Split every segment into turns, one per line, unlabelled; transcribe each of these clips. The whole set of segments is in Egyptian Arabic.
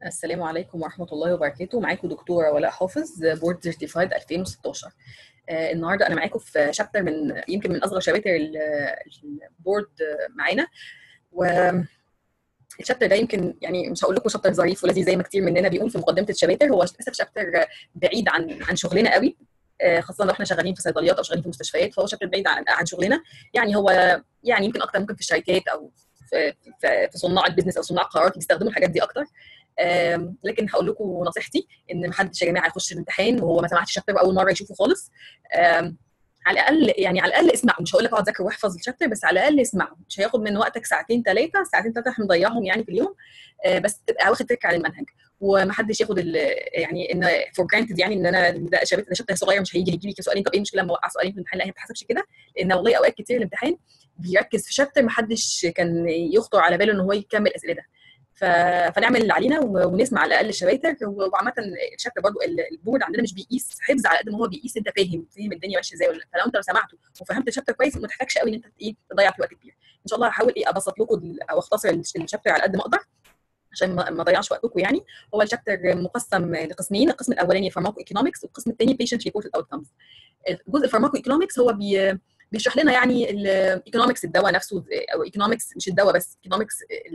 السلام عليكم ورحمة الله وبركاته معاكم دكتورة ولاء حافظ بورد سيرتيفايد 2016 آه النهارده انا معاكم في شابتر من يمكن من اصغر شباتر البورد معانا و الشابتر ده يمكن يعني مش هقول لكم شابتر ظريف ولذيذ زي ما كتير مننا بيقول في مقدمه الشباتر هو للاسف شابتر بعيد عن عن شغلنا قوي خاصه لو احنا شغالين في صيدليات او شغالين في مستشفيات فهو شابتر بعيد عن, عن شغلنا يعني هو يعني يمكن اكتر ممكن في الشركات او في, في, في صناع البيزنس او صناع القرارات بيستخدموا الحاجات دي اكتر لكن هقول لكم نصيحتي ان ما حدش يا جماعه يخش الامتحان وهو ما سمعش الشابتر اول مره يشوفه خالص على الاقل يعني على الاقل اسمعه مش هقول لك اقعد ذاكر واحفظ الشابتر بس على الاقل اسمعه مش هياخد من وقتك ساعتين ثلاثه ساعتين ثلاثه احنا مضيعهم يعني في اليوم بس تبقى واخد فكره عن المنهج ومحدش ياخد يعني ان فور جرانتد يعني ان انا ده شابتر ده شابتر صغير مش هيجي يجي لي سؤالين طب ايه المشكله لما اوقع سؤالين في الامتحان لا هي ما بتحسبش كده لان والله اوقات كتير الامتحان بيركز في شابتر محدش كان يخطر على باله ان هو يكمل الاسئله ده ف... فنعمل اللي علينا ونسمع على الاقل الشباتر وعامه الشابتر برضو البورد عندنا مش بيقيس حفظ على قد ما هو بيقيس انت فاهم فاهم الدنيا ماشيه ازاي ولا فلو انت لو سمعته وفهمت الشابتر كويس ما تحتاجش قوي ان انت ايه تضيع فيه وقت كبير ان شاء الله هحاول ايه ابسط لكم او اختصر الشابتر على قد ما اقدر عشان ما اضيعش وقتكم يعني هو الشابتر مقسم لقسمين القسم الاولاني فارماكو ايكونومكس والقسم الثاني بيشنت ريبورتد اوتكمز الجزء الفارماكو ايكونومكس هو بي بيشرح لنا يعني الايكونومكس الدواء نفسه او ايكونومكس مش الدواء بس ايكونومكس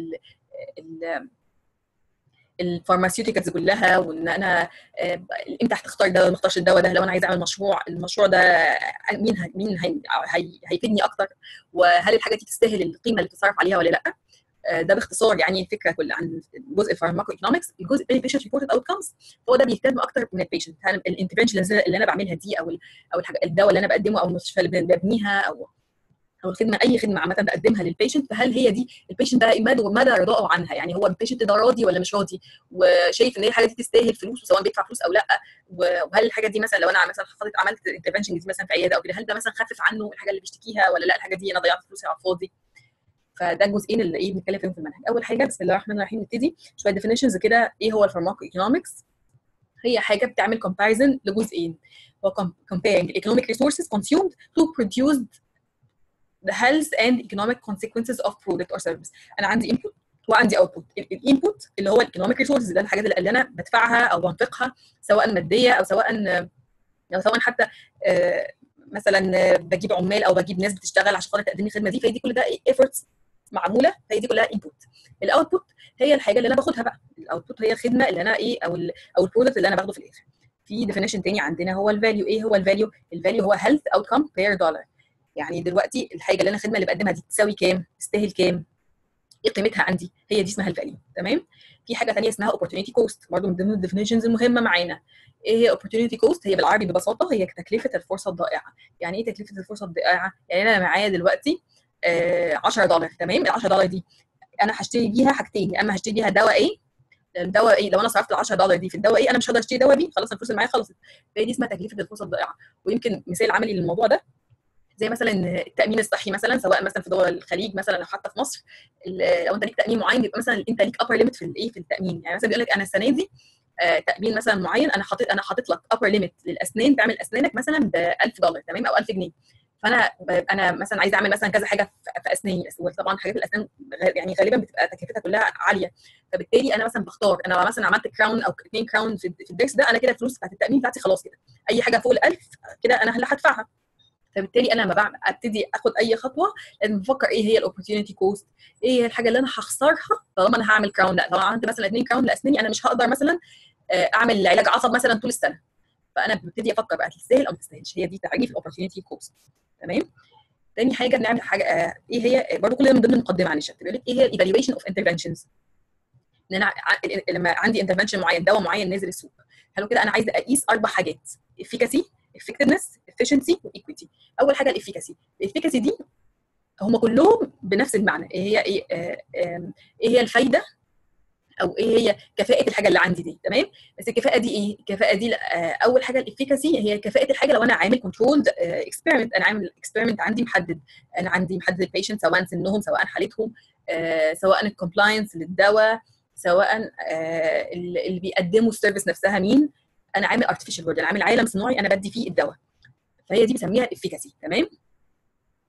الفارماسيوتيكالز كلها وان انا امتى هتختار دواء ما اختارش الدواء ده لو انا عايز اعمل مشروع المشروع ده مين هي مين هي هيفيدني اكتر وهل الحاجه دي تستاهل القيمه اللي بتصرف عليها ولا لا ده باختصار يعني الفكره كلها عن جزء الفارماكو ايكونومكس الجزء الثاني بيشنت ريبورتد اوتكمز هو ده بيهتم اكتر من البيشنت هل الانترفنشن اللي انا بعملها دي او او الحاجه الدواء اللي انا بقدمه او المستشفى اللي ببنيها او او الخدمه اي خدمه عامه بقدمها للبيشنت فهل هي دي البيشنت ده مدى مدى رضائه عنها يعني هو البيشنت ده راضي ولا مش راضي وشايف ان هي الحاجه دي تستاهل فلوس سواء بيدفع فلوس او لا وهل الحاجه دي مثلا لو انا مثلا حطيت عملت انترفنشن دي مثلا في عياده او كده هل ده مثلا خفف عنه الحاجه اللي بيشتكيها ولا لا الحاجه دي انا ضيعت فلوسي على الفاضي فده الجزئين اللي ايه بنتكلم فيهم في المنهج اول حاجه بسم الله الرحمن الرحيم نبتدي شويه ديفينيشنز كده ايه هو الفارماكو ايكونومكس هي حاجه بتعمل comparison لجزئين هو comparing economic resources consumed to produce the health and economic consequences of product or service انا عندي input وعندي output الانبوت اللي هو الايكونوميك ريسورسز ده الحاجات اللي انا بدفعها او بنفقها سواء ماديه او سواء او سواء حتى مثلا بجيب عمال او بجيب ناس بتشتغل عشان خاطر تقدم لي الخدمه دي فهي دي كل ده ايفورتس معموله فهي دي كلها انبوت الاوتبوت هي الحاجه اللي انا باخدها بقى الاوتبوت هي الخدمه اللي انا ايه او ال او البرودكت اللي انا باخده في الاخر في ديفينيشن تاني عندنا هو الفاليو ايه هو الفاليو الفاليو هو هيلث اوتكم بير دولار يعني دلوقتي الحاجه اللي انا الخدمه اللي بقدمها دي تساوي كام تستاهل كام ايه قيمتها عندي هي دي اسمها الفاليو تمام في حاجه ثانيه اسمها opportunity cost برضه من ضمن الديفينيشنز المهمه معانا ايه هي opportunity cost هي بالعربي ببساطه هي تكلفه الفرصه الضائعه يعني ايه تكلفه الفرصه الضائعه يعني انا معايا دلوقتي آه 10 دولار تمام ال 10 دولار دي انا هشتري بيها حاجتين يا اما هشتري بيها دواء ايه الدواء ايه لو انا صرفت ال 10 دولار دي في الدواء ايه انا مش هقدر اشتري دواء بيه خلاص الفلوس اللي معايا خلصت فهي دي اسمها تكلفه الفرصه الضائعه ويمكن مثال عملي للموضوع ده زي مثلا التامين الصحي مثلا سواء مثلا في دول الخليج مثلا او حتى في مصر لو انت ليك تامين معين بيبقى مثلا انت ليك ابر ليميت في الايه في التامين يعني مثلا بيقول لك انا السنه دي آه تامين مثلا معين انا حاطط انا حاطط لك ابر ليميت للاسنان تعمل اسنانك مثلا ب 1000 دولار تمام او 1000 جنيه فانا انا مثلا عايزه اعمل مثلا كذا حاجه في اسناني وطبعا حاجات الاسنان يعني غالبا بتبقى تكلفتها كلها عاليه فبالتالي انا مثلا بختار انا مثلا عملت كراون او اثنين كراون في الدرس ده انا كده الفلوس بتاعت التامين بتاعتي خلاص كده اي حاجه فوق ال 1000 كده انا اللي هدفعها فبالتالي انا لما بعمل ابتدي اخد اي خطوه لازم بفكر ايه هي الاوبورتيونيتي كوست ايه هي الحاجه اللي انا هخسرها طالما انا هعمل كراون لا طالما عملت مثلا اثنين كراون لاسناني انا مش هقدر مثلا اعمل علاج عصب مثلا طول السنه فانا ببتدي افكر بقى تستاهل او ما تستاهلش هي دي تعريف الاوبورتيونيتي كوست تمام تاني حاجه بنعمل حاجه آه ايه هي برضه كل ده من ضمن المقدمه عن الشابتر بيقول لك ايه هي الايفالويشن اوف انترفنشنز ان انا لما عندي انترفنشن معين دواء معين نازل السوق حلو كده انا عايزه اقيس اربع حاجات efficacy effectiveness efficiency وايكويتي اول حاجه الافيكاسي الافيكاسي دي هم كلهم بنفس المعنى ايه هي ايه آه ايه هي الفايده او ايه هي كفاءه الحاجه اللي عندي دي تمام بس الكفاءه دي ايه الكفاءه دي اول حاجه الافيكاسي هي كفاءه الحاجه لو انا عامل كنترولد اكسبيرمنت انا عامل اكسبيرمنت عندي محدد انا عندي محدد البيشنت سواء سنهم سواء حالتهم سواء الكومبلاينس للدواء سواء اللي بيقدموا السيرفيس نفسها مين انا عامل ارتفيشال وورد انا عامل عالم صناعي انا بدي فيه الدواء فهي دي بسميها افيكاسي تمام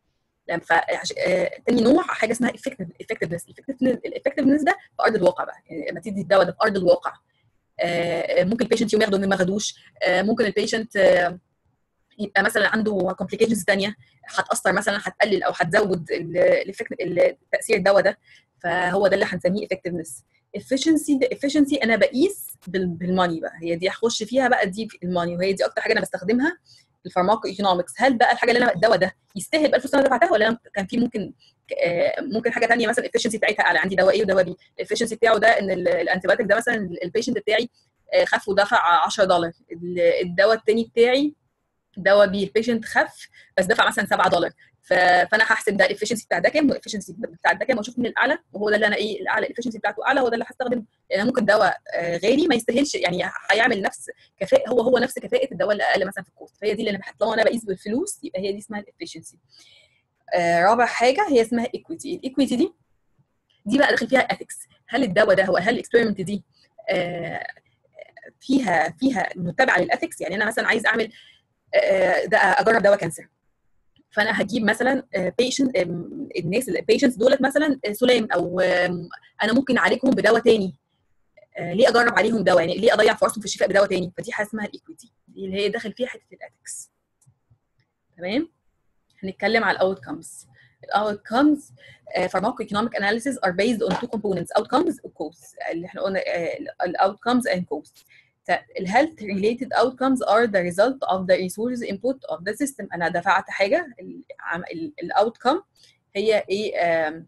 ف تاني نوع حاجه اسمها افكتفنس الافكتفنس ده في ارض الواقع بقى يعني لما تدي الدواء ده في ارض الواقع ممكن البيشنت يوم ياخده ما خدوش ممكن البيشنت يبقى مثلا عنده كومبليكيشنز ثانيه هتاثر مثلا هتقلل او هتزود تاثير الدواء ده فهو ده اللي هنسميه افكتفنس efficiency ده efficiency انا بقيس بالماني بقى هي دي هخش فيها بقى دي الماني وهي دي اكتر حاجه انا بستخدمها في الفارماكو ايكونومكس هل بقى الحاجه اللي انا الدواء ده يستاهل بقى الفلوس اللي انا دفعتها ولا انا كان في ممكن ممكن حاجه ثانيه مثلا الافشنسي بتاعتها اعلى عندي دواء ايه ودواء بي الافشنسي بتاعه ده ان الانتيبيوتيك ده مثلا البيشنت بتاعي خف ودفع 10 دولار الدواء الثاني بتاعي دواء بي البيشنت خف بس دفع مثلا 7 دولار فانا هحسب ده الافشنسي بتاع ده كام والافشنسي بتاع ده كام واشوف مين الاعلى وهو ده اللي انا ايه الاعلى الافشنسي بتاعته اعلى هو ده اللي هستخدمه يعني ممكن دواء غالي ما يستاهلش يعني هيعمل نفس كفاءه هو هو نفس كفاءه الدواء اللي اقل مثلا في الكوست فهي دي اللي انا بحط لو انا بقيس بالفلوس يبقى هي دي اسمها الافشنسي آه رابع حاجه هي اسمها ايكويتي الايكويتي دي دي بقى داخل فيها اثكس هل الدواء ده هو هل الاكسبيرمنت دي آه فيها فيها متبعه للاثكس يعني انا مثلا عايز اعمل آه ده اجرب دواء كانسر فانا هجيب مثلا بيشنت الناس البيشنتس دولت مثلا سلام او انا ممكن اعالجهم بدواء تاني ليه اجرب عليهم دواء يعني ليه اضيع فرصهم في الشفاء بدواء تاني فدي حاجه اسمها الايكويتي دي اللي هي داخل فيها حته الاثكس تمام هنتكلم على الاوت كمز الاوتكمز pharmacoeconomic analysis are based on two components outcomes و costs اللي احنا قلنا الاوتكمز and costs ال health related outcomes are the result of the resource input of the system انا دفعت حاجه الاوتكم هي ايه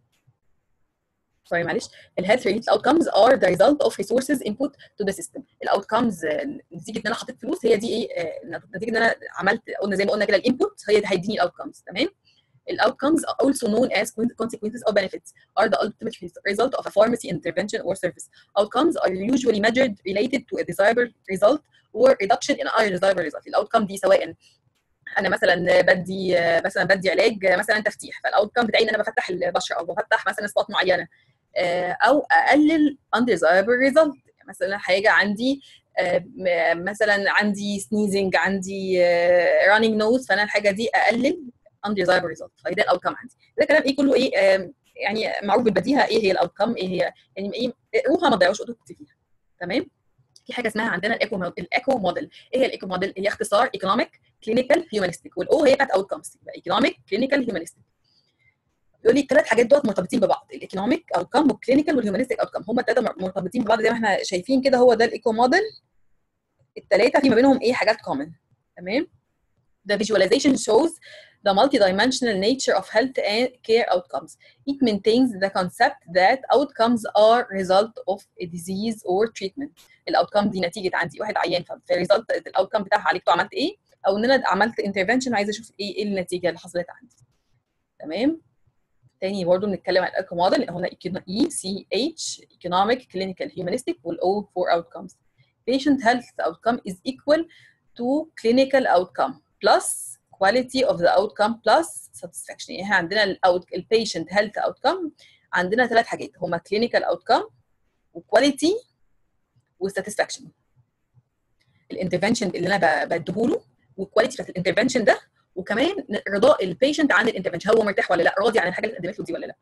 سوري معلش ال health related outcomes are the result of resources input to the system الاوتكمز نتيجه ان انا حطيت فلوس هي دي ايه نتيجه ان انا عملت قلنا زي ما قلنا كده الانبوت هي هيديني الاوتكمز تمام outcomes also known as consequences or benefits are the ultimate result of a pharmacy intervention or service. Outcomes are usually measured related to a desirable result or reduction in a desirable result. الاوتكم دي سواء انا مثلا بدي مثلا بدي علاج مثلا تفتيح فالاوتكم بتاعي ان انا بفتح البشره او بفتح مثلا سبوت معينه او اقلل undesirable result مثلا حاجه عندي مثلا عندي سنيزنج عندي رانينج نوز فانا الحاجه دي اقلل undesirable result فده الاوتكم عندي ده كلام ايه كله ايه آه يعني معروف بالبديهه ايه هي الاوتكم ايه هي يعني ايه اقروها ما تضيعوش وقتكم فيها تمام في حاجه اسمها عندنا الايكو الايكو موديل ايه هي الايكو موديل هي اختصار ايكونوميك كلينيكال هيومانستيك والاو هي بتاعت اوتكمز يبقى ايكونوميك كلينيكال هيومانستيك يقول لي الثلاث حاجات دول مرتبطين ببعض الايكونوميك اوتكم والكلينيكال والهيومانستيك اوتكم هم الثلاثه مرتبطين ببعض زي ما احنا شايفين كده هو ده الايكو موديل الثلاثه في ما بينهم ايه حاجات كومن تمام The visualization shows the multidimensional nature of health and care outcomes. It maintains the concept that outcomes are result of a disease or treatment. الاوتكم دي نتيجه عندي واحد عيان فالريزلت الاوتكم بتاعها عالجته عملت ايه او ان انا عملت انترفنشن عايزه اشوف ايه ايه النتيجه اللي حصلت عندي. تمام؟ تاني برضه بنتكلم عن الايكو موديل اللي هو اي سي اتش economic clinical humanistic والاو for outcomes. Patient health outcome is equal to clinical outcome plus quality of the outcome plus satisfaction يعني احنا عندنا البيشنت هيلث اوتكم عندنا ثلاث حاجات هما كلينيكال اوتكم وكواليتي وساتسفاكشن الانترفنشن اللي انا بديهوله والكواليتي بتاعت الانترفنشن ده وكمان رضاء البيشنت عن الانترفنشن هو مرتاح ولا لا راضي عن الحاجه اللي اتقدمت له دي ولا لا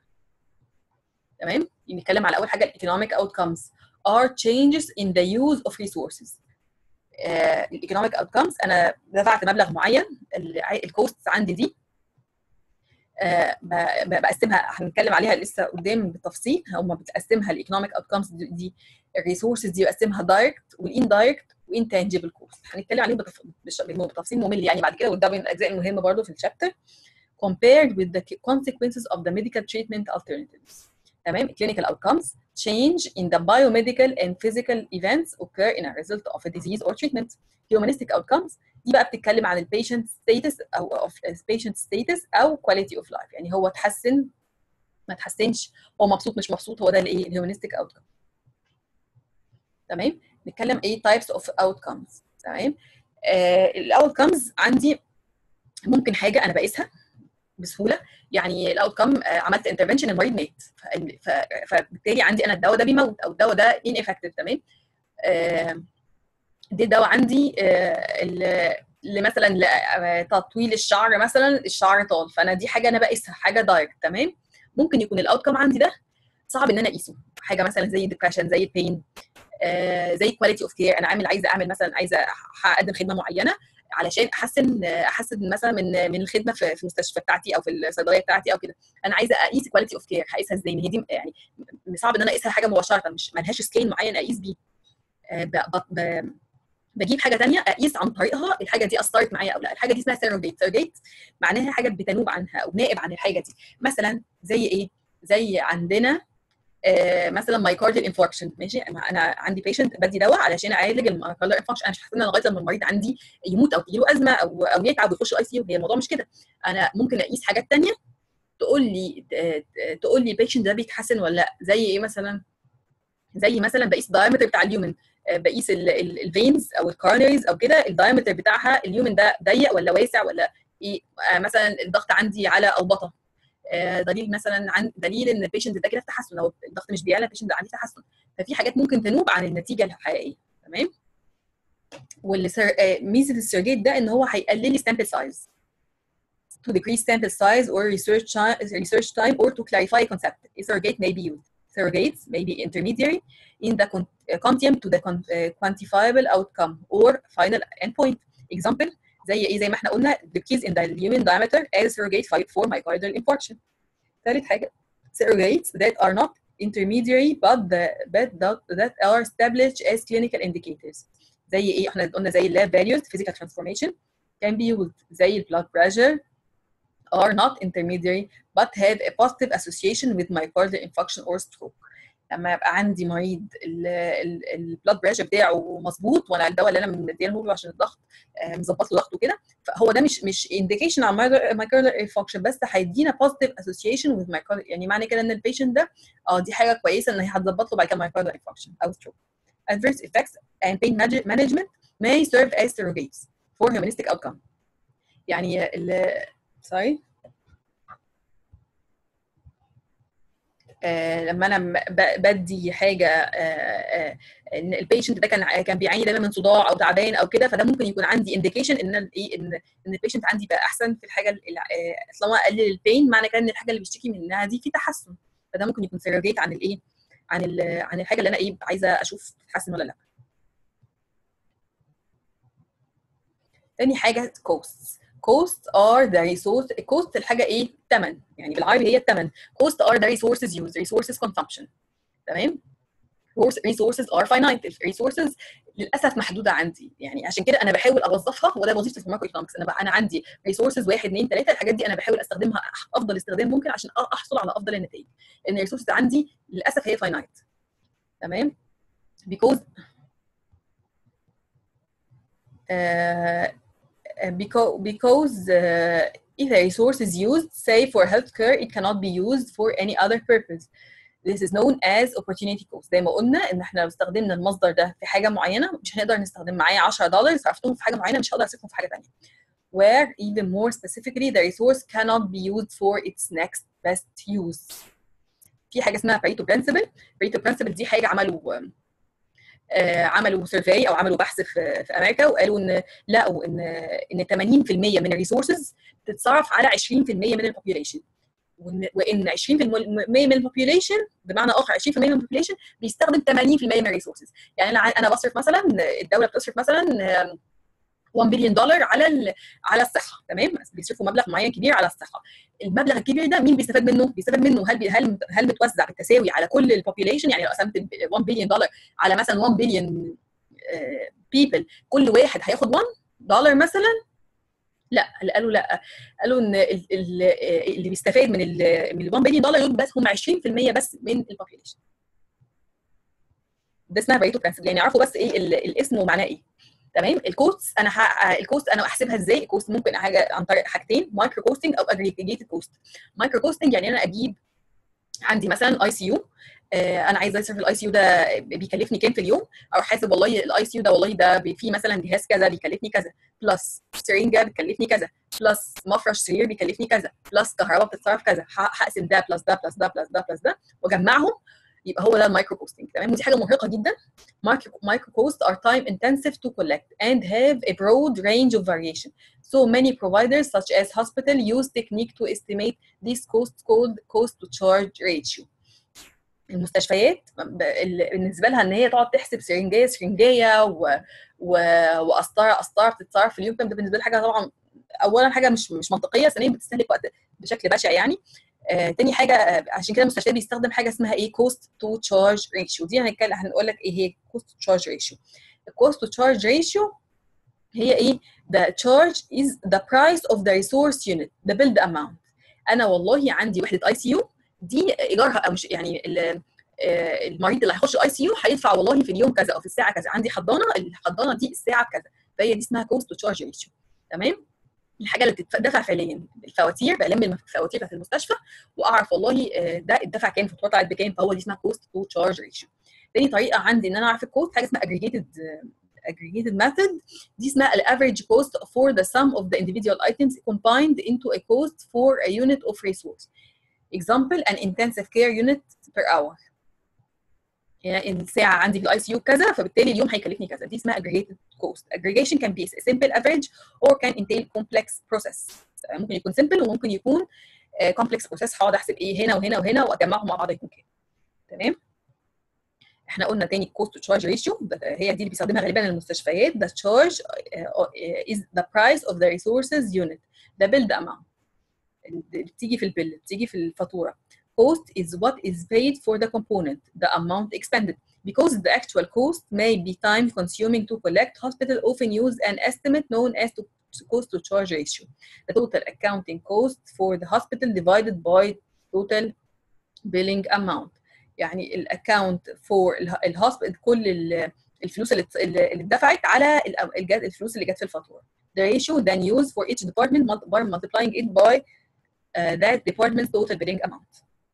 تمام نتكلم على اول حاجه الايكونوميك اوتكمز are changes in the use of resources الايكونوميك اوتكمز انا دفعت مبلغ معين الكوست عندي دي بقسمها هنتكلم عليها لسه قدام بالتفصيل هم بتقسمها الايكونوميك اوتكمز دي الريسورسز دي بقسمها دايركت والاندايركت وانتانجبل كوست هنتكلم عليهم بتفصيل ممل يعني بعد كده وده من الاجزاء المهمه برضه في الشابتر compared with the consequences of the medical treatment alternatives تمام clinical outcomes change in the biomedical and physical events occur in a result of a disease or treatment. Humanistic outcomes دي بقى بتتكلم عن البيشنت ستاتس او of patient status او quality of life يعني هو اتحسن ما اتحسنش هو مبسوط مش مبسوط هو ده الايه الهيومانيستيك اوتكم تمام نتكلم ايه types of outcomes تمام آه الاوتكمز عندي ممكن حاجه انا بقيسها بسهوله يعني الاوتكم عملت انترفنشن المريض مات فبالتالي عندي انا الدواء ده بيموت او الدواء ده ان افكتيف تمام دي الدواء عندي لمثلا لتطويل الشعر مثلا الشعر طال فانا دي حاجه انا بقيسها حاجه دايركت تمام ممكن يكون الاوتكم عندي ده صعب ان انا اقيسه حاجه مثلا زي الديبرشن زي البين آه زي كواليتي اوف كير انا عامل عايزه اعمل مثلا عايزه اقدم خدمه معينه علشان احسن احسن مثلا من من الخدمه في في المستشفى بتاعتي او في الصيدليه بتاعتي او كده انا عايزه اقيس كواليتي اوف كير هقيسها ازاي ما هي دي يعني صعب ان انا اقيسها حاجه مباشره مش ملهاش سكيل معين اقيس بيه آه بجيب حاجه ثانيه اقيس عن طريقها الحاجه دي اثرت معايا او لا الحاجه دي اسمها سيروجيت سيروجيت معناها حاجه بتنوب عنها او نائب عن الحاجه دي مثلا زي ايه زي عندنا آه مثلا مايكارديال انفاركشن ماشي انا عندي بيشنت بدي دواء علشان اعالج المايكارديال انفاركشن انا مش هستنى لغايه لما المريض عندي يموت او تجيله ازمه او او يتعب ويخش اي سي يو هي الموضوع مش كده انا ممكن اقيس حاجات ثانيه تقول لي تقول لي البيشنت ده بيتحسن ولا لا زي ايه مثلا زي مثلا بقيس الدايمتر بتاع اليومن بقيس الفينز او الكارنريز او كده الدايمتر بتاعها اليومن ده ضيق ولا واسع ولا ايه مثلا الضغط عندي على البطه دليل مثلا عن دليل ان البيشنت ده كده في تحسن لو الضغط مش بيعلى البيشنت ده عندي تحسن ففي حاجات ممكن تنوب عن النتيجه الحقيقيه تمام واللي ميزه السيرجيت ده ان هو هيقلل لي sample size to decrease sample size or research research time or to clarify a concept a surrogate may be used surrogates may be intermediary in the continuum to the quantifiable outcome or final endpoint example زي ايه زي ما احنا قلنا decrease in the lumen diameter as surrogate for myocardial infarction ثالث حاجه surrogates that are not intermediary but the, but that, that are established as clinical indicators زي ايه احنا قلنا زي lab values physical transformation can be used زي blood pressure are not intermediary but have a positive association with myocardial infarction or stroke لما يبقى عندي مريض البلاد بريشر بتاعه مظبوط وانا الدواء اللي انا مديله له عشان الضغط مظبط له ضغطه كده فهو ده مش مش انديكيشن على مايكاردال انفكشن بس هيدينا بوزيتيف اسوسيشن وذ مايكاردال يعني معنى كده ان البيشنت ده اه دي حاجه كويسه ان هي هتظبط له بعد كده مايكاردال انفكشن او ستروك adverse effects and pain management may serve as surrogates for humanistic outcome يعني ال sorry آه لما انا بدي حاجه آه آه ان البيشنت ده كان كان بيعاني دايما من صداع او تعبان او كده فده ممكن يكون عندي انديكيشن ان ايه ان ان البيشنت عندي بقى احسن في الحاجه طالما قلل البين معنى كده ان الحاجه اللي بيشتكي منها دي في تحسن فده ممكن يكون سيروجيت عن الايه عن عن الحاجه اللي انا ايه عايزه اشوف تتحسن ولا لا تاني حاجه كوست cost are the resource cost الحاجه ايه ثمن يعني بالعربي هي الثمن cost are the resources used resources consumption تمام resources are finite resources للاسف محدوده عندي يعني عشان كده انا بحاول اوظفها وده وظيفتي في المايكرو ايكونومكس انا بقى انا عندي ريسورسز واحد اثنين ثلاثه الحاجات دي انا بحاول استخدمها افضل استخدام ممكن عشان احصل على افضل النتائج لان الريسورسز عندي للاسف هي finite تمام because uh, because because uh, if a resource is used, say for healthcare, it cannot be used for any other purpose. This is known as opportunity cost. زي ما قلنا ان احنا لو استخدمنا المصدر ده في حاجه معينه مش هنقدر نستخدم معايا 10 دولار صرفتهم في حاجه معينه مش هقدر اصرفهم في حاجه ثانيه. Where even more specifically the resource cannot be used for its next best use. في حاجه اسمها Pareto principle. Pareto principle دي حاجه عملوا آه عملوا سيرفي او عملوا بحث في, في امريكا وقالوا ان لقوا ان ان 80% من الريسورسز بتتصرف على 20% من البوبيوليشن وان 20% من البوبيوليشن بمعنى اخر 20% من البوبيوليشن بيستخدم 80% من الريسورسز يعني انا انا بصرف مثلا الدوله بتصرف مثلا 1 بليون دولار على على الصحه تمام بيصرفوا مبلغ معين كبير على الصحه المبلغ الكبير ده مين بيستفاد منه بيستفاد منه هل هل هل متوزع بالتساوي على كل البوبيوليشن يعني لو قسمت 1 بليون دولار على مثلا 1 بليون بيبل كل واحد هياخد 1 دولار مثلا لا قالوا لا قالوا ان اللي بيستفاد من ال من ال 1 بليون دولار دول بس هم 20% بس من البوبيوليشن ده اسمها بريتو برنسبل يعني عرفوا بس ايه الاسم ومعناه ايه تمام الكوست انا ح... الكوست انا احسبها ازاي الكوست ممكن حاجه عن طريق حاجتين مايكرو كوستنج او اجريجيتد كوست مايكرو كوستنج يعني انا اجيب عندي مثلا اي سي يو انا عايزه اصرف الاي سي يو ده بيكلفني كام في اليوم او حاسب والله الاي سي يو ده والله ده فيه مثلا جهاز كذا بيكلفني كذا بلس سرنجه بتكلفني كذا بلس مفرش سرير بيكلفني كذا بلس كهرباء بتتصرف كذا هقسم ده بلس ده بلس ده بلس ده بلس ده واجمعهم يبقى هو ده المايكرو كوستنج تمام ودي حاجه مرهقه جدا micro costs are time intensive to collect and have a broad range of variation so many providers such as hospital use technique to estimate these costs called cost to charge ratio المستشفيات بالنسبه لها ان هي تقعد تحسب سرنجيه سرنجيه و... و... وقسطره قسطره بتتصرف في اليوم ده بالنسبه لها حاجه طبعا اولا حاجه مش مش منطقيه ثانيا بتستهلك وقت بشكل بشع يعني آه، تاني حاجه آه، عشان كده المستشفى بيستخدم حاجه اسمها ايه كوست تو تشارج ريشيو دي هنتكلم هنقول لك ايه هي كوست تو تشارج ريشيو الكوست تو تشارج ريشيو هي ايه the charge is the price of the resource unit the billed amount انا والله عندي وحده اي سي يو دي ايجارها او مش يعني المريض اللي هيخش اي سي يو هيدفع والله في اليوم كذا او في الساعه كذا عندي حضانه الحضانه دي الساعه بكذا فهي دي اسمها كوست تو تشارج ريشيو تمام الحاجه اللي بتدفع فعليا الفواتير بلم الفواتير بتاعت المستشفى واعرف والله ده اتدفع كام الفاتوره طلعت بكام فهو دي اسمها كوست تو تشارج ريشيو تاني طريقه عندي ان انا اعرف الكوست حاجه اسمها aggregated aggregated method دي اسمها average cost for the sum of the individual items combined into a cost for a unit of resource example an intensive care unit per hour يعني الساعه عندي في الاي سي يو كذا فبالتالي اليوم هيكلفني كذا دي اسمها aggregated cost aggregation can be a simple average or can entail complex process ممكن يكون simple وممكن يكون complex process هقعد احسب ايه هنا وهنا وهنا واجمعهم مع بعض يكون كام تمام احنا قلنا تاني cost to charge ratio هي دي اللي بيستخدمها غالبا المستشفيات the charge is the price of the resources unit the billed amount بتيجي في البيل بتيجي في الفاتوره cost is what is paid for the component the amount expended because the actual cost may be time consuming to collect hospital often use an estimate known as to cost to charge ratio the total accounting cost for the hospital divided by total billing amount يعني الاكونت فور الهوسبيتال كل الفلوس اللي اللي اتدفعت على الفلوس اللي جت في الفاتوره the ratio then used for each department by multiplying it by uh, that department's total billing amount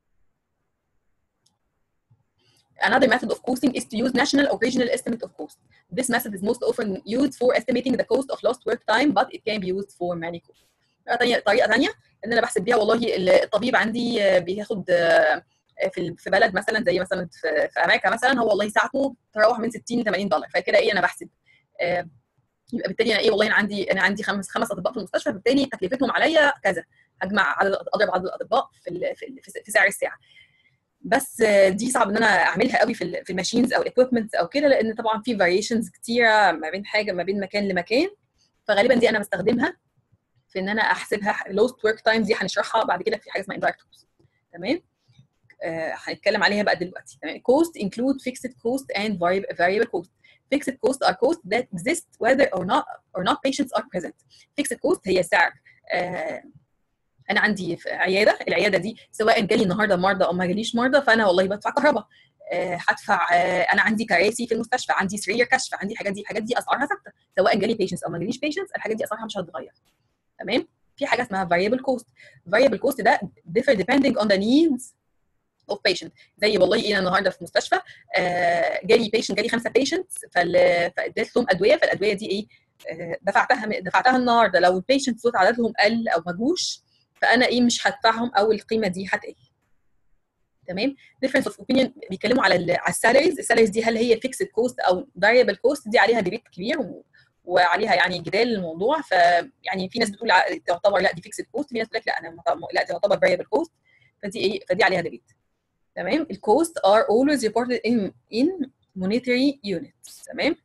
Another method of costing is to use national or regional estimate of cost. This method is most often used for estimating the cost of lost work time, but it can be used for many costs. طريقة ثانية إن أنا بحسب بيها والله الطبيب عندي بياخد في في بلد مثلا زي مثلا في, في امريكا مثلا هو والله ساعته تراوح من 60 ل 80 دولار فكده ايه انا بحسب يبقى بالتالي انا ايه والله انا عندي انا عندي خمس خمس اطباء في المستشفى بالتالي تكلفتهم عليا كذا هجمع عدد اضرب عدد الاطباء في في, في سعر الساعه بس دي صعب ان انا اعملها قوي في في الماشينز او الاكويبمنتس او كده لان طبعا في فاريشنز كتيره ما بين حاجه ما بين مكان لمكان فغالبا دي انا بستخدمها في ان انا احسبها لوست ورك تايم دي هنشرحها بعد كده في حاجه اسمها اندايركت كوست تمام هنتكلم uh, عليها بقى دلوقتي تمام cost include fixed cost and variable cost fixed cost are costs that exist whether or not or not patients are present fixed cost هي سعر uh, انا عندي في عياده العياده دي سواء جالي النهارده مرضى او ما جاليش مرضى فانا والله بدفع كهرباء هدفع uh, انا عندي كراسي في المستشفى عندي سرير كشف عندي الحاجات دي الحاجات دي اسعارها ثابته سواء جالي بيشنتس او ما جاليش بيشنتس الحاجات دي اسعارها مش هتتغير تمام في حاجه اسمها variable cost variable cost ده differ depending on the needs اوف بيشنت زي والله ايه النهارده في مستشفى آه جالي بيشنت جالي خمسه بيشنتس فاديت لهم ادويه فالادويه دي ايه آه دفعتها دفعتها النهارده لو البيشنتس دول عددهم قل او ما جوش فانا ايه مش هدفعهم او القيمه دي هتقل تمام difference of opinion بيتكلموا على على السالاريز السالاريز دي هل هي فيكسد كوست او فاريبل كوست دي عليها ديبيت كبير و... وعليها يعني جدال الموضوع فيعني في ناس بتقول تعتبر لا دي فيكسد كوست في ناس بتقول لك لا انا لا دي تعتبر فاريبل كوست فدي ايه فدي عليها ديبيت تمام الكوست are always reported in in monetary units تمام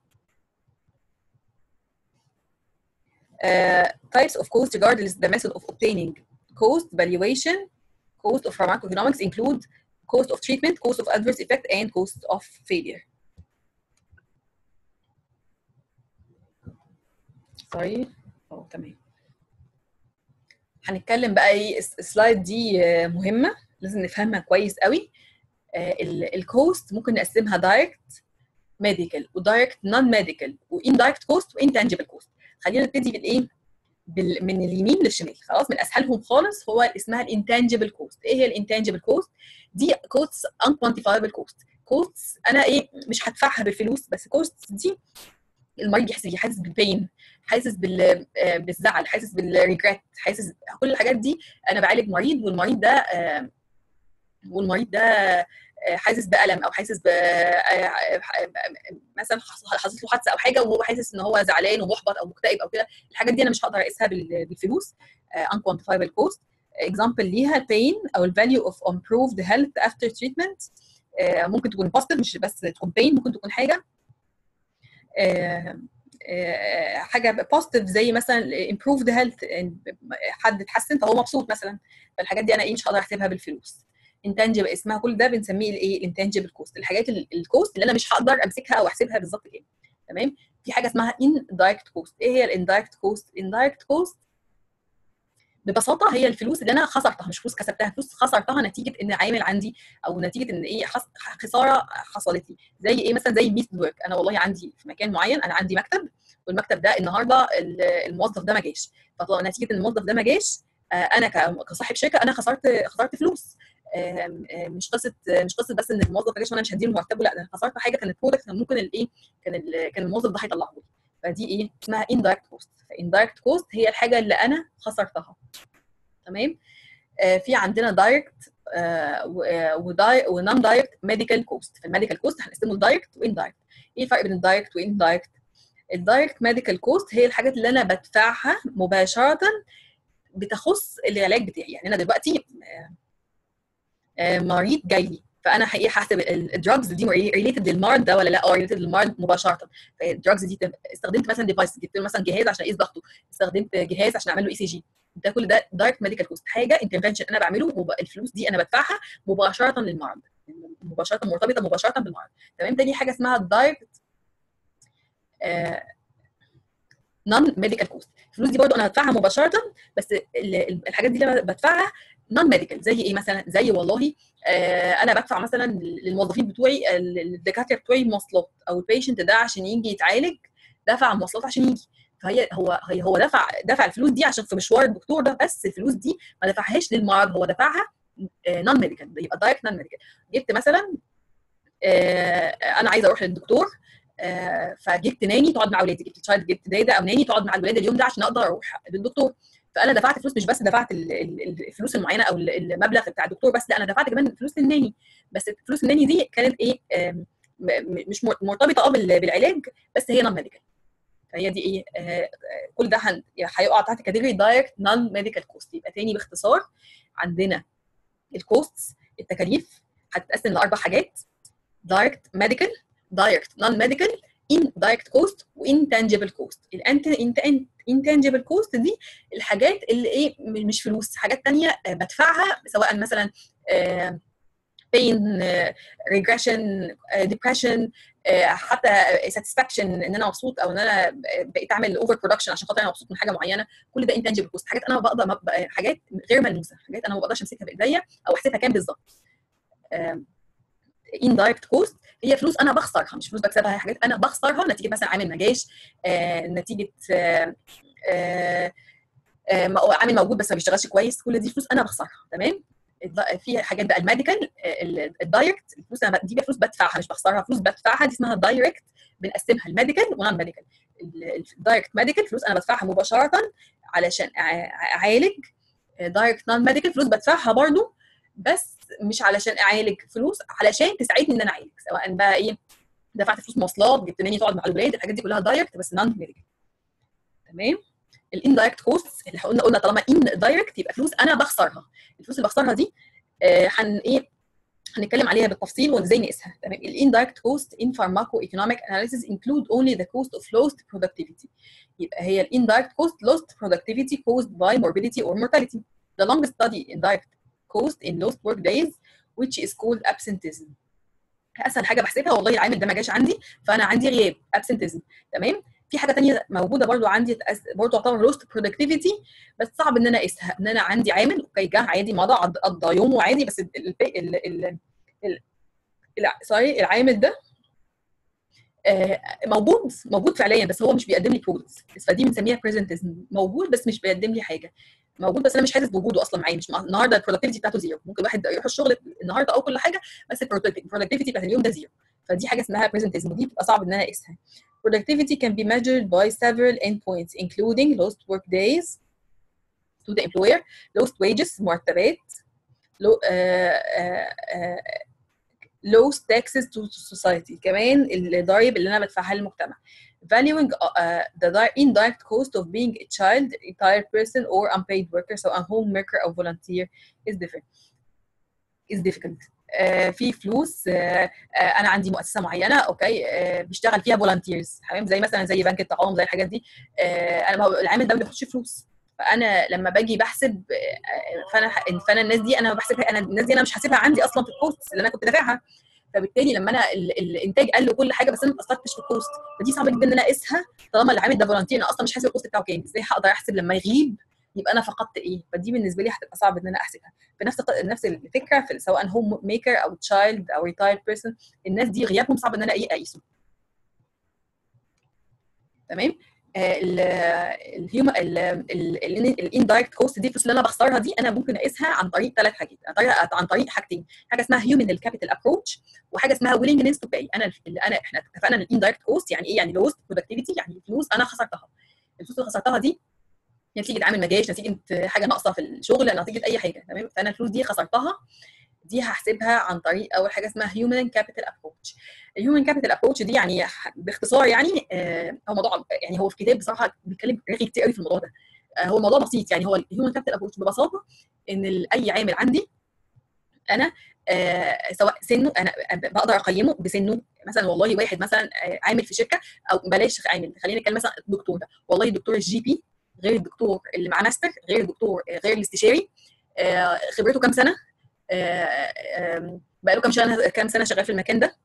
uh, types of cost regardless the method of obtaining cost valuation cost of pharmacoeconomics include cost of treatment cost of adverse effect and cost of failure sorry oh تمام هنتكلم بقى ايه السلايد دي مهمه لازم نفهمها كويس قوي الكوست ممكن نقسمها دايركت ميديكال ودايركت نون ميديكال واندايركت كوست وانتانجبل كوست خلينا نبتدي بالايه بال... من اليمين للشمال خلاص من اسهلهم خالص هو اسمها الانتانجبل كوست ايه هي الانتانجبل كوست دي كوست انكوانتيفايبل كوست كوست انا ايه مش هدفعها بالفلوس بس كوست دي المريض يحس حاسس بالبين حاسس بال... بالزعل حاسس بالريجريت حاسس كل الحاجات دي انا بعالج مريض والمريض ده والمريض ده حاسس بالم او حاسس ب مثلا حصلت له حادثه او حاجه وهو حاسس ان هو زعلان ومحبط او مكتئب او كده الحاجات دي انا مش هقدر اقيسها بالفلوس unquantifiable cost example ليها pain او الفاليو of improved health after treatment ممكن تكون positive مش بس تكون pain ممكن تكون حاجه حاجه بوزيتيف زي مثلا improved health حد اتحسن فهو مبسوط مثلا فالحاجات دي انا ايه مش هقدر احسبها بالفلوس انتنجبل اسمها كل ده بنسميه الايه الانتنجبل كوست الحاجات الكوست اللي انا مش هقدر امسكها او احسبها بالظبط كام تمام في حاجه اسمها indirect كوست ايه هي الاندايركت كوست indirect كوست ببساطه هي الفلوس اللي انا خسرتها مش فلوس كسبتها فلوس خسرتها نتيجه ان عامل عندي او نتيجه ان ايه خساره حصلت لي زي ايه مثلا زي ميس ورك انا والله عندي في مكان معين انا عندي مكتب والمكتب ده النهارده الموظف ده ما جاش فنتيجه ان الموظف ده ما جاش انا كصاحب شركه انا خسرت خسرت فلوس مش قصه مش قصه بس ان الموظف ما جاش وانا مش هديله مرتبه لا انا خسرت حاجه كانت برودكت كان ممكن الايه كان كان الموظف ده هيطلعه لي فدي ايه اسمها indirect كوست indirect كوست هي الحاجه اللي انا خسرتها تمام آه في عندنا دايركت ونون دايركت ميديكال كوست في الميديكال كوست هنقسمه لدايركت واندايركت ايه الفرق بين الدايركت واندايركت الدايركت ميديكال كوست هي الحاجات اللي انا بدفعها مباشره بتخص العلاج بتاعي يعني انا دلوقتي مريض جاي لي فانا حقيقي هحسب الدراجز دي ريليتد للمرض ده ولا لا اه ريليتد للمرض مباشره فالدراجز دي استخدمت مثلا ديفايس جبت له مثلا جهاز عشان اقيس ضغطه استخدمت جهاز عشان اعمل له اي سي جي ده كل ده دايركت ميديكال كوست حاجه انترفنشن انا بعمله الفلوس دي انا بدفعها مباشره للمرض مباشره مرتبطه مباشره بالمرض تمام تاني حاجه اسمها دايركت نون ميديكال كوست الفلوس دي برضو انا هدفعها مباشره بس الحاجات دي اللي بدفعها نون ميديكال زي ايه مثلا زي والله آه انا بدفع مثلا للموظفين بتوعي الدكاتره بتوعي مواصلات او البيشنت ده عشان يجي يتعالج دفع مواصلات عشان يجي فهي هو هي هو دفع دفع الفلوس دي عشان في مشوار الدكتور ده بس الفلوس دي ما دفعهاش للمرض هو دفعها نون ميديكال يبقى دايركت نون ميديكال جبت مثلا آه انا عايزه اروح للدكتور آه فجبت ناني تقعد مع اولادي جبت تشايلد جبت دادا او ناني تقعد مع الولاد اليوم ده عشان اقدر اروح للدكتور فانا دفعت فلوس مش بس دفعت الفلوس المعينه او المبلغ بتاع الدكتور بس لا انا دفعت كمان فلوس للناني بس فلوس الناني دي كانت ايه مش مرتبطه اه بالعلاج بس هي نون ميديكال فهي دي ايه آه كل ده هيقع تحت كاتيجوري دايركت نون ميديكال كوست يبقى تاني باختصار عندنا الكوستس التكاليف هتتقسم لاربع حاجات دايركت ميديكال دايركت نون ميديكال indirect كوست وانتانجبل كوست الانتانجبل كوست دي الحاجات اللي ايه مش فلوس حاجات تانية بدفعها سواء مثلا بين ريجريشن ديبريشن حتى ساتسفاكشن ان انا مبسوط او ان انا بقيت اعمل اوفر برودكشن عشان خاطر انا مبسوط من حاجه معينه كل ده انتانجبل كوست حاجات انا بقدر حاجات غير ملموسه حاجات انا ما بقدرش امسكها بايديا او احسبها كام بالظبط indirect كوست هي فلوس انا بخسرها مش فلوس بكسبها هي حاجات انا بخسرها نتيجه مثلا عامل ما جاش آه نتيجه آه آه آه عامل موجود بس ما بيشتغلش كويس كل دي فلوس انا بخسرها تمام في حاجات بقى الميديكال الدايركت الفلوس انا دي فلوس بدفعها مش بخسرها فلوس بدفعها دي اسمها دايركت بنقسمها الميديكال ونون ميديكال الدايركت ميديكال فلوس انا بدفعها مباشره علشان اعالج دايركت نون ميديكال فلوس بدفعها برضو بس مش علشان اعالج فلوس علشان تساعدني ان انا اعالج سواء بقى ايه دفعت فلوس مواصلات جبت ناني تقعد مع الولاد الحاجات دي كلها دايركت بس نون ميديكال تمام الاندايركت كوست اللي قلنا قلنا طالما ان دايركت يبقى فلوس انا بخسرها الفلوس اللي بخسرها دي هن آه ايه هنتكلم عليها بالتفصيل وازاي نقيسها تمام الاندايركت كوست in pharmacoeconomic analysis include only the cost of lost productivity يبقى هي الاندايركت كوست lost productivity caused by morbidity or mortality the longest study in direct cost in lost work days which is called absenteeism اسهل حاجه بحسبها والله العامل ده ما جاش عندي فانا عندي غياب absenteeism تمام في حاجه تانية موجوده برضو عندي برضو تعتبر لوست برودكتيفيتي بس صعب ان انا اقيسها ان انا عندي عامل اوكي جه عادي مضى قضى يومه عادي بس ال ال ال ال سوري العامل ده موجود موجود فعليا بس هو مش بيقدم لي برودكتس فدي بنسميها بريزنتيزم موجود بس مش بيقدم لي حاجه موجود بس انا مش حاسس بوجوده اصلا معايا مش النهارده البرودكتيفيتي بتاعته زيرو ممكن واحد يروح الشغل النهارده او كل حاجه بس البرودكتيفيتي بتاعت اليوم ده زيرو فدي حاجه اسمها بريزنتيزم ودي بتبقى صعب ان انا اقيسها productivity can be measured by several endpoints including lost work days to the employer lost wages مرتبات low, uh, uh, uh, lowest taxes to society كمان الضرايب اللي انا بدفعها للمجتمع valuing uh, the indirect cost of being a child, retired person, or unpaid worker, so a homemaker or volunteer is different. is difficult. Uh, في فلوس uh, uh, انا عندي مؤسسه معينه اوكي بيشتغل فيها فولنتيرز تمام زي مثلا زي بنك الطعام زي الحاجات دي انا العامل ده ما بياخدش فلوس فانا لما باجي بحسب فانا فانا الناس دي انا بحسبها انا الناس دي انا مش حاسبها عندي اصلا في الكوست اللي انا كنت دافعها فبالتالي لما انا الانتاج قل وكل حاجه بس انا ما اتاثرتش في الكوست فدي صعبه جدا ان انا اقيسها طالما العامل ده فولنتير انا اصلا مش حاسب الكوست بتاعه كام ازاي هقدر احسب لما يغيب يبقى انا فقدت ايه فدي بالنسبه لي هتبقى صعب ان انا احسبها بنفس نفس الفكره في سواء هوم ميكر او تشايلد او ريتايرد بيرسون الناس دي غيابهم صعب ان انا ايه اقيسه تمام الهيومن الاندايركت كوست دي الفلوس اللي انا بخسرها دي انا ممكن اقيسها عن طريق ثلاث حاجات عن طريق عن طريق حاجتين حاجه اسمها هيومن الكابيتال ابروتش وحاجه اسمها ويلنجنس تو باي انا اللي انا احنا اتفقنا ان الاندايركت كوست يعني ايه يعني لوست برودكتيفيتي يعني فلوس انا خسرتها الفلوس اللي خسرتها دي نتيجه عامل ما جاش نتيجه حاجه ناقصه في الشغل نتيجه اي حاجه تمام فانا الفلوس دي خسرتها دي هحسبها عن طريق اول حاجه اسمها هيومن كابيتال ابروتش الهيومن كابيتال ابروتش دي يعني باختصار يعني آه هو موضوع يعني هو في كتاب بصراحه بيتكلم رغي كتير قوي في الموضوع ده آه هو الموضوع بسيط يعني هو الهيومن كابيتال ابروتش ببساطه ان اي عامل عندي انا آه سواء سنه انا بقدر اقيمه بسنه مثلا والله واحد مثلا عامل في شركه او بلاش عامل خلينا نتكلم مثلا الدكتور ده والله الدكتور الجي بي غير الدكتور اللي معاه ماستر غير الدكتور غير الاستشاري آه خبرته كام سنه بقى له كام سنه كام سنه شغال في المكان ده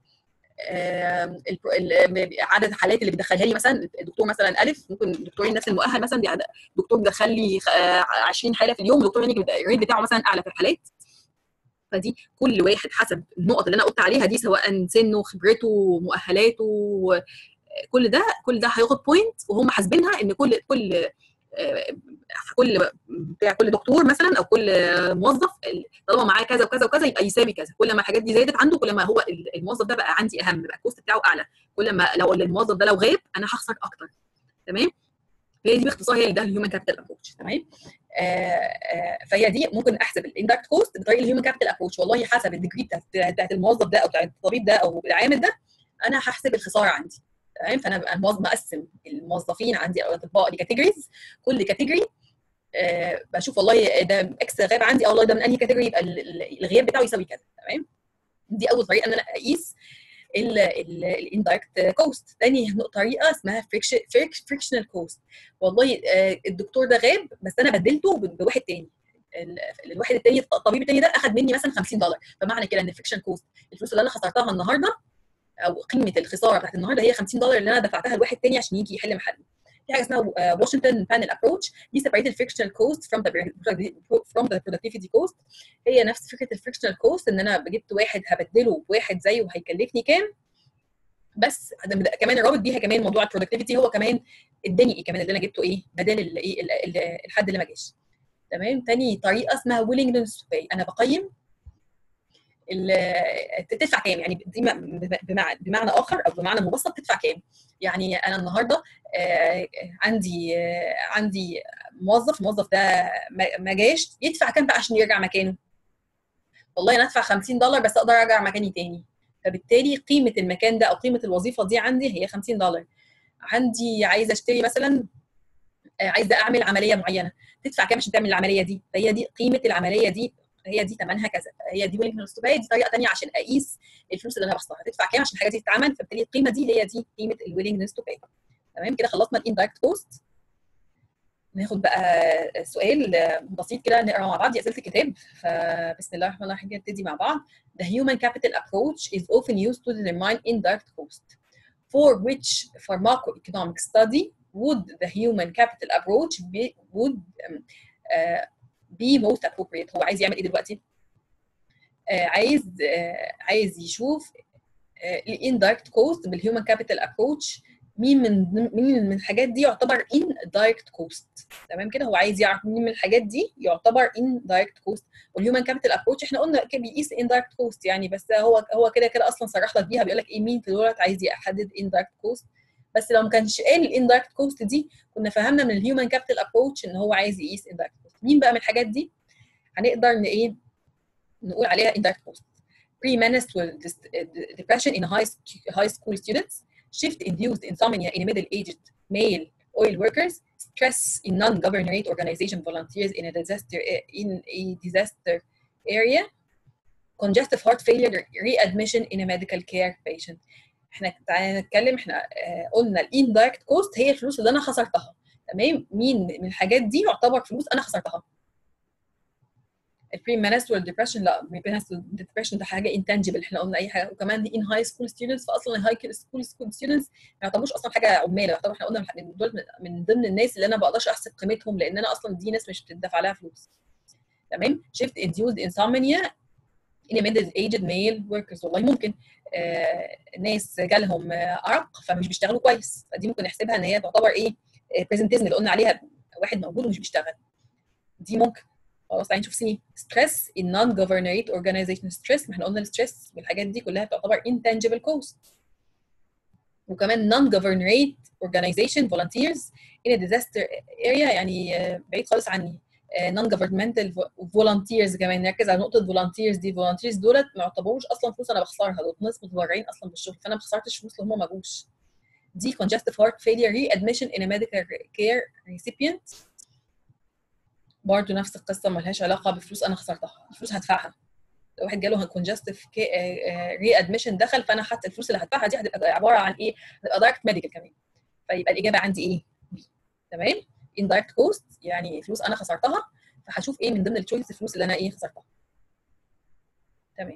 عدد الحالات اللي بيدخلها لي مثلا الدكتور مثلا الف ممكن دكتورين نفس المؤهل مثلا دكتور بيدخل لي 20 حاله في اليوم دكتور هناك الريت بتاعه مثلا اعلى في الحالات فدي كل واحد حسب النقط اللي انا قلت عليها دي سواء سنه خبرته مؤهلاته كل ده كل ده هياخد بوينت وهم حاسبينها ان كل كل كل بتاع كل دكتور مثلا او كل موظف طالما معاه كذا وكذا وكذا يبقى يساوي كذا كل ما الحاجات دي زادت عنده كل ما هو الموظف ده بقى عندي اهم بقى الكوست بتاعه اعلى كل ما لو الموظف ده لو غاب انا هخسر اكتر تمام هي دي باختصار هي ده الهيومن كابيتال ابروتش تمام آه آه فهي دي ممكن احسب الاندكت كوست بطريقه الهيومن كابيتال ابروتش والله حسب الديجري بتاعت, بتاعت الموظف ده او بتاعت الطبيب ده او العامل ده انا هحسب الخساره عندي تمام فانا مقسم الموظفين عندي او الاطباء لكاتيجوريز كل كاتيجوري أه بشوف والله ده اكس غاب عندي او والله ده من انهي كاتيجوري يبقى الغياب بتاعه يساوي كذا تمام دي اول طريقه ان انا اقيس الاندايركت كوست تاني طريقه اسمها فريكشنال كوست والله الدكتور ده غاب بس انا بدلته بواحد تاني الواحد التاني الطبيب التاني ده اخذ مني مثلا 50 دولار فمعنى كده ان الفريكشن كوست الفلوس اللي انا خسرتها النهارده او قيمه الخساره بتاعت النهارده هي 50 دولار اللي انا دفعتها لواحد تاني عشان يجي يحل محلي في حاجه اسمها واشنطن بانل ابروتش دي سيبريت الفريكشنال كوست فروم فروم ذا برودكتيفيتي كوست هي نفس فكره الفريكشنال كوست ان انا جبت واحد هبدله بواحد زيه هيكلفني كام بس كمان الرابط بيها كمان موضوع البرودكتيفيتي هو كمان اداني ايه كمان اللي انا جبته ايه بدل الايه الحد اللي ما جاش تمام تاني طريقه اسمها willingness to pay انا بقيم تدفع كام يعني دي بمعنى, بمعنى اخر او بمعنى مبسط تدفع كام يعني انا النهارده عندي عندي موظف الموظف ده ما جاش يدفع كام بقى عشان يرجع مكانه والله انا ادفع 50 دولار بس اقدر ارجع مكاني تاني فبالتالي قيمه المكان ده او قيمه الوظيفه دي عندي هي 50 دولار عندي عايزه اشتري مثلا عايزه اعمل عمليه معينه تدفع كام عشان تعمل العمليه دي فهي دي قيمه العمليه دي هي دي ثمنها كذا هي دي ويلنجنس تو دي طريقه ثانيه عشان اقيس الفلوس اللي انا بخسرها هتدفع كام عشان الحاجه دي تتعمل فبالتالي القيمه دي هي دي قيمه الويلنجنس تو باي تمام كده خلصنا الاندايركت كوست ناخد بقى سؤال بسيط كده نقرا مع بعض دي اسئله الكتاب فبسم الله الرحمن الرحيم نبتدي مع بعض The human capital approach is often used to determine indirect cost. For which pharmacoeconomic study would the human capital approach be, would um, uh, be most appropriate هو عايز يعمل ايه دلوقتي آه عايز آه عايز يشوف آه الاندايركت كوست بالهيومن كابيتال ابروتش مين من مين من الحاجات دي يعتبر ان دايركت كوست تمام كده هو عايز يعرف مين من الحاجات دي يعتبر ان دايركت كوست والهيومن كابيتال ابروتش احنا قلنا كان بيقيس ان دايركت كوست يعني بس هو هو كده كده اصلا صرح لك بيها بيقول لك ايه مين في دولت عايز يحدد ان دايركت كوست بس لو ما كانش قال الاندايركت كوست دي كنا فهمنا من الهيومن كابيتال ابروتش ان هو عايز يقيس اندايركت كوست مين بقى من الحاجات دي هنقدر ان ايه نقول عليها indirect cost premenstrual depression in high, high school students, shift-induced insomnia in middle-aged male oil workers, stress in non-governorate organization volunteers in a disaster in a disaster area, congestive heart failure readmission in a medical care patient. احنا تعالى نتكلم احنا آه قلنا الاندايركت كوست هي الفلوس اللي انا خسرتها تمام مين من الحاجات دي يعتبر فلوس انا خسرتها البري menstrual depression لا البري menstrual depression ده حاجه intangible احنا قلنا اي حاجه وكمان دي in high school students فاصلا الهاي سكول ستودنتس ما يعتبروش اصلا حاجه عماله يعتبر احنا قلنا دول من ضمن الناس اللي انا ما بقدرش احسب قيمتهم لان انا اصلا دي ناس مش بتدفع لها فلوس تمام shift induced insomnia in a middle aged male workers والله ممكن آه ناس جالهم ارق فمش بيشتغلوا كويس فدي ممكن نحسبها ان هي تعتبر ايه برزنتيزم اللي قلنا عليها واحد موجود ومش بيشتغل دي ممكن خلاص تعالى نشوف سي ستريس in non governorate organization stress ما احنا قلنا الستريس والحاجات دي كلها تعتبر intangible cost وكمان non governorate organization volunteers in a disaster area يعني بعيد خالص عني non governmental volunteers كمان نركز على نقطه volunteers دي volunteers دولت ما يعتبروش اصلا فلوس انا بخسرها دول ناس متبرعين اصلا بالشغل فانا ما خسرتش فلوس اللي هم ما جوش دي congestive heart failure readmission in a medical care recipient برضه نفس القصه ملهاش علاقه بفلوس انا خسرتها الفلوس هدفعها لو واحد جاله congestive ري ادميشن دخل فانا حتى الفلوس اللي هدفعها دي هتبقى عباره عن ايه؟ هتبقى دايركت ميديكال كمان فيبقى الاجابه عندي ايه؟ بي تمام؟ indirect cost يعني فلوس انا خسرتها فهشوف ايه من ضمن التشويس الفلوس اللي انا ايه خسرتها تمام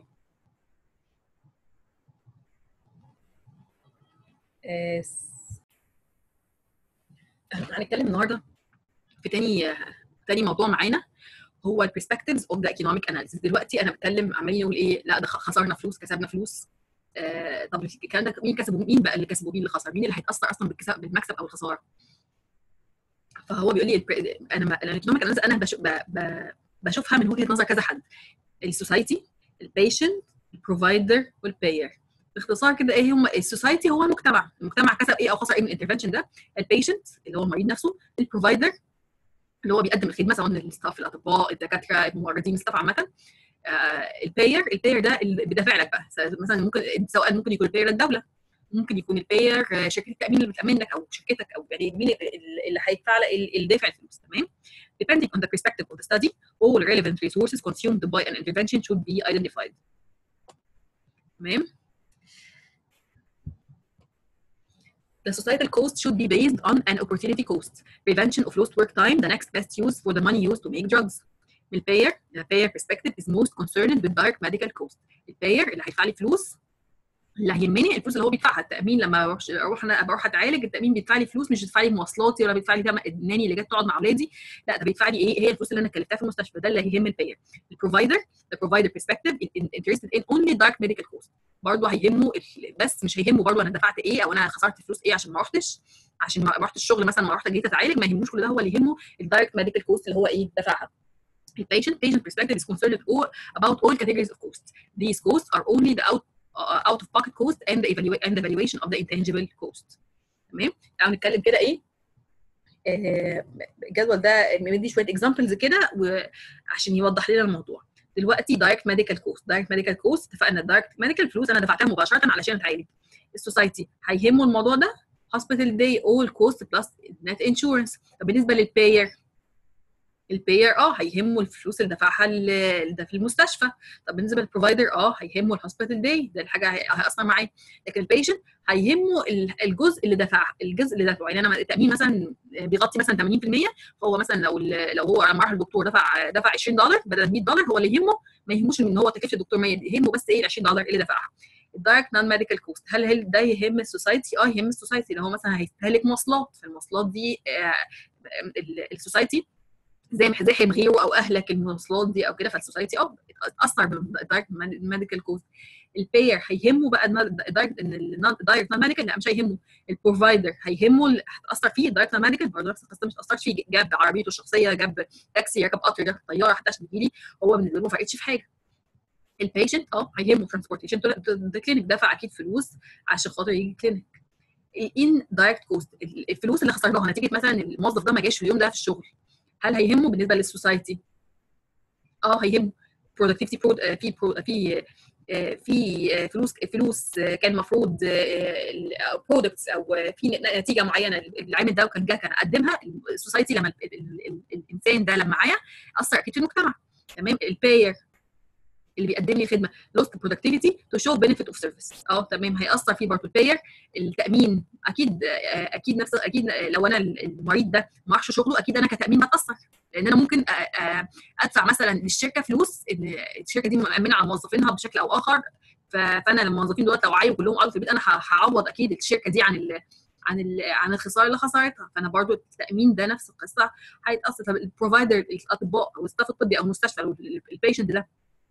هنتكلم النهارده في تاني تاني موضوع معانا هو البرسبكتيفز اوف ذا ايكونوميك اناليسيس دلوقتي انا بتكلم عمالين نقول ايه لا ده خسرنا فلوس كسبنا فلوس آه طب الكلام ده مين كسب مين بقى اللي كسب ومين اللي خسر مين اللي هيتاثر اصلا بالكسب بالمكسب او الخساره فهو بيقول لي انا الايكونوميك اناليسيس انا بشوف بشوفها من وجهه نظر كذا حد السوسايتي البيشنت البروفايدر والباير باختصار كده ايه هم السوسايتي هو المجتمع المجتمع كسب ايه او خسر ايه من الانترفنشن ده البيشنت اللي هو المريض نفسه البروفايدر اللي هو بيقدم الخدمه سواء الستاف الاطباء الدكاتره الممرضين الستاف عامه آه الباير الباير ده اللي بيدافع لك بقى مثلا ممكن سواء ممكن يكون الباير الدوله ممكن يكون الباير شركه التامين اللي بتامن لك او شركتك او يعني مين اللي هيدفع لك اللي دافع الفلوس تمام depending on the perspective of the study all relevant resources consumed by an intervention should be identified تمام The societal cost should be based on an opportunity cost, prevention of lost work time, the next best use for the money used to make drugs. The payer, the payer perspective is most concerned with direct medical cost. الباير اللي هيدفع لي فلوس اللي هيهمني الفلوس اللي هو بيدفعها التامين لما اروح اروح انا بروح اتعالج التامين بيدفع لي فلوس مش بيدفع لي مواصلاتي ولا بيدفع لي الناني اللي جت تقعد مع اولادي لا ده بيدفع لي ايه هي الفلوس اللي انا كلفتها في المستشفى ده اللي هيهم الباير البروفايدر the provider perspective is interested in only direct medical cost برضه هيهمه بس مش هيهمه برضه انا دفعت ايه او انا خسرت فلوس ايه عشان ما رحتش عشان ما رحت الشغل مثلا ما رحت جيت اتعالج ما يهموش كل ده هو اللي يهمه الدايركت ميديكال كوست اللي هو ايه دفعها The patient patient perspective is concerned all, about all categories of costs. These costs are only the out uh, out of pocket cost and the evaluation and the valuation of the intangible cost. تمام؟ تعالوا نتكلم كده ايه الجدول ده مدي شويه اكزامبلز كده وعشان يوضح لنا الموضوع. دلوقتي دايركت ميديكال كوست دايركت ميديكال كوست اتفقنا الدايركت ميديكال فلوس انا دفعتها مباشره علشان اتعالج السوسايتي هيهمه الموضوع ده hospital day all cost plus net insurance طب بالنسبه للباير الباير اه هيهمه الفلوس اللي دفعها ده في المستشفى طب بالنسبه للبروفايدر اه هيهمه الهوسبيتال داي ده الحاجه هيأثر معاه لكن البيشنت هيهمه الجزء اللي دفع الجزء اللي دفعه يعني انا التامين مثلا بيغطي مثلا 80% فهو مثلا لو لو هو لما راح الدكتور دفع دفع 20 دولار بدل 100 دولار هو اللي يهمه ما يهموش ان هو تكلفه الدكتور 100 يهمه بس ايه ال 20 دولار اللي دفعها الدايركت نون ميديكال كوست هل هل ده يهم السوسايتي اه يهم السوسايتي اللي هو مثلا هيستهلك مواصلات فالمواصلات دي السوسايتي زي ما زاحم غيره او اهلك المواصلات دي او كده فالسوسايتي اه اتاثر بالدايركت ميديكال كوست الباير هيهمه بقى الدايركت ان الدايركت ميديكال لا مش هيهمه البروفايدر هيهمه هتاثر فيه الدايركت ميديكال برضه نفس القصه مش هتاثرش فيه جاب عربيته الشخصيه جاب تاكسي ركب قطر ركب طياره حتى عشان يجي لي هو بالنسبه له ما فرقتش في حاجه البيشنت اه هيهمه ترانسبورتيشن ده كلينيك دفع اكيد فلوس عشان خاطر يجي كلينيك الان دايركت كوست الفلوس اللي خسرناها نتيجه مثلا الموظف ده ما جاش في اليوم ده في الشغل هل هيهمه بالنسبه للسوسايتي؟ اه هيهمه productivity pro في pro في في فلوس فلوس كان المفروض برودكتس او في نتيجه معينه العامل ده وكان جه كان قدمها السوسايتي لما الانسان ده لما معايا اثر اكيد في المجتمع تمام الباير اللي بيقدم لي خدمه لوست برودكتيفيتي تو شو بنفيت اوف سيرفيس اه تمام هياثر فيه برضه الباير التامين اكيد اكيد نفس اكيد لو انا المريض ده ما راحش شغله اكيد انا كتامين بتاثر لان انا ممكن ادفع مثلا للشركه فلوس ان الشركه دي مامنه على موظفينها بشكل او اخر فانا الموظفين دول لو عايوا كلهم قعدوا في البيت انا هعوض اكيد الشركه دي عن ال عن ال عن الخساره اللي خسرتها فانا برضو التامين ده نفس القصه هيتاثر طب البروفايدر الاطباء او الستاف الطبي او المستشفى او البيشنت ده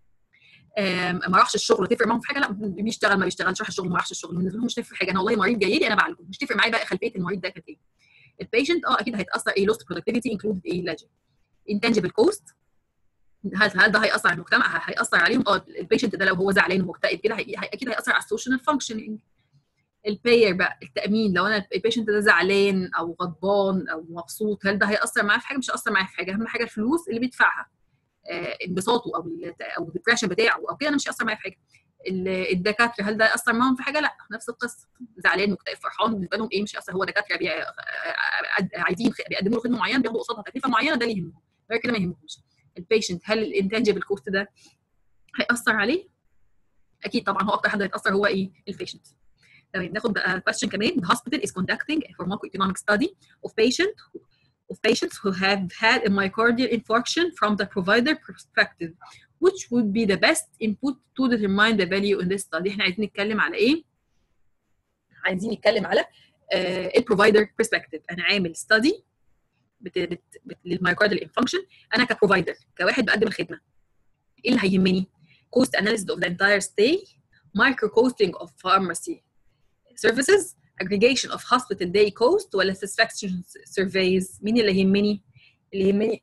ما راحش الشغل تفرق معاهم في حاجه لا بيشتغل ما بيشتغلش راح الشغل ما راحش الشغل بالنسبه لهم مش تفرق حاجه انا والله مريض جاي لي انا بعالجه مش تفرق معايا بقى خلفيه المريض ده كانت ايه البيشنت اه اكيد هيتاثر ايه لوست برودكتيفيتي انكلود ايه لاجن انتنجبل كوست هل هل ده هياثر على المجتمع هياثر عليهم اه البيشنت ده لو هو زعلان ومكتئب كده هي اكيد هياثر على السوشيال فانكشننج الباير بقى التامين لو انا البيشنت ده زعلان او غضبان او مبسوط هل ده هياثر معاه في حاجه مش هياثر معاه في حاجه اهم حاجه الفلوس اللي بيدفعها انبساطه او او الديبريشن بتاعه او كده انا مش هياثر معايا في حاجه الدكاتره هل ده ياثر معاهم في حاجه لا نفس القصه زعلان مكتئب فرحان بالنسبه لهم ايه مش هياثر هو دكاتره بي... عايزين بيقدموا له خدمه معينه بياخدوا قصادها تكلفه معينه ده اللي يهمهم غير كده ما يهمهمش البيشنت هل الانتنجبل كوست ده هياثر عليه اكيد طبعا هو اكتر حد هيتاثر هو ايه البيشنت تمام ناخد بقى question كمان the hospital is conducting a pharmacoeconomic study of patient of patients who have had a myocardial infarction from the provider perspective which would be the best input to determine the value in this study احنا عايزين نتكلم على ايه عايزين نتكلم على البروفايدر برسبكتيف انا عامل ستادي للمايوكارديال انفانكشن انا كبروفايدر كواحد بقدم الخدمه ايه اللي هيهمني cost analysis of the entire stay micro costing of pharmacy services aggregation of hospital day cost ولا satisfaction surveys مين اللي يهمني اللي يهمني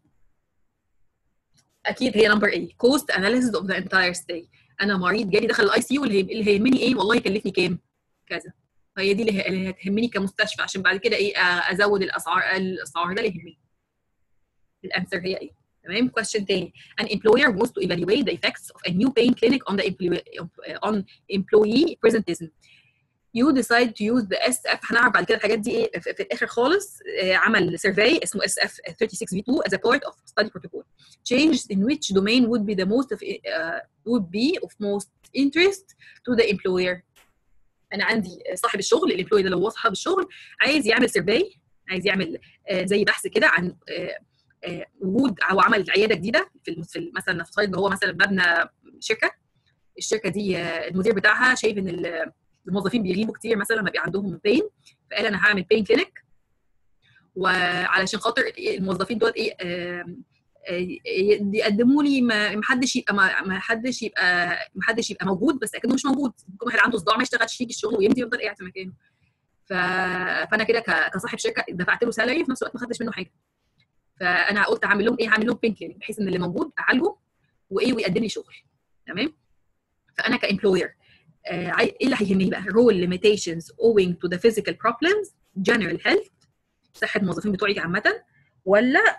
اكيد هي نمبر A cost analysis of the entire stay انا مريض جالي دخل الاي سي يو اللي هيهمني ايه والله يكلفني كام كذا فهي دي اللي هتهمني كمستشفى عشان بعد كده ايه ازود الاسعار الاسعار ده اللي يهمني الانسر هي ايه تمام question تاني an employer wants to evaluate the effects of a new pain clinic on the employee on employee presentism you decide to use the SF هنعرف بعد كده الحاجات دي ايه في, في الاخر خالص عمل survey اسمه SF 36V2 as a part of study protocol changes in which domain would be the most of uh, would be of most interest to the employer انا عندي صاحب الشغل الامبلوي ده لو هو صاحب الشغل عايز يعمل سيرفي عايز يعمل زي بحث كده عن وجود او عمل عياده جديده في مثلا نفترض هو مثلا مبنى شركه الشركه دي المدير بتاعها شايف ان الموظفين بيغيبوا كتير مثلا لما بيبقى عندهم بين فقال انا هعمل بين كلينيك وعلشان خاطر الموظفين دول ايه يقدموا لي ما حدش يبقى ما حدش يبقى ما حدش يبقى موجود بس اكنه مش موجود ممكن واحد عنده صداع ما يشتغلش يجي الشغل ويمضي يفضل قاعد في مكانه ف... فانا كده كصاحب شركه دفعت له سالري في نفس الوقت ما خدتش منه حاجه فانا قلت هعمل لهم ايه هعمل لهم بين كلينيك بحيث ان اللي موجود اعالجه وايه ويقدم لي شغل تمام فانا كامبلوير آه ايه اللي هيهمني بقى role limitations owing to the physical problems general health صحه الموظفين بتوعي عامه ولا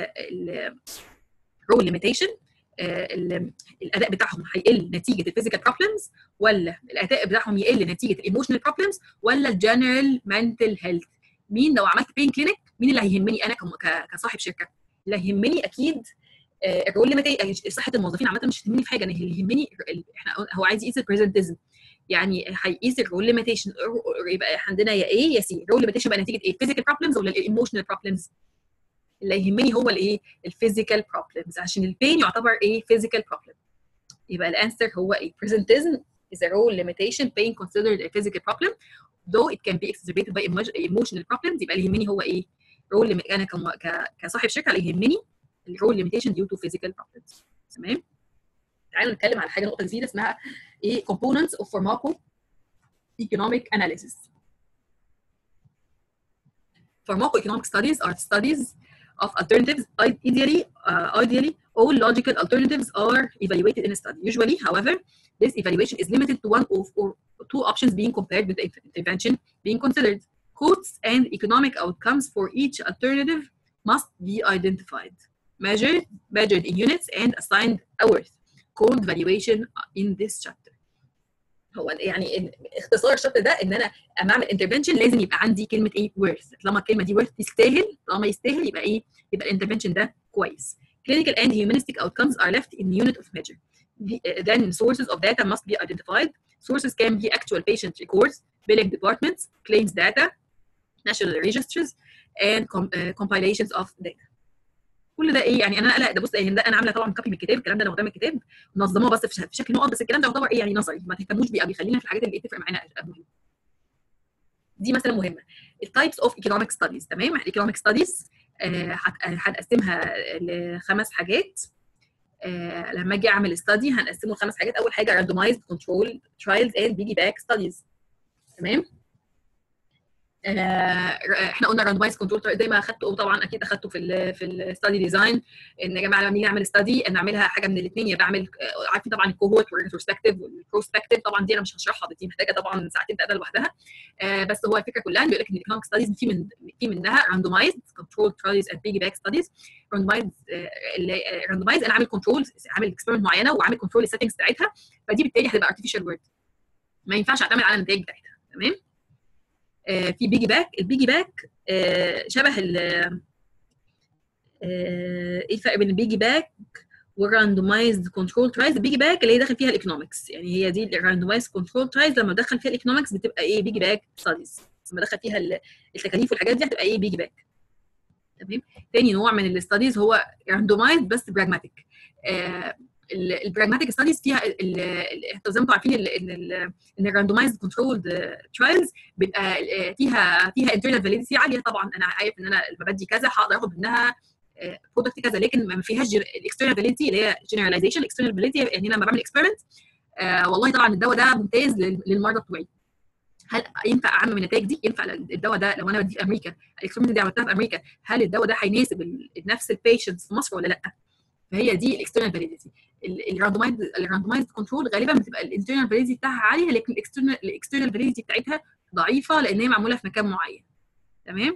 رول ليميتيشن الاداء بتاعهم هيقل نتيجه الفيزيكال بروبلمز ولا الاداء بتاعهم يقل نتيجه الايموشنال بروبلمز ولا الجنرال منتل هيلث مين لو عملت بين كلينيك مين اللي هيهمني انا كصاحب شركه اللي هيهمني اكيد الرول ليميتيشن صحه الموظفين عامه مش هتهمني في حاجه انا اللي يهمني احنا هو عايز يقيس البرزنتيزم يعني هيقيس الرول ليميتيشن يبقى عندنا يا ايه يا سي الرول ليميتيشن بقى نتيجه ايه الفيزيكال بروبلمز ولا الايموشنال بروبلمز اللي يهمني هو الايه الفيزيكال بروبلمز عشان البين يعتبر ايه فيزيكال بروبلم يبقى الانسر هو ايه presentism is a role limitation pain considered a physical problem though it can be exacerbated by emotional problems يبقى اللي يهمني هو ايه role انا كصاحب شركه اللي يهمني الرول limitation due to physical problems تمام تعالوا نتكلم على حاجه نقطه جديده اسمها ايه components of pharmaco economic analysis pharmacoeconomic studies are studies of alternatives ideally uh, ideally all logical alternatives are evaluated in a study usually however this evaluation is limited to one of or two options being compared with the intervention being considered costs and economic outcomes for each alternative must be identified measured measured in units and assigned a worth called valuation in this chapter هو يعني اختصار الشرط ده ان انا اما اعمل انترفنشن لازم يبقى عندي كلمه ايه worth طالما الكلمه دي worth تستاهل طالما يستاهل يبقى ايه يبقى الانترفنشن ده كويس clinical and humanistic outcomes are left in unit of measure then sources of data must be identified sources can be actual patient records billing departments claims data national registers and com uh, compilations of data كل ده ايه يعني انا لا ده بص يعني ده انا عامله طبعا كوبي من الكتاب الكلام ده انا واخداه من الكتاب منظماه بس في شكل نقط بس الكلام ده يعتبر ايه يعني نظري ما تهتموش بيه قوي خلينا في الحاجات اللي تفرق معانا قبل دي مثلا مهمه التايبس اوف ايكونوميك ستاديز تمام الايكونوميك ستاديز هنقسمها لخمس حاجات آه لما اجي اعمل ستادي هنقسمه لخمس حاجات اول حاجه راندومايزد كنترول ترايلز اند بيجي باك ستاديز تمام احنا قلنا راندمايز كنترول زي ما اخدته طبعا اكيد اخدته في ال في الستادي ديزاين ان يا جماعه لما نيجي نعمل ستادي نعملها حاجه من الاثنين يا بعمل عارفين طبعا الكوهورت والريتروسبكتيف والبروسبكتيف طبعا دي انا مش هشرحها دي محتاجه طبعا ساعتين ثلاثه لوحدها بس هو الفكره كلها بيقول لك ان الايكونوميك ستاديز في من في منها راندمايزد كنترول ترايلز اند بيجي باك ستاديز راندمايز راندمايز انا عامل كنترول عامل اكسبيرمنت معينه وعامل كنترول السيتنجز بتاعتها فدي بالتالي هتبقى ارتفيشال وورد ما ينفعش اعتمد على النتائج بتاعتها تمام آه في بيجي باك البيجي باك آه شبه ال ايه الفرق بين البيجي باك والراندومايزد كنترول ترايز البيجي باك اللي هي داخل فيها الايكونومكس يعني هي دي الراندومايزد كنترول ترايز لما ادخل فيها الايكونومكس بتبقى ايه بيجي باك ستاديز لما ادخل فيها التكاليف والحاجات دي هتبقى ايه بيجي باك تمام تاني نوع من الاستاديز هو راندومايزد بس براجماتيك آه البراجماتيك ستاديز فيها زي ما انتم عارفين ان الراندومايزد كنترولد ترايلز بيبقى فيها فيها انترنال فاليديتي عاليه طبعا انا عارف ان انا لما بدي كذا هقدر اخد منها برودكت كذا لكن ما فيهاش الاكسترنال فاليديتي اللي هي جنراليزيشن الاكسترنال فاليديتي يعني لما بعمل اكسبيرمنت آه والله طبعا الدواء ده ممتاز للمرضى بتوعي هل ينفع اعمم النتائج دي؟ ينفع الدواء ده لو انا بدي في امريكا الاكسبيرمنت دي عملتها في امريكا هل الدواء ده هيناسب نفس البيشنتس في مصر ولا لا؟ فهي دي الاكسترنال فاليديتي الراندومايز الراندومايز كنترول غالبا بتبقى الانترنال فاليديتي بتاعها عاليه لكن الاكسترنال الاكسترنال فاليديتي بتاعتها ضعيفه لان هي معموله في مكان معين تمام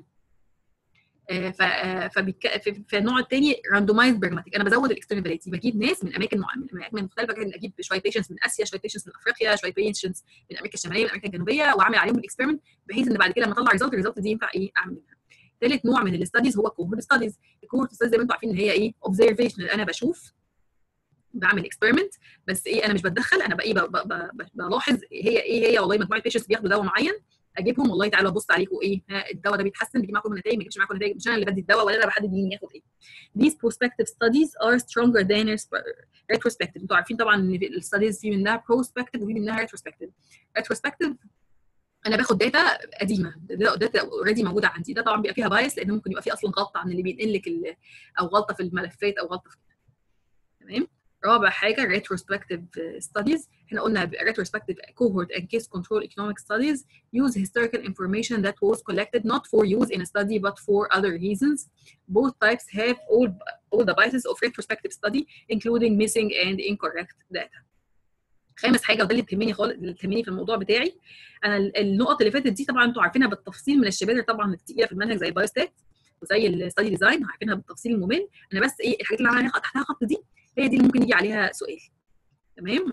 آه ف فبك... في النوع الثاني راندومايز براجماتيك انا بزود الاكسترنال فاليديتي بجيب ناس من اماكن معينه من اماكن مختلفه اجيب شويه بيشنتس من اسيا شويه بيشنتس من افريقيا شويه بيشنتس من امريكا الشماليه من امريكا الجنوبيه واعمل عليهم الاكسبيرمنت بحيث ان بعد كده لما اطلع ريزلت الريزلت دي ينفع ايه اعمل منها ثالث نوع من الاستاديز هو الكوهورت ستاديز الكوهورت ستاديز زي ما انتم عارفين ان هي ايه اوبزرفيشن انا بشوف بعمل اكسبيرمنت بس ايه انا مش بتدخل انا بقى ايه بلاحظ هي ايه هي والله مجموعه بيشنتس بياخدوا دواء معين اجيبهم والله تعالوا ابص عليكم ايه الدواء ده بيتحسن بيجيب معاكم نتائج ما بيجيبش معاكم نتائج مش انا اللي بدي الدواء ولا انا بحدد مين ياخد ايه these prospective studies are stronger than retrospective انتوا عارفين طبعا ان الستاديز في منها prospective وفي منها retrospective retrospective انا باخد داتا قديمه داتا اوريدي موجوده عندي ده طبعا بيبقى فيها بايس لان ممكن يبقى فيه اصلا غلطه عن اللي بينقل لك او غلطه في الملفات او غلطه في تمام رابع حاجه retrospective studies احنا قلنا retrospective cohort and case control economic studies use historical information that was collected not for use in a study but for other reasons both types have all all the biases of retrospective study including missing and incorrect data خامس حاجه وده اللي بتهمني خالص اللي بتهمني في الموضوع بتاعي انا النقط اللي فاتت دي طبعا انتوا عارفينها بالتفصيل من الشباتر طبعا التقيله في المنهج زي البايوستات وزي الستادي ديزاين عارفينها بالتفصيل الممل انا بس ايه الحاجات اللي انا تحتها خط دي هي دي اللي ممكن يجي عليها سؤال تمام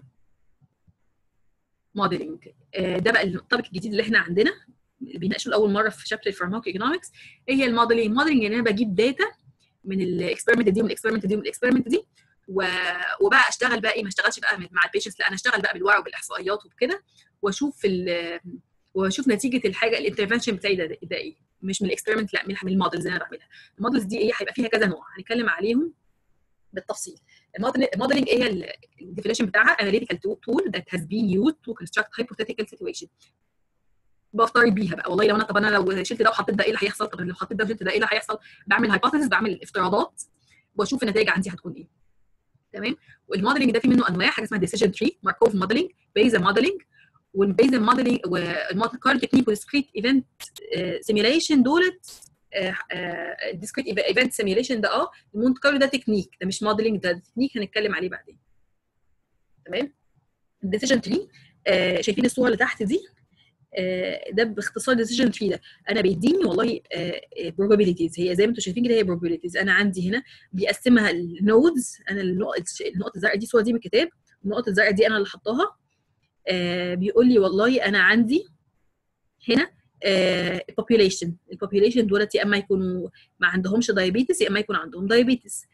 موديلنج آه ده بقى التوبيك الجديد اللي احنا عندنا بيناقشوا لاول مره في شابتر الفارماكو ايكونومكس ايه هي الموديلنج الموديلنج ان انا بجيب داتا من الاكسبيرمنت دي ومن الاكسبيرمنت دي ومن الاكسبيرمنت دي و... وبقى اشتغل بقى ايه ما اشتغلش بقى مع البيشنتس لا انا اشتغل بقى بالورق وبالاحصائيات وبكده واشوف ال... واشوف نتيجه الحاجه الانترفنشن بتاعي ده, ده ايه مش من الاكسبيرمنت لا من المودلز اللي انا بعملها المودلز دي ايه هيبقى فيها كذا نوع هنتكلم عليهم بالتفصيل الموديلنج ايه هي الديفينيشن بتاعها analytical tool that has been used to construct hypothetical situation بفترض بيها بقى والله لو انا طب انا لو شلت ده وحطيت ده ايه اللي هيحصل طب لو حطيت ده وشلت ده ايه اللي هيحصل بعمل هايبوثيسز بعمل افتراضات واشوف النتائج عندي هتكون ايه تمام والموديلنج ده في منه انواع حاجه اسمها ديسيجن تري ماركوف موديلنج بيزا موديلنج والبيزا موديلنج والكار تكنيك والديسكريت ايفنت سيميوليشن دولت الديسكريت ايفنت سيميوليشن ده اه المونت كارلو ده تكنيك ده مش موديلنج ده تكنيك هنتكلم عليه بعدين تمام الديسيجن تري آه شايفين الصوره اللي تحت دي آه ده باختصار ديسيجن تري ده انا بيديني والله probabilities هي زي ما انتم شايفين كده هي probabilities انا عندي هنا بيقسمها النودز انا النقط النقط الزرقاء دي صوره دي من الكتاب النقط الزرقاء دي انا اللي حطاها آه بيقول لي والله انا عندي هنا population البوبيوليشن دولت يا اما يكونوا ما عندهمش دايابيتس يا اما يكون عندهم دايابيتس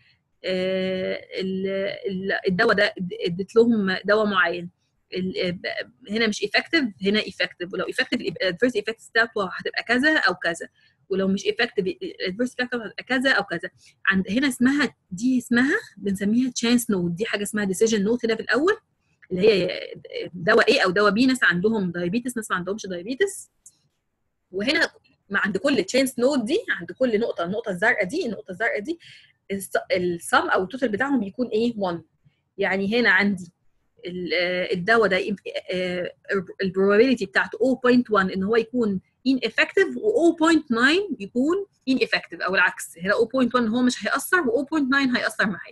الدواء ده اديت لهم دواء معين هنا مش افكتيف هنا افكتيف ولو افكتيف الادفيرس افكتس بتاعته هتبقى كذا او كذا ولو مش افكتيف الادفيرس افكتس هتبقى كذا او كذا عند هنا اسمها دي اسمها بنسميها تشانس نوت دي حاجه اسمها ديسيجن نوت هنا في الاول اللي هي دواء ايه او دواء بي ناس عندهم دايابيتس ناس ما عندهمش دايابيتس وهنا ما عند كل تشانس نوت دي عند كل نقطه النقطه الزرقاء دي النقطه الزرقاء دي السم او التوتال بتاعهم بيكون ايه 1 يعني هنا عندي الدواء ده البروبابيلتي بتاعته 0.1 ان هو يكون ineffective و 0.9 يكون ineffective او العكس هنا 0.1 هو مش هيأثر و 0.9 هيأثر معايا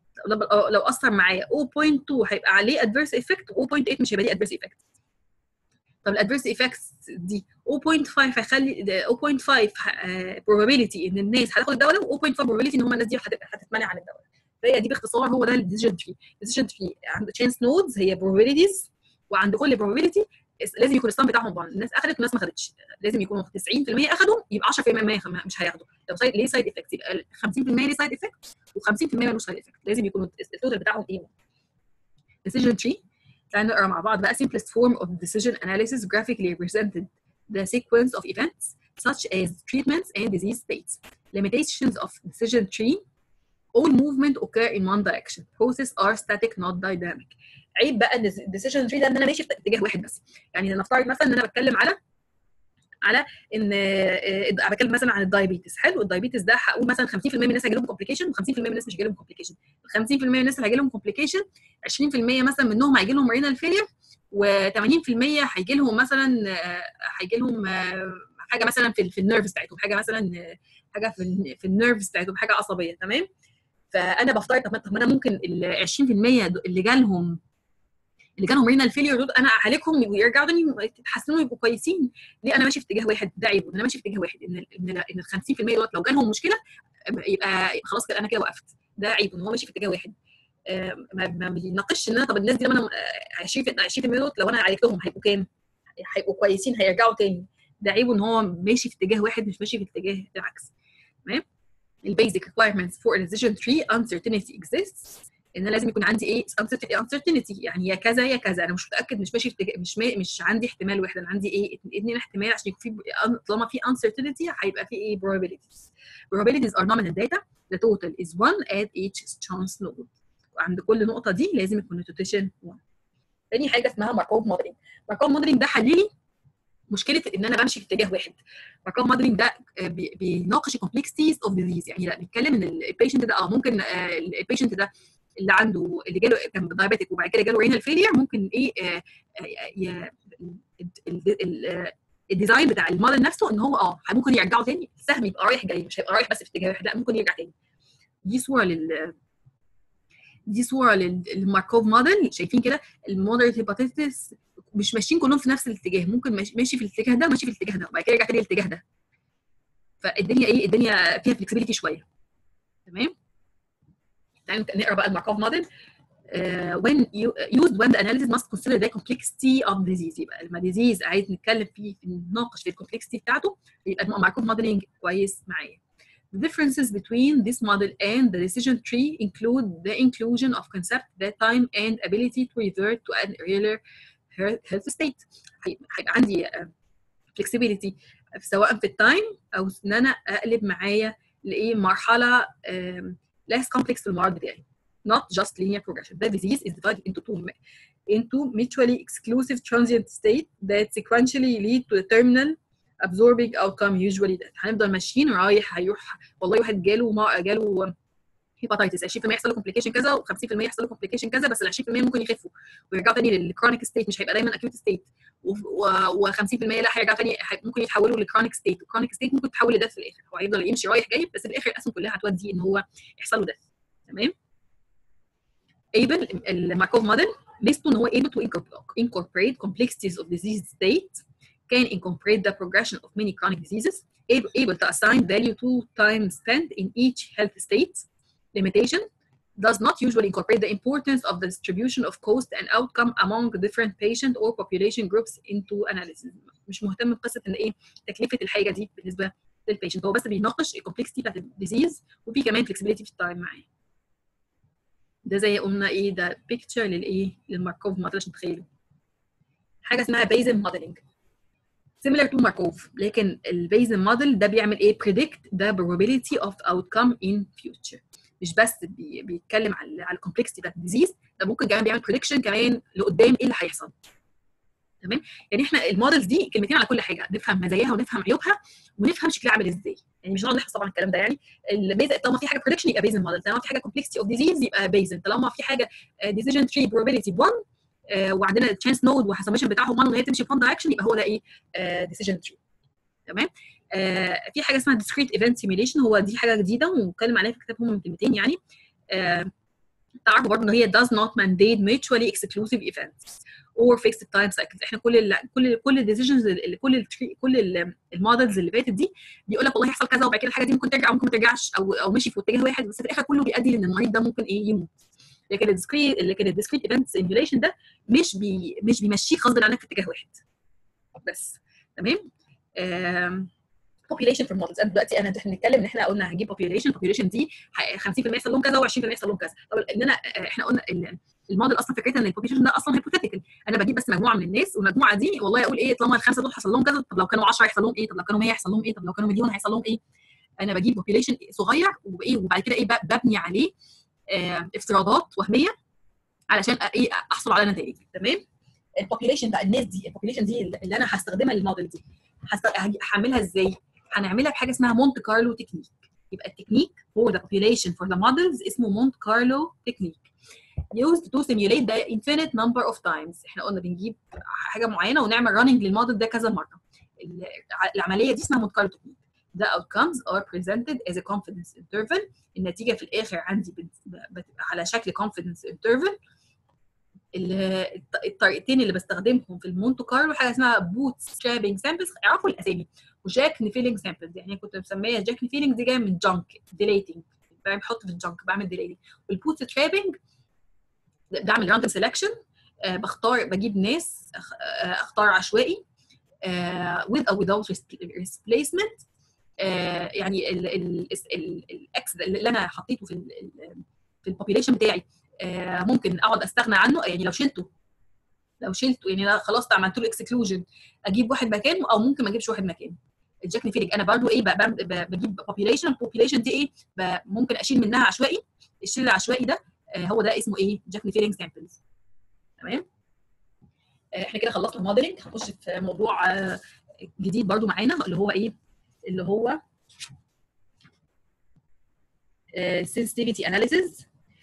لو اثر معايا 0.2 هيبقى عليه adverse effect و 0.8 مش هيبقى ليه adverse effect طب الادفيرس ايفكتس دي 0.5 هيخلي 0.5 probability ان الناس هتاخد الدواء ده و 0.5 probability ان هم الناس دي هتتمنع عن الدواء فهي دي باختصار هو ده الديسيجن تري الديسيجن تري عند تشانس نودز هي probabilities وعند كل probability لازم يكون السم بتاعهم بعض الناس اخذت والناس ما اخذتش لازم يكونوا 90% اخذوا يبقى 10% مش هياخدوا لو سايد ليه سايد افكت يبقى 50% ليه سايد افكت و50% ملوش سايد افكت لازم يكونوا التوتال بتاعهم ايه decision tree تعالوا نقرا مع بعض بقى simplest form of decision analysis graphically represented the sequence of events such as treatments and disease states limitations of decision tree all movement occur in one direction process are static not dynamic عيب بقى ان الديسيجن تري ده ان انا ماشي في اتجاه واحد بس يعني نفترض مثلا ان انا بتكلم على على ان بتكلم مثلا عن الدايابيتس حلو الدايابيتس ده هقول مثلا 50% من الناس هيجي لهم كومبليكيشن و50% من الناس مش هيجي لهم كومبليكيشن 50% من الناس اللي هيجي لهم كومبليكيشن 20% مثلا منهم هيجي لهم رينال فيلير و80% هيجي لهم مثلا هيجي لهم حاجه مثلا في في النيرفز بتاعتهم حاجه مثلا حاجه في في النيرفز بتاعتهم حاجه عصبيه تمام فانا بفترض طب ما انا ممكن ال 20% اللي جالهم اللي جالهم رينال فيلير دول انا اعالجهم ويرجعوا تاني يتحسنوا ويبقوا كويسين ليه انا ماشي في اتجاه واحد ده عيب انا ماشي في اتجاه واحد ان ان ان ال 50% دول لو جالهم مشكله يبقى خلاص كده انا كده وقفت ده عيب ان هو ماشي في اتجاه واحد ما بيناقشش ان انا طب الناس دي لما انا 20 20% دول لو انا عالجتهم هيبقوا كام؟ هيبقوا كويسين هيرجعوا تاني ده عيب ان هو ماشي في اتجاه واحد مش ماشي في اتجاه العكس تمام البيزك requirements for a decision tree uncertainty exists ان لازم يكون عندي ايه uncertainty يعني يا كذا يا كذا انا مش متاكد مش ماشي في مش ما مش عندي احتمال واحد انا عندي ايه اثنين احتمال عشان يكون في طالما في uncertainty هيبقى في ايه probabilities probabilities are nominal data the total is 1 at each chance node وعند كل نقطه دي لازم يكون التوتيشن 1 تاني حاجه اسمها ماركوف موديلنج ماركوف موديلنج ده حللي مشكله ان انا بمشي في اتجاه واحد ماركوف موديلنج ده بيناقش الكومبلكسيتيز اوف ديزيز يعني لا بيتكلم ان البيشنت ده اه ممكن البيشنت ده اللي عنده اللي جاله كان دايابيتك وبعد كده جاله رينال فيلير ممكن ايه آه الديزاين بتاع الموديل نفسه ان هو اه ممكن يرجعه تاني السهم يبقى رايح جاي مش هيبقى رايح بس في اتجاه واحد لا ممكن يرجع تاني دي صوره لل دي صوره للماركوف موديل شايفين كده الموديل هيباتيتس مش ماشيين كلهم في نفس الاتجاه ممكن ماشي في الاتجاه ده ماشي في الاتجاه ده وبعد كده يرجع تاني للاتجاه ده فالدنيا ايه الدنيا فيها فلكسبيليتي شويه تمام تعالوا نقرا بقى الماركوف موديل uh, when you, used when the analysis must consider the complexity of disease يبقى لما disease عايز نتكلم فيه نناقش في الكومبلكسيتي بتاعته يبقى الماركوف موديلنج كويس معايا The differences between this model and the decision tree include the inclusion of concept that time and ability to revert to an earlier health state. هيبقى عندي flexibility سواء في التايم او ان انا اقلب معايا لايه مرحله less complex في المرض بتاعي. Not just linear progression. The disease is divided into two into mutually exclusive transient state that sequentially lead to a terminal absorbing outcome usually that هنفضل ماشيين رايح هيروح والله واحد جاله ما جاله هيباتيتس 20% يحصل له كومبليكيشن كذا و50% يحصل له كومبليكيشن كذا بس ال 20% ممكن يخفوا ويرجعوا تاني للكرونيك ستيت مش هيبقى دايما اكيوت ستيت و50% لا هيرجعوا تاني ممكن يتحولوا للكرونيك ستيت الكرونيك ستيت ممكن تتحول لدث في الاخر هو هيفضل يمشي رايح جاي بس في الاخر الاسهم كلها هتودي ان هو يحصل له دث تمام able الماركوف موديل based on هو able to incorporate complexities of disease state can incorporate the progression of many chronic diseases, able, able to assign value to time spent in each health state, limitation, does not usually incorporate the importance of the distribution of cost and outcome among different patient or population groups into analysis مش مهتم بقصه ان ايه تكلفه الحاجه دي بالنسبه للبيشنت هو بس بيناقش الكومبلكسيتي بتاعت الديزيز وفي كمان فلكسبيليتي في التايم معاه ده زي قلنا ايه ده بيكتشر للايه للماركوف موديل عشان تتخيلوا حاجه اسمها بيزن موديلنج similar to ماركوف لكن البيزن موديل ده بيعمل ايه predict the probability of outcome in future مش بس بي بيتكلم على على الكومبلكسيتي بتاعت الديزيز ده ممكن كمان بيعمل بريدكشن كمان لقدام ايه اللي هيحصل تمام يعني احنا المودلز دي كلمتين على كل حاجه نفهم مزاياها ونفهم عيوبها ونفهم شكلها عامل ازاي يعني مش هنقعد نحفظ طبعا الكلام ده يعني البيز طالما في حاجه بريدكشن يبقى بيزن موديل طالما في حاجه كومبلكسيتي اوف ديزيز يبقى بيزن طالما في حاجه ديسيجن تري probability 1 آه وعندنا تشانس نود والسمشن بتاعهم 1 وهي تمشي في 1 دايركشن يبقى هو ده ايه ديسيجن تري تمام آه في حاجه اسمها discrete event simulation هو دي حاجه جديده واتكلم عليها في كتاب هم من كلمتين يعني آه تعرفوا برضه ان هي does not mandate mutually exclusive events or fixed time cycles احنا كل ال كل كل الديسيجنز كل ال كل المودلز اللي فاتت دي بيقول لك والله هيحصل كذا وبعد كده الحاجه دي ممكن ترجع او ممكن ما ترجعش او او مشي في اتجاه واحد بس في الاخر كله بيؤدي لان المريض ده ممكن ايه يموت لكن الديسكريت لكن الديسكريت ايفنت سيميوليشن ده مش بي مش بيمشيك غصب عنك في اتجاه واحد بس تمام population for models انا دلوقتي انا احنا بنتكلم ان احنا قلنا هنجيب population population دي 50% يحصل لهم كذا و20% يحصل لهم كذا طب اننا احنا قلنا الموديل اصلا فكرتها ان البوبيليشن ده اصلا هيبوثيتيكال انا بجيب بس مجموعه من الناس والمجموعه دي والله اقول ايه طالما الخمسه دول حصل لهم كذا طب لو كانوا 10 هيحصل لهم ايه طب لو كانوا 100 هيحصل لهم ايه طب لو كانوا مليون هيحصل لهم ايه انا بجيب بوبيليشن صغير وايه وبعد كده ايه ببني عليه اه افتراضات وهميه علشان ايه احصل على نتائج تمام البوبيليشن بقى الناس دي البوبيليشن دي اللي انا هستخدمها للموديل دي هعملها ازاي هنعملها بحاجه اسمها مونت كارلو تكنيك يبقى التكنيك for the population for the models اسمه مونت كارلو تكنيك used to simulate the infinite number of times احنا قلنا بنجيب حاجه معينه ونعمل running للموديل ده كذا مره العمليه دي اسمها مونت كارلو تكنيك The outcomes are presented as a confidence interval النتيجه في الاخر عندي بتبقى على شكل confidence interval الطريقتين اللي بستخدمهم في المونتو كارلو حاجه اسمها بوت سترابنج سامبلز اعرفوا الاسامي وجاك نيفيلينج سامبلز يعني كنت مسميه جاك نيفيلينج دي جايه من جانك ديليتنج بحط في الجانك بعمل ديليتنج والبوت سترابنج بعمل راندوم سelection آه بختار بجيب ناس آه اختار عشوائي آه with or without replacement آه يعني الاكس اللي انا حطيته في ال في البوبيليشن بتاعي آه ممكن اقعد استغنى عنه يعني لو شلته لو شلته يعني انا خلاص عملت له اكسكلوجن اجيب واحد مكانه او ممكن ما اجيبش واحد مكانه الجاك نيفيلينج انا برضو ايه بجيب بوبيليشن البوبيليشن دي ايه ممكن اشيل منها عشوائي الشيل العشوائي ده آه هو ده اسمه ايه جاك نيفيلينج سامبلز تمام آه احنا كده خلصنا الموديلنج هنخش في موضوع جديد برضو معانا اللي هو ايه اللي هو sensitivity analysis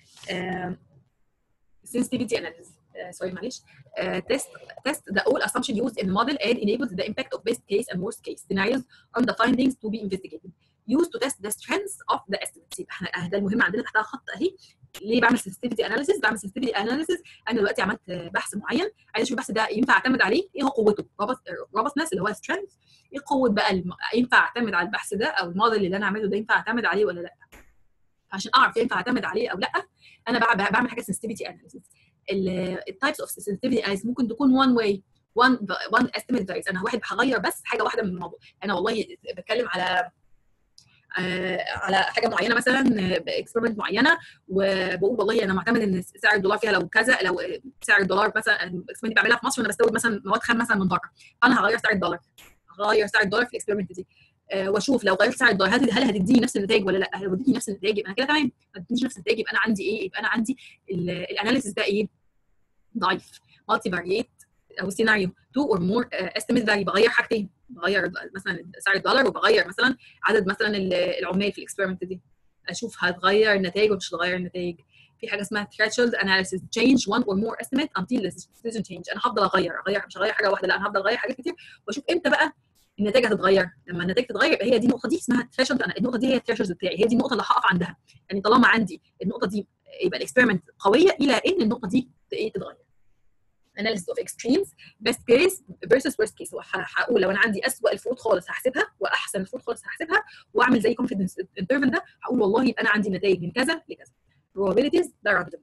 sensitivity analysis سوري معلش test test the all assumption used in the model and enables the impact of best case and worst case scenarios on the findings to be investigated used to test the strengths of the estimates يبقى احنا ده المهم عندنا تحتها خط اهي ليه بعمل sensitivity analysis بعمل sensitivity analysis انا دلوقتي عملت بحث معين عايز اشوف البحث ده ينفع اعتمد عليه ايه هو قوته robustness اللي هو strength ايه قوه بقى الم... ينفع اعتمد على البحث ده او الموديل اللي انا عامله ده ينفع اعتمد عليه ولا لا عشان اعرف ينفع اعتمد عليه او لا انا بعمل حاجه sensitivity analysis التايبس اوف sensitivity analysis ممكن تكون one way one one estimate varies انا واحد هغير بس حاجه واحده من الموضوع انا والله بتكلم على آه على حاجه معينه مثلا اكسبيرمنت معينه وبقول والله انا معتمد ان سعر الدولار فيها لو كذا لو سعر الدولار مثلا الاكسبيرمنت بعملها في مصر وانا بستورد مثلا مواد خام مثلا من بره انا هغير سعر الدولار هغير سعر الدولار في الاكسبيرمنت دي آه واشوف لو غيرت سعر الدولار هل هل هتديني نفس النتائج ولا لا؟ لو ادتني نفس النتائج يبقى انا كده تمام، ما ادتنيش نفس النتائج يبقى انا عندي ايه؟ يبقى انا عندي الاناليسيس ده ايه؟ ضعيف مالتي فاريت او سيناريو تو اور مور استيميت فاليو بغير حاجتين بغير مثلا سعر الدولار وبغير مثلا عدد مثلا العمال في الاكسبيرمنت دي اشوف هتغير النتائج ولا مش هتغير النتائج في حاجه اسمها threshold analysis change one or more estimate until the decision change انا هفضل اغير اغير مش هغير حاجه واحده لا انا هفضل اغير حاجات كتير واشوف امتى بقى النتائج هتتغير لما النتائج تتغير يبقى هي دي النقطه دي اسمها threshold انا النقطه دي هي الثريشولد بتاعي هي دي النقطه اللي هقف عندها يعني طالما عندي النقطه دي يبقى الاكسبيرمنت قويه الى ان النقطه دي ايه تتغير analysis of extremes best case versus worst case هقول لو انا عندي اسوء الفروض خالص هحسبها واحسن الفروض خالص هحسبها واعمل زي confidence interval ده هقول والله يبقى انا عندي نتائج من كذا لكذا probabilities ده random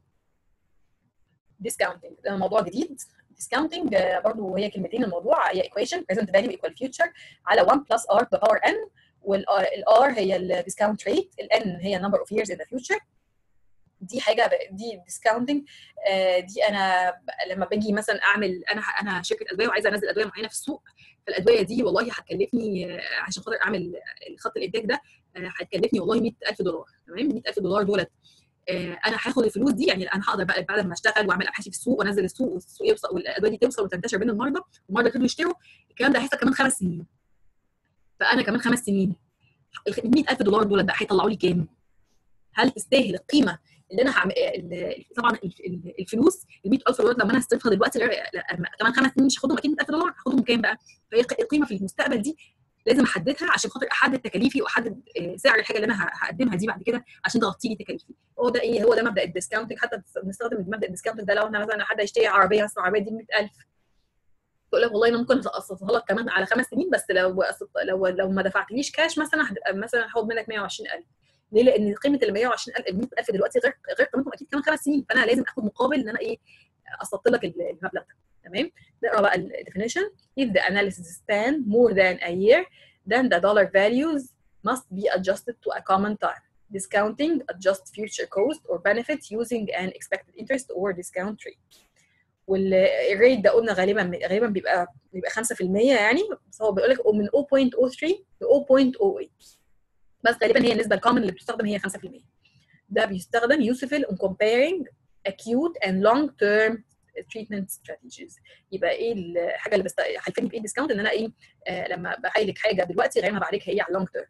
discounting ده موضوع جديد discounting آه، برضو هي كلمتين الموضوع هي equation present value equal future على 1 plus r to the power n والr هي ال discount rate ال n هي number of years in the future دي حاجه ب- دي discounting آه، دي انا ب- لما باجي مثلا اعمل انا انا شركه ادويه وعايزه انزل ادويه معينه في السوق فالادويه دي والله هتكلفني آه، عشان خاطر اعمل خط الانتاج ده آه، هتكلفني والله 100000 دولار تمام 100000 دولار دولت آه، انا هاخد الفلوس دي يعني انا هقدر بقى بعد ما اشتغل واعمل ابحاثي في السوق وانزل السوق والسوق يوصل والادويه دي توصل وتنتشر بين المرضى والمرضى يبتدوا يشتروا الكلام ده هيحصل كمان خمس سنين فانا كمان خمس سنين ال 100000 دولار دول بقى هيطلعوا لي كام؟ هل تستاهل القيمه اللي انا هعمل ال- طبعا ال- ال- الفلوس ال 100000 دولار لما انا هصرفها دلوقتي لا- لا، كمان خمس سنين مش هاخدهم اكيد 100000 دولار هاخدهم كام بقى؟ فهي القيمه في المستقبل دي لازم احددها عشان خاطر احدد تكاليفي واحدد آه، سعر الحاجه اللي انا ه- هقدمها دي بعد كده عشان تغطي لي تكاليفي هو ده ايه هو ده مبدا الديسكاونتنج حتى بنستخدم مبدا الديسكاونتنج ده لو انا مثلا حد هيشتري عربيه مثلا العربيه دي ب 100000 تقول لك والله انا ممكن اقسطها لك كمان على خمس سنين بس لو قسط- لو لو ما دفعتليش كاش مثلا هتبقى مثلا هاخد منك 120000 ليه؟ لان قيمه ال 120000 ال 100000 دلوقتي غير غير قيمتهم اكيد كمان خمس سنين فانا لازم اخد مقابل ان انا ايه قسطت لك ال- المبلغ ده تمام نقرا بقى الديفينيشن if the analysis span more than a year then the dollar values must be adjusted to a common time discounting adjust future cost or benefit using an expected interest or discount rate والريت ده قلنا غالبا غالبا بيبقى بيبقى 5% يعني بس هو بيقول لك من 0.03 ل 0.08 بس غالبا هي النسبه الكومن اللي بتستخدم هي 5% ده بيستخدم useful in comparing acute and long term treatment strategies يبقى ايه الحاجه اللي بست... هيفيدني بايه الديسكاونت ان انا ايه آه لما بعالج حاجه دلوقتي غير ما بعالجها هي على long term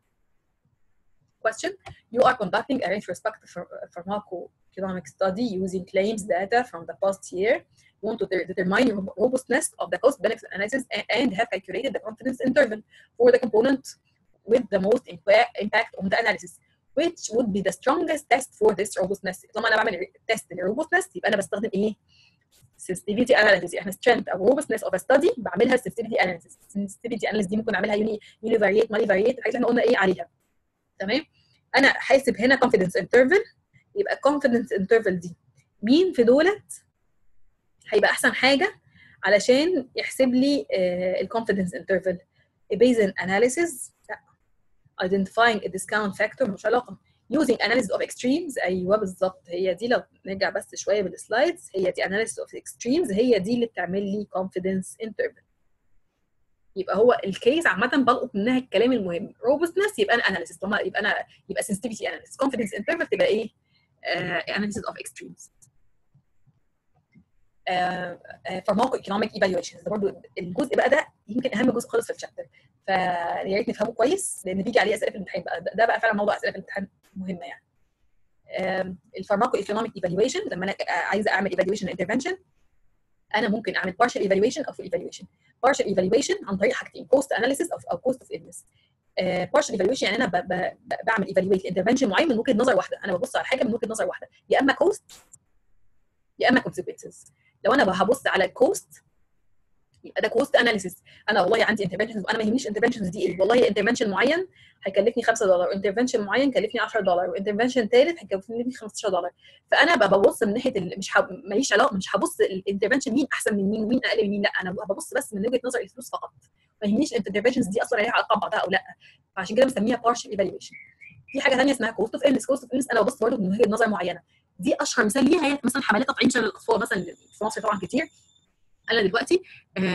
question you are conducting a retrospective ph- pharmacoeconomic study using claims data from the past year you want to de- determine the robustness of the cost benefit analysis a- and have calculated the confidence interval for the component with the most impa- impact on the analysis which would be the strongest test for this robustness طالما انا بعمل تيست للروبوستنس يبقى انا بستخدم ايه sensitivity analysis احنا strength او robustness of a study بعملها sensitivity analysis sensitivity analysis دي ممكن اعملها يوني يوني فاريت مالي فاريت الحاجات اللي احنا قلنا ايه عليها تمام انا حاسب هنا confidence interval يبقى confidence interval دي مين في دولت هيبقى احسن حاجه علشان يحسب لي الكونفيدنس انترفال Bayesian analysis لا identifying a discount factor مش علاقه using analysis of extremes ايوه بالظبط هي دي لو نرجع بس شويه بالسلايدز هي دي analysis of extremes هي دي اللي بتعمل لي confidence interval يبقى هو الكيس عامه بلقط منها الكلام المهم robustness يبقى انا analysis طالما يبقى انا يبقى sensitivity analysis confidence interval تبقى ايه uh, analysis of extremes فارماكو ايكونوميك ايفالويشن ده برضه الجزء بقى ده يمكن اهم جزء خالص في الشابتر فيا ريت نفهمه كويس لان بيجي عليه اسئله في الامتحان بقى ده بقى فعلا موضوع اسئله في الامتحان مهمه يعني الفارماكو ايكونوميك ايفالويشن لما انا عايزه اعمل ايفالويشن انترفنشن انا ممكن اعمل partial evaluation او full evaluation partial evaluation عن طريق حاجتين cost analysis او او cost of illness uh, partial evaluation يعني انا ب ب بعمل evaluate intervention معين من وجهه نظر واحده انا ببص على حاجه من وجهه نظر واحده يا اما cost يا اما consequences لو انا هبص على الكوست يبقى ده كوست اناليسيس انا والله عندي انترفنشنز وانا ما يهمنيش انترفنشنز دي ايه والله انترفنشن معين هيكلفني 5 دولار انترفنشن معين كلفني 10 دولار وانترفنشن ثالث هيكلفني 15 دولار فانا ببص من ناحيه ال... مش ه... ماليش علاقه مش هبص الانترفنشن مين احسن من مين ومين اقل من مين لا انا ببص بس من وجهه نظر الفلوس فقط ما يهمنيش الانترفنشنز دي اصلا ليها علاقه ببعضها او لا فعشان كده بسميها بارشل ايفالويشن في حاجه ثانيه اسمها كوست اوف انس كوست اوف انس انا ببص برضه من وجهه نظر معينه دي اشهر مثال ليها هي مثلا حملات تطعيم شلل الاطفال مثلا في مصر طبعا كتير انا دلوقتي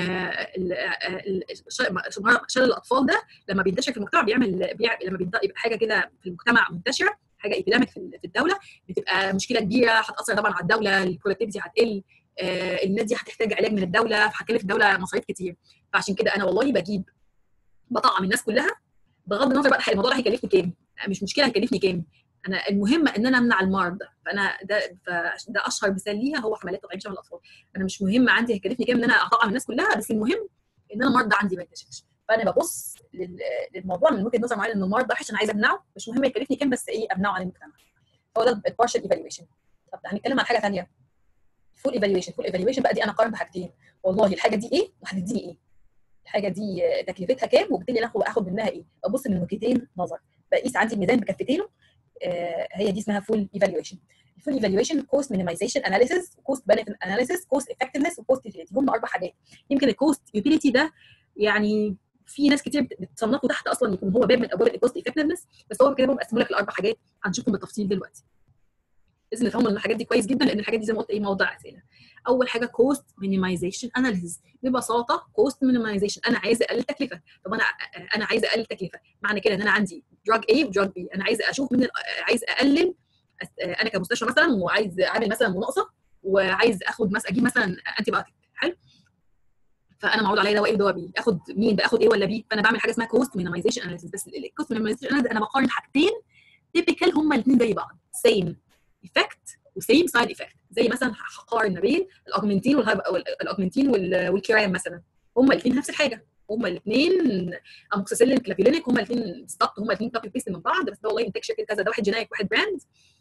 شلل الاطفال ده لما بينتشر في المجتمع بيعمل, بيعمل لما بيبدا يبقى حاجه كده في المجتمع منتشره حاجه ايبيديميك في الدوله بتبقى مشكله كبيره هتاثر طبعا على الدوله البرودكتيفيتي هتقل الناس دي هتحتاج علاج من الدوله فهتكلف الدوله مصاريف كتير فعشان كده انا والله بجيب بطعم الناس كلها بغض النظر بقى الموضوع ده هيكلفني كام مش مشكله هيكلفني كام انا المهم ان انا امنع المرض فانا ده ده اشهر مثال ليها هو حملات تطعيم شمال الاطفال انا مش مهم عندي هيكلفني كام ان انا اطعم الناس كلها بس المهم ان انا المرض ده عندي ما ينتشرش فانا ببص للموضوع من وجهه نظر معينه ان المرض ده وحش انا عايزه امنعه مش مهم يكلفني كام بس ايه امنعه عن المجتمع هو ده البارشل ايفالويشن طب هنتكلم عن حاجه ثانيه فول ايفالويشن فول ايفالويشن بقى دي انا قارن بحاجتين والله الحاجه دي ايه وهتديني ايه الحاجه دي تكلفتها كام وبالتالي انا اخد منها ايه ابص من وجهتين نظر بقيس عندي الميزان بكفتينه آه هي دي اسمها فول ايفالويشن الفول ايفالويشن كوست مينيمايزيشن اناليسيس كوست بنفيت اناليسيس كوست افكتفنس وكوست يوتيليتي هم اربع حاجات يمكن الكوست يوتيليتي ده يعني في ناس كتير بتصنفه تحت اصلا يكون هو باب من ابواب الكوست افكتفنس بس هو كده مقسم لك الاربع حاجات هنشوفهم بالتفصيل دلوقتي لازم نفهم الحاجات دي كويس جدا لان الحاجات دي زي ما قلت ايه موضوع اسئله اول حاجه كوست مينيمايزيشن اناليسيس ببساطه كوست مينيمايزيشن انا عايزه اقلل تكلفه طب انا انا عايزه اقلل تكلفه معنى كده ان انا عندي دراج A ودراج B انا عايزه اشوف من عايز اقلل انا كمستشفى مثلا وعايز اعمل مثلا مناقصه وعايز اخد مثلا اجيب مثلا انتي بايوتيك حلو فانا معروض عليا دواء ايه ودواء بي اخد مين باخد ايه ولا بي فانا بعمل حاجه اسمها كوست مينيمايزيشن اناليسيس بس الكوست مينيمايزيشن اناليسيس انا بقارن حاجتين تيبيكال هما الاثنين زي بعض سيم ايفكت وسيم سايد افكت زي مثلا هقارن ما بين الاوجمنتين والاوجمنتين والكيرام مثلا هما الاثنين نفس الحاجه هما الاثنين اموكسيسيلين كلافيولينيك هما الاثنين ستوك هما الاثنين كوبي بيست من بعض بس ده والله انتاج شركه كذا ده واحد جينيريك واحد براند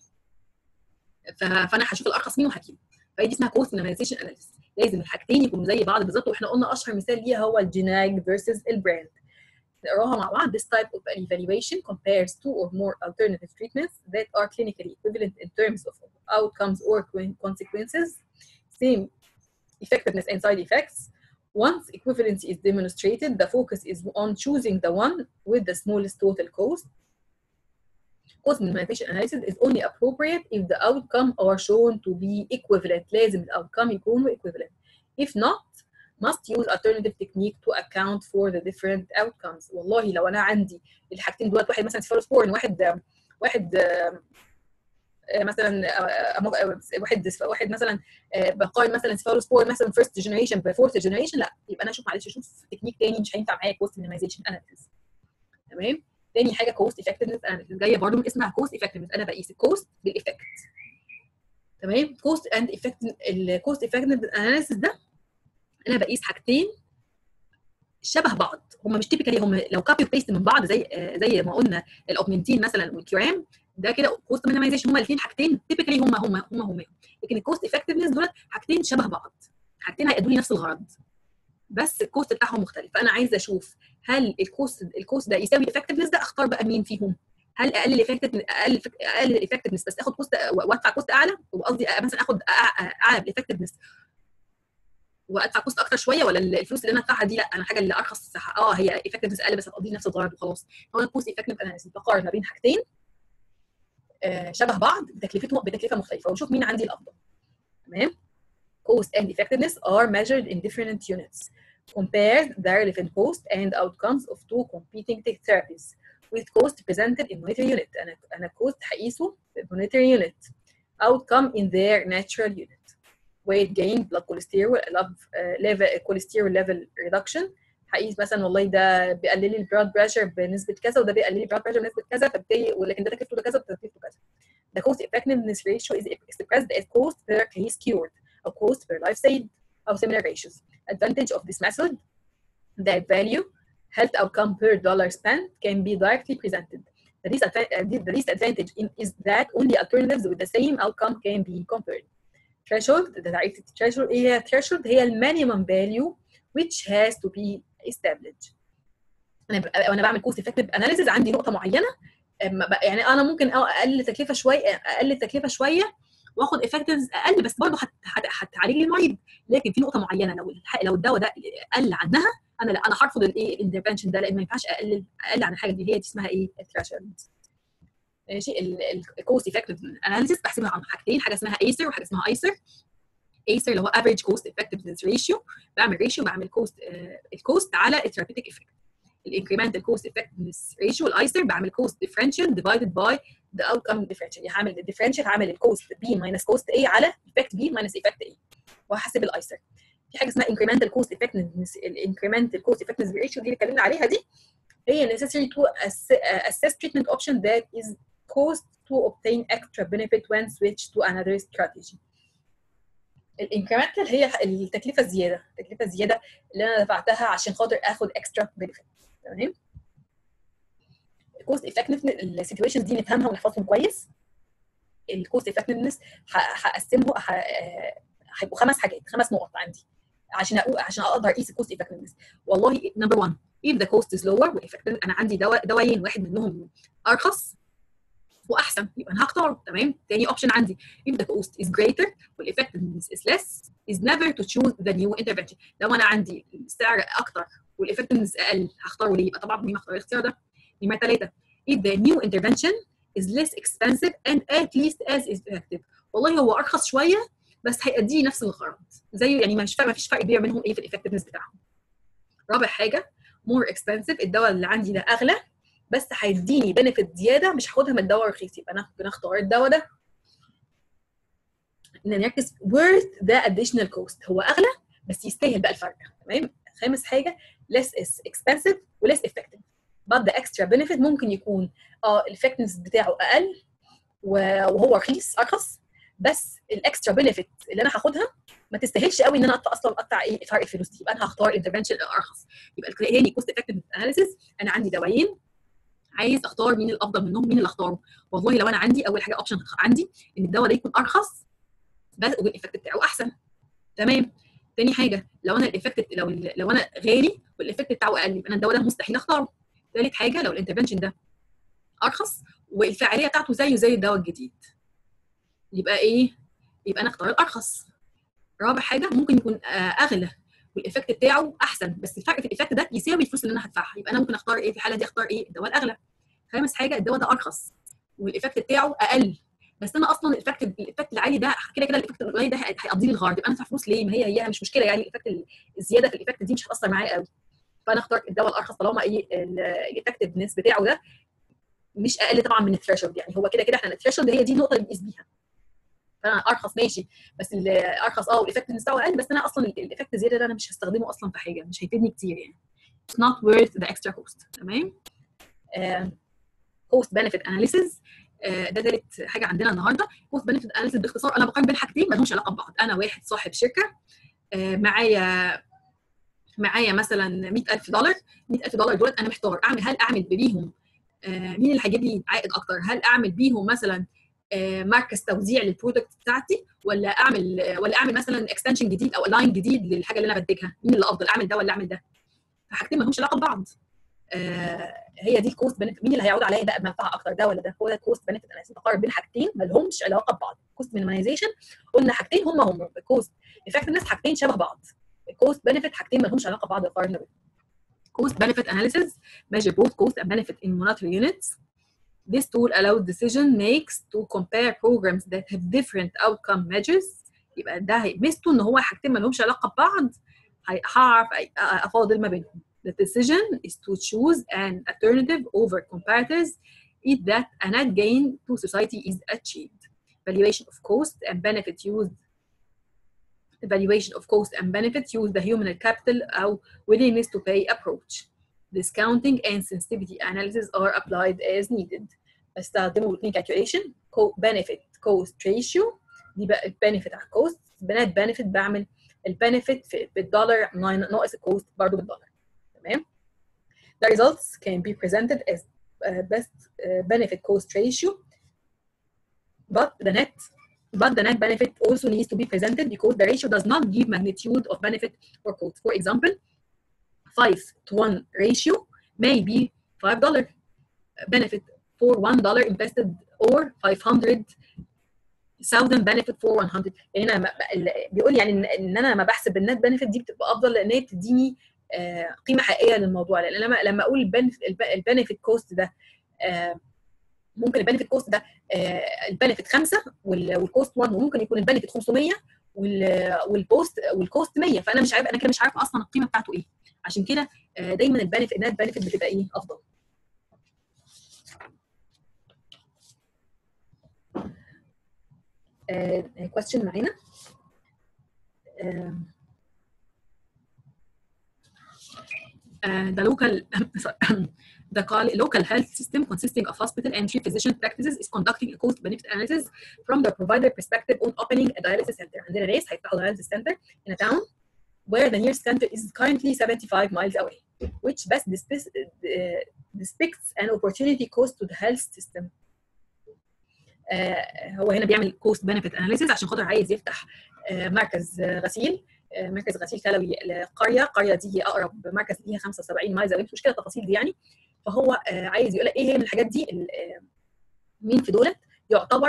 فانا هشوف الارخص مين وهجيبه فهي دي اسمها كوست مينيمايزيشن اناليسيس لازم الحاجتين يكونوا زي بعض بالظبط واحنا قلنا اشهر مثال ليها هو الجينيريك فيرسز البراند نقراها مع بعض this type of evaluation compares two or more alternative treatments that are clinically equivalent in terms of outcomes or consequences same effectiveness and side effects once equivalency is demonstrated the focus is on choosing the one with the smallest total cost cost minimization analysis is only appropriate if the outcome are shown to be equivalent لازم الاوتكم يكونوا equivalent if not must use alternative technique to account for the different outcomes والله لو انا عندي الحاجتين دولت واحد مثلا سيفالوسبورين واحد واحد مثلا واحد واحد مثلا بقارن مثلا سيفالوسبورين مثلا فيرست جنريشن بفورث جنريشن لا يبقى انا اشوف معلش اشوف تكنيك تاني مش هينفع معايا كوست مينيمايزيشن اناليسيس تمام تاني حاجه كوست افكتفنس اناليسيس جايه برضه من اسمها كوست افكتفنس انا بقيس الكوست بالافكت تمام كوست اند افكت الكوست افكتفنس اناليسيس ده انا بقيس حاجتين شبه بعض هم مش تيبيكالي هم لو كوبي بيست من بعض زي زي ما قلنا الاوجمنتين مثلا والكيورام ده كده كوست مينيمايزيشن هم الاثنين حاجتين تيبيكالي هم هم هم هم لكن الكوست افكتفنس دولت حاجتين شبه بعض حاجتين هيأدوا لي نفس الغرض بس الكوست بتاعهم مختلف فانا عايزه اشوف هل الكوست الكوست ده يساوي الافكتفنس ده اختار بقى مين فيهم هل اقل الافكتفنس اقل اقل الافكتفنس بس اخد كوست وادفع كوست اعلى وقصدي مثلا اخد اعلى الافكتفنس وادفع كوست اكتر شويه ولا الفلوس اللي انا ادفعها دي لا انا الحاجه اللي ارخص صح اه هي افكتفنس اقل بس هتقضي نفس الغرض وخلاص هو الكوست افكتيف اناليسيس بقارن ما بين حاجتين آه شبه بعض بتكلفتهم بتكلفه مختلفه ونشوف مين عندي الافضل تمام cost and effectiveness are measured in different units compare the relevant cost and outcomes of two competing therapies with cost presented in monetary unit انا انا cost هقيسه في monetary unit outcome in their natural unit weight gain blood cholesterol level cholesterol level reduction هقيس مثلا والله ده بيقلل لي البلاد بريشر بنسبه كذا وده بيقلل لي البلاد بريشر بنسبه كذا فبالتالي ولكن ده تكلفته ده كذا وده تكلفته كذا. The cost effectiveness ratio is expressed as cost per case cured or cost per life saved or similar ratios. Advantage of this method that value health outcome per dollar spent can be directly presented. The disadvantage, the disadvantage in, is that only alternatives with the same outcome can be compared. threshold ده تعريف threshold ايه هي threshold هي المينيمم value which has to be established انا وانا بعمل كوست افكتيف اناليسيز عندي نقطه معينه يعني انا ممكن اقلل تكلفه شويه اقلل التكلفه شويه واخد افكتيفز اقل بس برضه هتعالج لي المريض لكن في نقطه معينه لو لو الدواء ده قل عنها انا لا انا هرفض الايه الانترفنشن ده لان ما ينفعش اقلل اقل عن الحاجه دي هي دي اسمها ايه الثريشولد ماشي الكوست افكتيف اناليسيس بحسبها عن حاجتين حاجه اسمها ايسر وحاجه اسمها ايسر ايسر اللي هو افريج كوست افكتيفنس ريشيو بعمل ريشيو بعمل كوست الكوست على الثيرابيوتيك افكت الانكريمنتال كوست افكتيفنس ريشيو الايسر بعمل كوست ديفرنشال ديفايدد باي ذا اوتكم ديفرنشال يعني هعمل الديفرنشال هعمل الكوست بي ماينس كوست اي على افكت بي ماينس افكت اي وهحسب الايسر في حاجه اسمها انكريمنتال كوست افكتيفنس الانكريمنتال كوست افكتيفنس ريشيو دي اللي اتكلمنا عليها دي هي necessary to assess treatment option that is cost to obtain extra benefit when switched to another strategy. الانكريمنتال هي التكلفه الزياده التكلفه الزياده اللي انا دفعتها عشان خاطر اخد اكسترا بنفيت تمام الكوست افكتفنس السيتويشنز دي نفهمها ونحفظهم كويس الكوست افكتفنس هقسمه هيبقوا خمس حاجات خمس نقط عندي عشان اقول عشان اقدر اقيس الكوست افكتفنس والله نمبر 1 if the cost is lower وeffective انا عندي دواء دوايين واحد منهم ارخص واحسن يبقى انا هختاره تمام تاني اوبشن عندي if the cost is greater والeffectiveness is less is never to choose the new intervention لو انا عندي السعر اكتر والeffectiveness اقل هختاره ليه يبقى طبعا مين هختار الاختيار ده نمره ثلاثه if the new intervention is less expensive and at least as effective والله هو ارخص شويه بس هيأدي نفس الغرض زي يعني مش ما فيش فرق كبير بينهم ايه في الافكتفنس بتاعهم رابع حاجه more expensive الدواء اللي عندي ده اغلى بس هيديني بنفيت زياده مش هاخدها من الدواء الرخيص يبقى انا ممكن اختار الدواء ده ان نركز worth the additional cost هو اغلى بس يستاهل بقى الفرق تمام خامس حاجه less is expensive و less effective but the extra benefit ممكن يكون اه الافكتنس بتاعه اقل وهو رخيص ارخص بس الاكسترا بنفيت اللي انا هاخدها ما تستاهلش قوي ان انا اقطع اصلا اقطع ايه فرق الفلوس دي يبقى انا هختار انترفنشن الارخص يبقى هي كوست افكتيف اناليسيس انا عندي دوايين عايز اختار مين الافضل منهم مين اللي اختاره والله لو انا عندي اول حاجه اوبشن عندي ان الدواء ده يكون ارخص بس والايفكت بتاعه احسن تمام تاني حاجه لو انا الايفكت لو لو انا غالي والايفكت بتاعه اقل يبقى انا الدواء ده مستحيل اختاره ثالث حاجه لو الانترفنشن ده ارخص والفعاليه بتاعته زيه زي الدواء الجديد يبقى ايه يبقى انا اختار الارخص رابع حاجه ممكن يكون اغلى والايفكت بتاعه احسن بس الفرق في الايفكت ده يساوي الفلوس اللي انا هدفعها يبقى انا ممكن اختار ايه في الحاله دي اختار ايه الدواء الاغلى خامس حاجه الدواء ده ارخص والايفكت بتاعه اقل بس انا اصلا الايفكت الايفكت العالي ده كده كده الايفكت القليل ده هيقضي لي الغرض يبقى انا ادفع فلوس ليه ما هي هي مش مشكله يعني الايفكت الزياده في الايفكت دي مش هتاثر معايا قوي فانا اخترت الدواء الارخص طالما ايه الايفكتفنس بتاعه ده مش اقل طبعا من الثريشولد يعني هو كده كده احنا الثريشولد هي دي النقطه اللي بنقيس بيها فانا ارخص ماشي بس الارخص اه والايفكت بتاعه اقل بس انا اصلا الايفكت زياده ده انا مش هستخدمه اصلا في حاجه مش هيفيدني كتير يعني it's not worth the extra cost تمام cost benefit analysis ده ثالث حاجه عندنا النهارده cost benefit analysis باختصار انا بقارن بين حاجتين ما لهمش علاقه ببعض انا واحد صاحب شركه معايا معايا مثلا 100000 دولار 100000 دولار دول انا محتار اعمل هل اعمل بيهم مين اللي هيجيب لي عائد اكتر هل اعمل بيهم مثلا مركز توزيع للبرودكت بتاعتي ولا اعمل ولا اعمل مثلا اكستنشن جديد او لاين جديد للحاجه اللي انا بنتجها مين اللي افضل اعمل ده ولا اعمل ده فحاجتين ما لهمش علاقه ببعض آه هي دي الكوست بنفيت مين اللي هيعود عليا بقى بمنفعه اكتر ده ولا ده هو ده الكوست بنفيت انا بقارن بين حاجتين ما لهمش علاقه ببعض كوست مينيمايزيشن قلنا حاجتين هم هم الكوست افكتفنس حاجتين شبه بعض الكوست بنفيت حاجتين ما لهمش علاقه ببعض بقارن بينهم cost benefit analysis measure both cost and benefit in monetary units This tool allows decision makes to compare programs that have different outcome measures يبقى ده ميزته ان هو حاجتين ما لهمش علاقه ببعض هعرف افاضل ما بينهم. The decision is to choose an alternative over comparators if that a net gain to society is achieved. Valuation of cost and benefit used evaluation of cost and benefit use the human capital أو willingness to pay approach. Discounting and sensitivity analysis are applied as needed. بستخدمه الاثنين calculation benefit cost ratio دي بقى البنفيت على الكوست بنات بنفيت بعمل البنفيت بالدولار ناقص الكوست برضه بالدولار تمام The results can be presented as uh, best uh, benefit cost ratio but the net but the net benefit also needs to be presented because the ratio does not give magnitude of benefit or cost. For example, 5 to 1 ratio may be $5 benefit for $1 invested or 500 thousand benefit for 100 يعني انا بيقول لي يعني ان انا لما بحسب النت بنفيت دي بتبقى افضل لان هي بتديني قيمه حقيقيه للموضوع لان لما لما اقول البنفيت كوست ده ممكن البنفيت كوست ده البنفيت 5 والكوست 1 وممكن يكون البنفيت 500 والبوست والكوست 100 فانا مش عارف انا كده مش عارف اصلا القيمه بتاعته ايه عشان كده دايما البنفيت النت بنفيت بتبقى ايه افضل كويستشن معانا the local the local health system consisting of hospital and three physician practices is conducting a cost benefit analysis from the provider perspective on opening a dialysis center عندنا ناس هيفتحوا dialysis center in a town where the nearest center is currently 75 miles away which best depicts, uh, depicts an opportunity cost to the health system uh, هو هنا بيعمل كوست بنفيت اناليسيس عشان خاطر عايز يفتح uh, مركز غسيل مركز غسيل كلوي لقريه القريه دي اقرب مركز ليها 75 مايل مش مشكله التفاصيل دي يعني فهو عايز يقول لك ايه هي من الحاجات دي مين في دولت يعتبر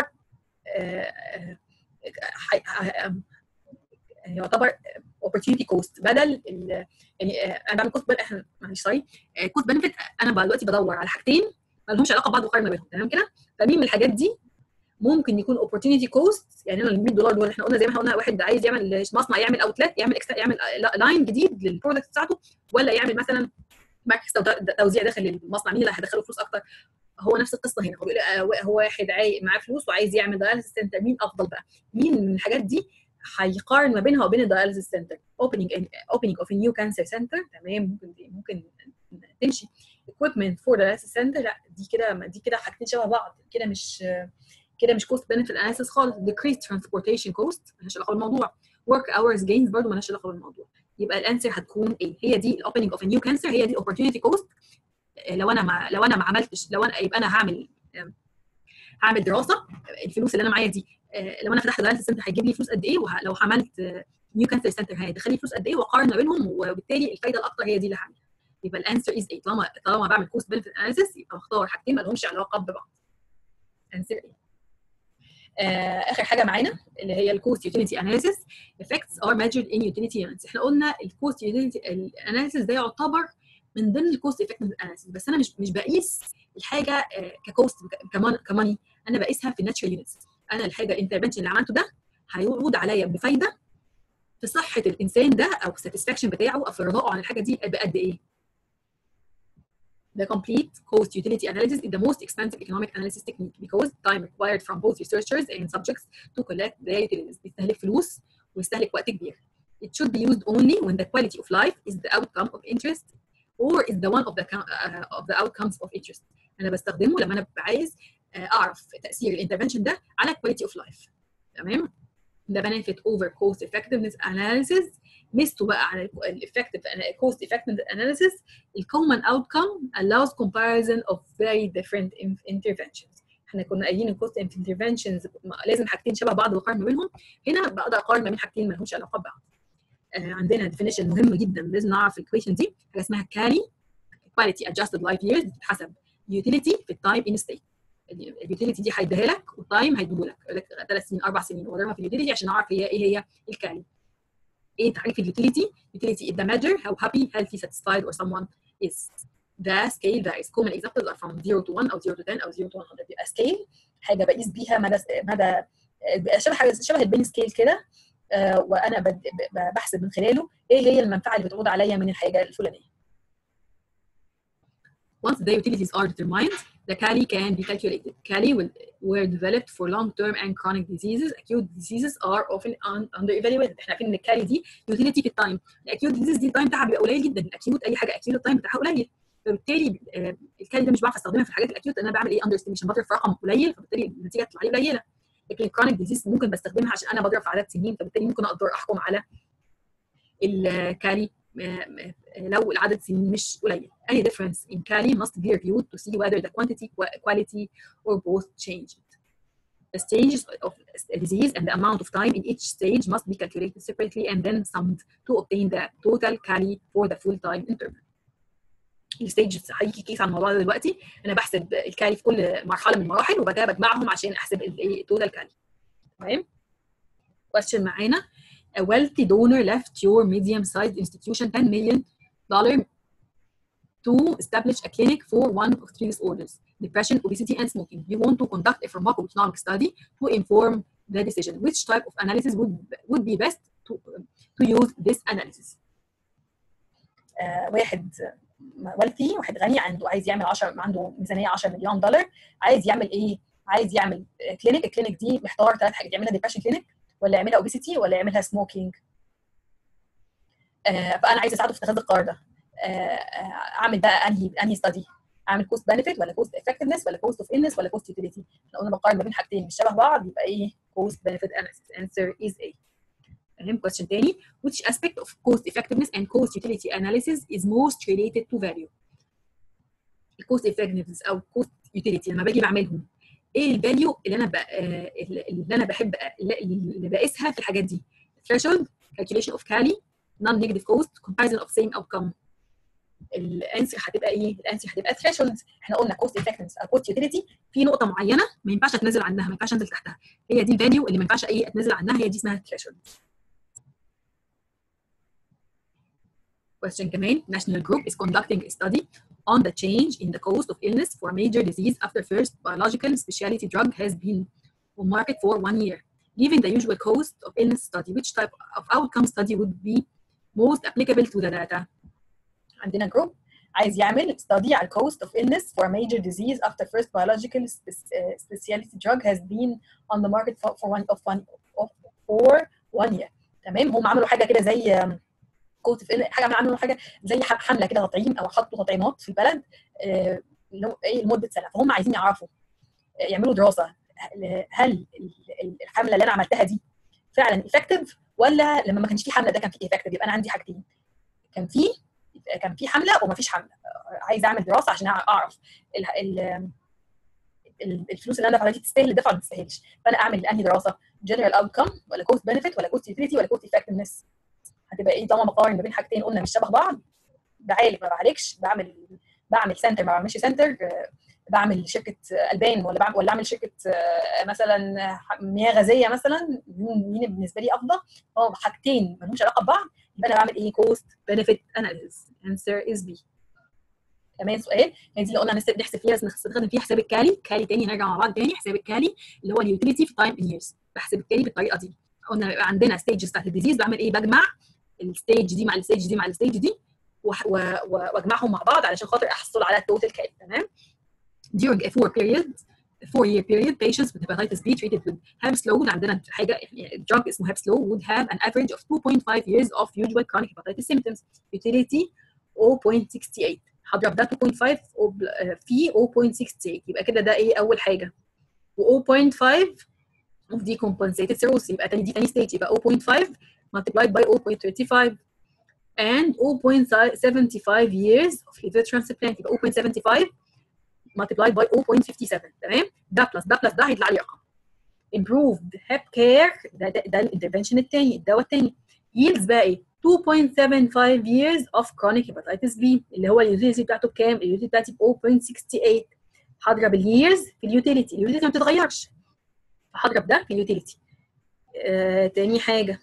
يعتبر opportunity cost بدل يعني انا بعمل كوست احنا معلش سوري كوست بنفيت انا دلوقتي بدور على حاجتين ما لهمش علاقه ببعض وقارن ما بينهم تمام كده فمين من الحاجات دي ممكن يكون opportunity cost يعني انا ال 100 دولار دول احنا قلنا زي ما احنا قلنا واحد عايز يعمل مصنع يعمل اوتلت يعمل يعمل لاين جديد للبرودكت بتاعته ولا يعمل مثلا مركز توزيع داخل المصنع مين اللي هيدخله فلوس اكتر هو نفس القصه هنا هو هو واحد عاي... معاه فلوس وعايز يعمل داياليسيس سنتر مين افضل بقى مين من الحاجات دي هيقارن ما بينها وبين الداياليسيس سنتر اوبننج اوبننج اوف نيو كانسر سنتر تمام ممكن دي ممكن تمشي equipment for dialysis center لا دي كده دي كده حاجتين شبه بعض كده مش كده مش كوست بنفيت اناليسيس خالص decreased transportation cost مالهاش علاقه بالموضوع work hours gains برضه مالهاش علاقه بالموضوع يبقى الانسر هتكون ايه هي دي الاوبننج اوف نيو كانسر هي دي الاوبورتيونيتي كوست لو انا ما لو انا ما عملتش لو انا يبقى انا هعمل هعمل دراسه الفلوس اللي انا معايا دي لو انا فتحت دايلسيس سنتر هيجيب لي فلوس قد ايه ولو عملت نيو كانسر سنتر هيدخل لي فلوس قد ايه واقارن ما بينهم وبالتالي الفايده الاكتر هي دي اللي هعملها يبقى الانسر از ايه طالما طالما بعمل كوست بنفيت اناليسيس يبقى بختار حاجتين ما لهمش علاقه ببعض انسر ايه آه اخر حاجه معانا اللي هي الكوست يوتيليتي اناليسيس effects are measured in utility units احنا قلنا الكوست يوتيليتي اناليسيس ده يعتبر من ضمن الكوست افكتيف اناليسيس بس انا مش مش بقيس الحاجه آه ككوست كماني انا بقيسها في الناتشرال يونتس انا الحاجه الانترفنشن اللي عملته ده هيعود عليا بفايده في صحه الانسان ده او الساتسفاكشن بتاعه او في رضائه عن الحاجه دي بقد ايه The complete cost utility analysis is the most expensive economic analysis technique because time required from both researchers and subjects to collect their utilities. بيستهلك فلوس ويستهلك وقت كبير. It should be used only when the quality of life is the outcome of interest or is the one of the uh, of the outcomes of interest. أنا بستخدمه لما أنا عايز أعرف تأثير الانترفنشن ده على quality of life. تمام؟ The benefit over cost effectiveness analysis ميزته بقى على الافكتيف cost effectiveness analysis الكومن outcome allows comparison of very different interventions احنا كنا قايلين الكوست interventions لازم حاجتين شبه بعض واقارن ما بينهم هنا بقدر اقارن ما بين حاجتين ما لهمش علاقه ببعض آه عندنا definition مهم جدا لازم نعرف الايكويشن دي حاجه اسمها كالي quality adjusted life years بتتحسب utility في التايم ان ستيت اليوتيليتي دي هيديها لك والتايم هيديه لك يقول لك ثلاث سنين اربع سنين وضربها في اليوتيليتي عشان اعرف هي ايه هي الكالي ايه تعريف اليوتيليتي utility is the measure how happy healthy satisfied or someone is the scale varies common examples are from 0 to 1 او 0 to 10 او 0 to 100 يبقى scale حاجه بقيس بيها مدى مدى شبه حاجه شبه البين سكيل كده آه وانا بحسب من خلاله ايه هي المنفعه اللي بتعود عليا من الحاجه الفلانيه Once the utilities are determined, the CALI can be calculated. CALI will, were developed for long-term and chronic diseases. Acute diseases are often un, under-evaluated. احنا عارفين ان الكالي دي utility في التايم. الاكيوت ديزيز دي التايم بتاعها بيبقى قليل جدا. الاكيوت اي حاجه اكيوت التايم بتاعها قليل. فبالتالي الكالي ده مش بعرف استخدمها في الحاجات الاكيوت لان انا بعمل ايه اندر استيميشن بضرب في رقم قليل فبالتالي النتيجه تطلع لي قليله. لكن الكرونيك ديزيز ممكن بستخدمها عشان انا بضرب في عدد سنين فبالتالي ممكن اقدر احكم على الكالي لو العدد سنين مش قليل. Any difference in Cali must be reviewed to see whether the quantity, quality, or both changed. The stages of a disease and the amount of time in each stage must be calculated separately and then summed to obtain the total Cali for the full time interval. الستيج هيجي كيس على الموضوع ده دلوقتي انا بحسب الكالي في كل مرحله من المراحل وبعد كده بجمعهم عشان احسب الايه التوتال كالي تمام question معانا a wealthy donor left your medium-sized institution 10 million dollar to establish a clinic for one of three disorders depression, obesity, and smoking. You want to conduct a pharmacoeconomic study to inform the decision. Which type of analysis would, would be best to, to use this analysis?
آه واحد والتي واحد غني عنده عايز يعمل 10 عنده ميزانيه 10 مليون دولار عايز يعمل ايه؟ عايز يعمل كلينيك الكلينيك دي محتار ثلاث حاجات يعملها ديبرشن كلينيك ولا يعملها اوبيسيتي ولا يعملها سموكينج آه فانا عايز اساعده في اتخاذ القرار ده اعمل بقى انهي انهي ستادي اعمل كوست بنفيت ولا كوست افكتفنس ولا كوست اوف انس ولا كوست يوتيليتي احنا قلنا بقارن ما بين حاجتين مش شبه بعض يبقى ايه كوست بنفيت اناليسيس answer is A فاهم question تاني which aspect of cost effectiveness and cost utility analysis is most related to value الكوست effectiveness او cost utility لما باجي بعملهم ايه الفاليو اللي انا ب... اللي انا بحب اللي بقيسها في الحاجات دي threshold calculation of Cali non-negative cost comparison of same outcome
الانسر هتبقى ايه؟ الانسر هتبقى ثريشولد احنا قلنا كوست افكتنس او كوست يوتيليتي في نقطه معينه ما ينفعش اتنازل عنها ما ينفعش انزل تحتها هي دي الفاليو اللي ما ينفعش ايه اتنازل عنها هي دي اسمها ثريشولد Question كمان National Group is conducting a study on the change in the cost of illness for major disease after first biological specialty drug has been on market for one year. Given the usual cost of illness study, which type of outcome study would be most applicable to the data?
عندنا جروب عايز يعمل study على cost of illness for a major disease after first biological spe- uh, specialty drug has been on the market for, for one of one of for one year تمام هم عملوا حاجه كده زي كوت في حاجه عملوا حاجه زي ح- حمله كده تطعيم او حطوا تطعيمات في البلد آه، اللي هو ايه لمده سنه فهم عايزين يعرفوا آه، يعملوا دراسه هل ال- ال- الحمله اللي انا عملتها دي فعلا افكتيف ولا لما ما كانش في حمله ده كان في افكتيف يبقى انا عندي حاجتين كان في كان في حمله وما فيش حمله عايز اعمل دراسه عشان اعرف ال ال ال- الفلوس اللي انا دفعتها دي تستاهل الدفع ولا ما تستاهلش فانا اعمل انهي دراسه جنرال اوتكم ولا كوست بنفيت ولا كوست يوتيليتي ولا كوست افكتفنس هتبقى ايه طالما بقارن ما بين حاجتين قلنا مش شبه بعض بعالج ما بعالجش بعمل بعمل سنتر ما بعملش سنتر بعمل شركه البان ولا بعمل ولا اعمل شركه آه، مثلا مياه غازيه مثلا مين مين بالنسبه لي افضل اه حاجتين ما لهمش علاقه ببعض يبقى انا بعمل ايه كوست
benefit analysis answer is B
كمان سؤال هي دي اللي قلنا هنحسب نحسب فيها
نستخدم فيها حساب الكالي كالي تاني نرجع مع بعض تاني حساب الكالي اللي هو اليوتيليتي في تايم ييرز بحسب الكالي بالطريقه دي قلنا يبقى عندنا ستيجز بتاعت الديزيز بعمل ايه بجمع الستيج دي مع الستيج دي مع الستيج دي وح- و- و- واجمعهم مع بعض علشان خاطر احصل على التوتال كالي تمام during a four period four year period patients with hepatitis B treated with Hepslow عندنا حاجه يعني drug اسمه Hepslow would have an average of 2.5 years of usual chronic hepatitis symptoms utility 0.68 هضرب ده 2.5 وب- آه، في 0.68 يبقى كده ده ايه اول حاجه و 0.5 of decompensated cirrhosis يبقى تاني دي تاني ستيج يبقى 0.5 multiplied by 0.35 and 0.75 years of liver transplant يبقى 0.75 multiplied by 0.57 تمام ده بلس ده بلس ده هيطلع لي رقم improved hep care ده ده, ده الانترفنشن الثاني الدواء الثاني yields بقى ايه 2.75 years of chronic hepatitis B اللي هو اليوتيليتي بتاعته بكام؟ اليوتيليتي بتاعتي ب 0.68 هضرب الييرز في اليوتيليتي اليوتيليتي ما بتتغيرش فهضرب ده في اليوتيليتي آه تاني حاجه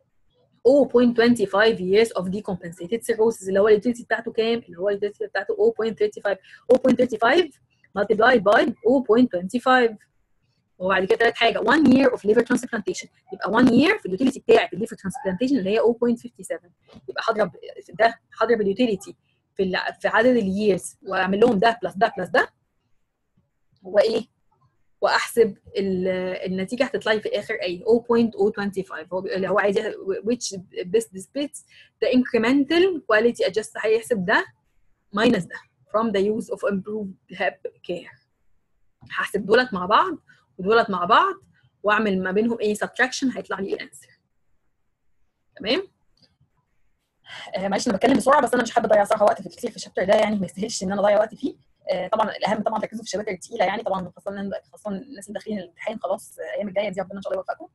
0.25 years of decompensated cirrhosis اللي هو اليوتيليتي بتاعته كام؟ اللي هو اليوتيليتي بتاعته 0.35 0.35 multiplied by 0.25 وبعد كده تالت حاجه 1 year of liver transplantation يبقى 1 year في اليوتيليتي بتاعي في الليفر transplantation اللي هي 0.57 يبقى هضرب ده هضرب اليوتيليتي في ال- في عدد الييرز واعمل لهم ده بلس ده بلس ده وايه واحسب ال- النتيجه هتطلع لي في الاخر ايه 0.025 هو بيقول لي هو عايز يح- which best splits the incremental quality adjust هيحسب ده minus ده from the use of improved hep care هحسب دولت مع بعض ودولت مع بعض واعمل ما بينهم ايه subtraction هيطلع لي الانسر تمام
آه، معلش انا بتكلم بسرعه بس انا مش حابه اضيع صراحه وقت في كتير في الشابتر ده يعني ما يستاهلش ان انا اضيع وقت فيه آه، طبعا الاهم طبعا تركزوا في الشباتر الثقيله يعني طبعا خاصه خاصه الناس اللي داخلين الامتحان خلاص آه، الايام الجايه دي ربنا ان شاء الله يوفقكم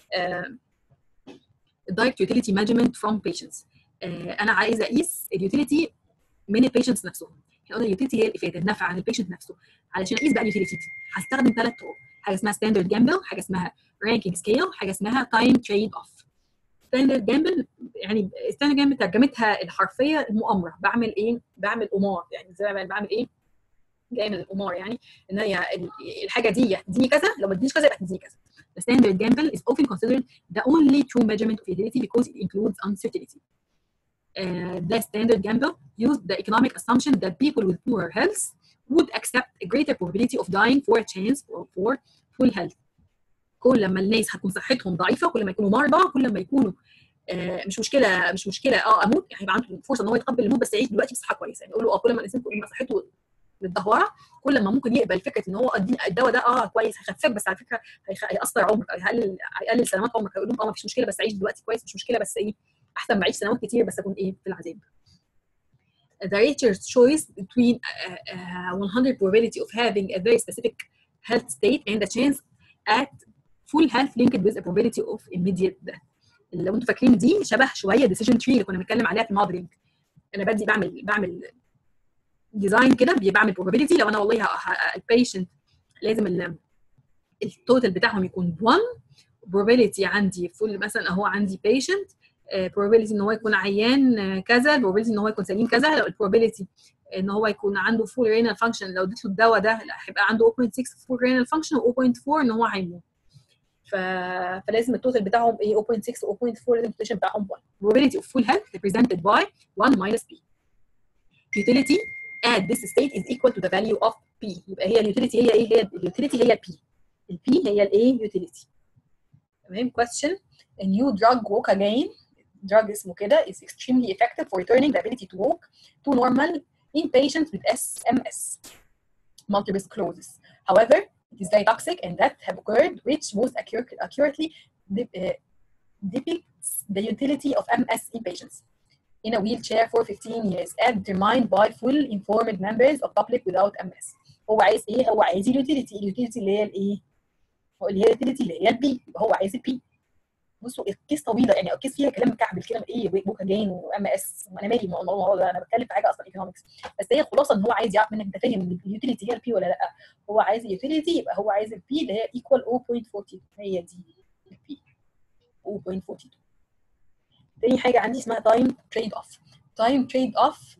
direct utility measurement from patients آه، انا عايزه اقيس اليوتيليتي من البيشنتس نفسهم احنا قلنا اليوتيليتي هي الافاده النفع عن البيشنت نفسه علشان اقيس بقى اليوتيليتي دي هستخدم ثلاث طرق حاجه اسمها ستاندرد جامبل حاجه اسمها رانكينج سكيل حاجه اسمها تايم تريد اوف ستاندرد جامبل يعني ستاندرد جامبل ترجمتها الحرفيه المؤامره بعمل ايه بعمل قمار يعني زي ما بعمل ايه جاي من القمار يعني ان هي ال- الحاجه دي تديني كذا لو ما تدينيش كذا يبقى تديني كذا The standard gamble is often considered the only true measurement of utility because it includes uncertainty. Uh, the standard gamble used the economic assumption that people with poorer health would accept a greater probability of dying for a chance for, for full health. كل لما الناس هتكون صحتهم ضعيفه كل ما يكونوا مرضى كل ما يكونوا آه مش مشكله مش مشكله اه اموت يعني يبقى عنده فرصه ان هو يتقبل الموت بس يعيش دلوقتي بصحه كويسه يعني يقولوا اه كل ما الانسان كل ما صحته متدهوره كل ما ممكن يقبل فكره ان هو الدين- الدواء ده اه كويس هيخففك بس على فكره هيخ- هيأثر عمرك هيقلل هيقلل سنوات عمرك هيقول لهم اه مفيش مشكله بس عيش دلوقتي كويس مش مشكله بس ايه احسن ما اعيش سنوات كتير بس اكون ايه في العذاب. The research choice between uh, uh, 100 probability of having a very specific health state and a chance at full health linked with a probability of immediate death. لو انتوا فاكرين دي شبه شويه decision tree اللي كنا بنتكلم عليها في الموديلنج انا بدي بعمل بعمل ديزاين كده بعمل probability لو انا والله البيشنت لازم التوتال بتاعهم يكون 1 probability عندي فول مثلا اهو عندي patient probability ان هو يكون عيان كذا probability ان هو يكون سليم كذا لو probability ان هو يكون عنده full renal function لو اديت له الدواء ده هيبقى عنده 0.6 full renal function و 0.4 ان هو هيموت ف... فلازم التوتال بتاعهم ايه 0.6 و 0.4 لازم البوتنشال بتاعهم 1 probability of full health represented by 1 minus p utility at this state is equal to the value of p يبقى هي اليوتيليتي هي ايه هي اليوتيليتي هي البي البي هي الايه يوتيليتي تمام question a new drug walk again drug اسمه كده is extremely effective for returning the ability to walk to normal in patients with SMS multiple sclerosis however it is very toxic and that have occurred which most accurate, accurately uh, depicts the utility of MS in patients in a wheelchair for 15 years and determined by full informed members of public without MS هو عايز ايه هو عايز اليوتيليتي اليوتيليتي اللي هي الايه هو اللي هي اليوتيليتي اللي هي البي هو عايز البي بصوا الكيس طويله يعني الكيس فيها كلام مكعبل كده ايه بوكاجين وام اس وانا مالي الموضوع ده انا بتكلم في حاجه اصلا ايكونومكس بس هي الخلاصه ان هو عايز يعرف منك انت فاهم اليوتيليتي هي البي ولا لا هو عايز اليوتيليتي يبقى هو عايز البي اللي هي ايكوال 0.40 هي دي البي 0.42 تاني حاجه عندي اسمها تايم تريد اوف تايم تريد اوف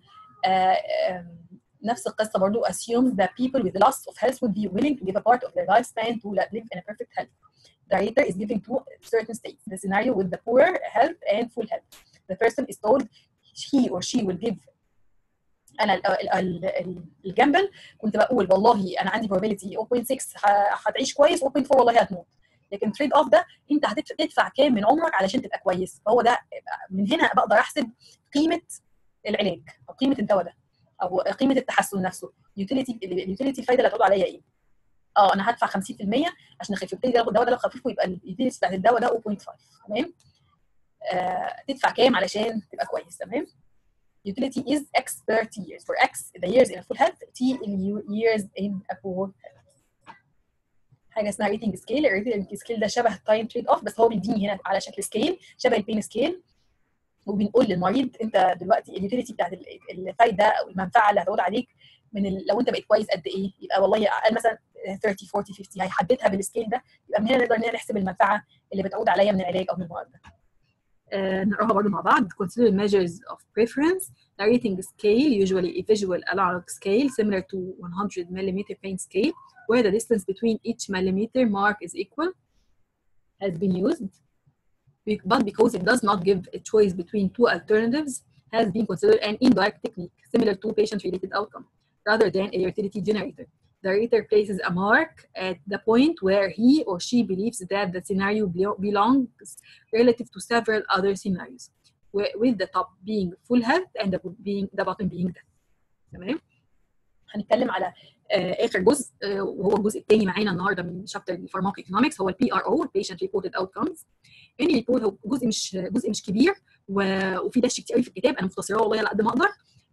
نفس القصه برضو assumes that people with loss of health would be willing to give a part of their lifespan to live in a perfect health the rater is given to certain states. The scenario with the poor health and full health. The person is told he or she will give انا الجنبل كنت بقول والله انا عندي probability 0.6 هتعيش كويس 0.4 والله هتموت لكن تريد اوف ده انت هتدفع كام من عمرك علشان تبقى كويس فهو ده من هنا بقدر احسب قيمه العلاج او قيمه الدواء ده او قيمه التحسن نفسه يوتيليتي اليوتيليتي الفايده اللي هتقول عليا ايه اه انا هدفع 50% عشان اخف ابتدي الدواء ده لو خفيفه يبقى اليوتيليتي بتاعت الدواء ده 0.5 تمام آه تدفع كام علشان تبقى كويس تمام utility is x per t years for x the years in a full health t in years in a poor health حاجه اسمها ريتنج سكيل الريتنج سكيل ده شبه التايم تريد اوف بس هو بيديني هنا على شكل سكيل شبه البين سكيل وبنقول للمريض انت دلوقتي اليوتيليتي بتاعت الفايده او المنفعه اللي هتعود عليك من ال... لو انت بقيت كويس قد ايه يبقى والله اقل مثلا 30 40 50 هيحددها بالسكيل ده يبقى من هنا نقدر نحسب المنفعه اللي بتعود عليا من العلاج او من المرض ده.
Uh, نقراها برضه مع بعض consider measures of preference the rating scale usually a visual analog scale similar to 100 millimeter paint scale where the distance between each millimeter mark is equal has been used but because it does not give a choice between two alternatives has been considered an indirect technique similar to patient-related outcome rather than a utility generator. The rater places a mark at the point where he or she believes that the scenario belongs relative to several other scenarios, with the top being full health and the, being, the bottom being death. تمام؟
هنتكلم على اخر جزء وهو الجزء الثاني معانا النهارده من شابتر الفارماكو ايكونومكس هو البي ار او البيشنت ريبورتد اوتكمز اني ريبورت هو جزء مش جزء مش كبير وفي دش كتير قوي في الكتاب انا مختصراه والله على قد ما اقدر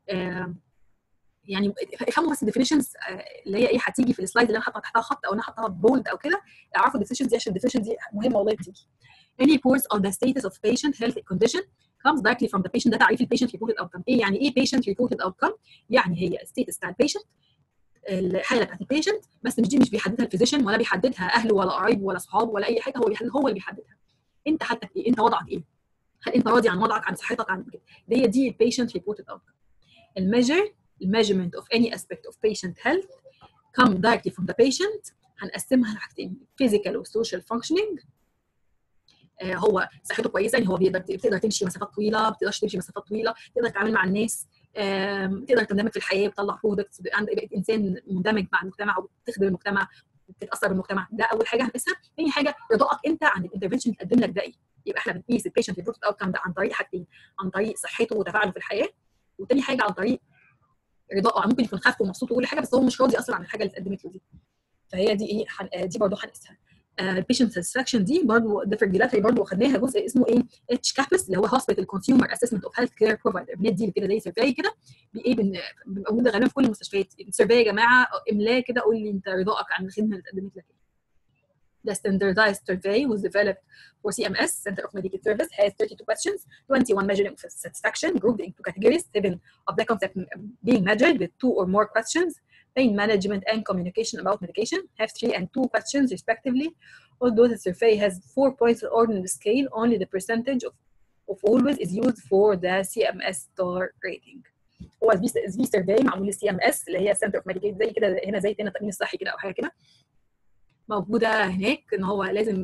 يعني افهموا بس الديفينيشنز اللي هي ايه هتيجي في السلايد اللي انا حاطه تحتها خط او انا حاطها بولد او كده اعرفوا الديفينيشنز دي عشان الديفينيشنز دي مهمه والله بتيجي any reports of the status of patient health condition comes directly from the patient ده تعريف البيشنت reported outcome ايه يعني ايه patient reported outcome يعني هي الستيتس بتاع البيشنت الحاله بتاعت البيشنت بس مش دي مش بيحددها الفيزيشن ولا بيحددها اهله ولا قرايبه ولا اصحابه ولا اي حاجه هو بيحدد هو اللي بيحددها انت حالتك ايه انت وضعك ايه هل انت راضي عن وضعك عن صحتك عن كده هي دي البيشنت ريبورتد اوتكم الميجر الميجرمنت اوف اني اسبكت اوف patient health come directly from the patient هنقسمها لحاجتين physical و social functioning آه هو صحته كويسه يعني هو بيقدر بتقدر تمشي مسافات طويله ما بتقدرش تمشي مسافات طويله تقدر تتعامل مع الناس تقدر تندمج في الحياه بتطلع برودكتس بقيت انسان مندمج مع المجتمع وبتخدم المجتمع بتتاثر بالمجتمع ده اول حاجه هنقيسها ثاني حاجه رضاك انت عن الانترفنشن اللي تقدم لك ده ايه يبقى احنا بنقيس البيشنت ريبورتد اوتكم ده عن طريق حاجتين عن طريق صحته وتفاعله في الحياه وتاني حاجه عن طريق رضاءه ممكن يكون خاف ومبسوط وكل حاجه بس هو مش راضي اصلا عن الحاجه اللي اتقدمت له دي فهي دي ايه حن... دي برضه هنقيسها البيشنت ساتسفاكشن دي برضه ديفرنجلاتري برضه خدناها جزء اسمه ايه اتش كابس اللي هو هوسبيتال كونسيومر اسسمنت اوف هيلث كير بروفايدر بندي كده زي سيرفي كده بايه بيبقى موجوده غالبا في كل المستشفيات السيرفي يا جماعه املاه كده قول لي انت رضاك عن الخدمه اللي اتقدمت لك The standardized survey was developed for CMS, Center of Medicaid Service, has 32 questions, 21 measuring of satisfaction, grouped into categories, seven of the concept being measured with two or more questions, pain management and communication about medication, have three and two questions respectively. Although the survey has four points on ordinal scale, only the percentage of, of always is used for the CMS star rating. هو الفي في سيرفي معمول للسي ام اس اللي هي سنتر اوف ميديكيد زي كده هنا زي هنا التامين الصحي كده او حاجه كده موجوده هناك ان هو لازم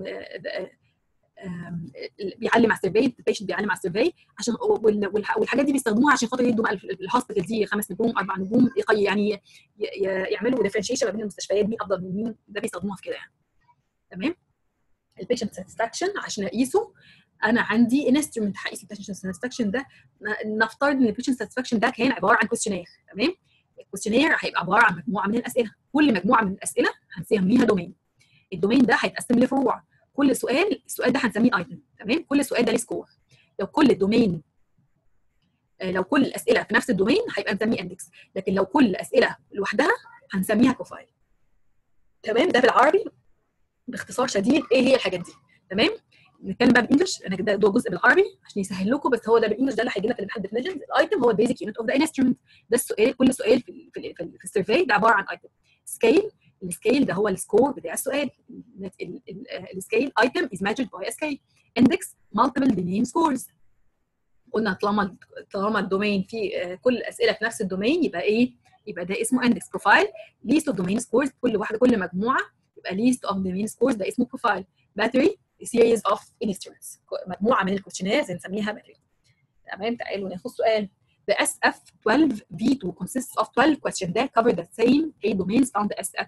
بيعلم على السيرفي البيشنت بيعلم على السيرفي عشان والحاجات دي بيستخدموها عشان خاطر يدوا الهوسبيتال دي خمس نجوم اربع نجوم يعني يعملوا ديفرنشيشن ما بين المستشفيات مين افضل من مين ده بيستخدموها في كده يعني تمام البيشنت ساتسفاكشن عشان اقيسه انا عندي انسترومنت هقيس البيشنت ساتسفاكشن ده نفترض ان البيشنت ساتسفاكشن ده كان عباره عن كويستشنير تمام الكويستشنير هيبقى عباره عن مجموعه من الاسئله كل مجموعه من الاسئله هنسميها دومين الدومين ده هيتقسم لفروع كل سؤال السؤال ده هنسميه ايتم تمام كل سؤال ده ليه سكور لو كل الدومين لو كل الاسئله في نفس الدومين هيبقى نسميه اندكس لكن لو كل الاسئله لوحدها هنسميها بروفايل تمام ده بالعربي باختصار شديد ايه هي الحاجات دي تمام نتكلم بقى بالانجلش انا ده, ده جزء بالعربي عشان يسهل لكم بس هو ده بالانجلش ده اللي هيجي لنا في الامتحان ديفينيشنز الايتم هو البيزك يونت اوف ذا انسترومنت ده السؤال كل سؤال في في, في, في السيرفي ده عباره عن ايتم سكيل السكيل ده هو السكور بتاع السؤال السكيل ايتم از ماتشد باي سكيل اندكس مالتيبل دومين سكورز قلنا طالما طالما الدومين فيه كل الاسئله في نفس الدومين يبقى ايه يبقى ده اسمه اندكس بروفايل ليست اوف دومين سكورز كل واحده كل مجموعه يبقى ليست اوف دومين سكورز ده اسمه بروفايل باتري series of instruments مجموعه من الكويشنيرز نسميها باتري تمام تعالوا ناخد سؤال The SF12V2 consists of 12 questions that cover the same eight domains found the SF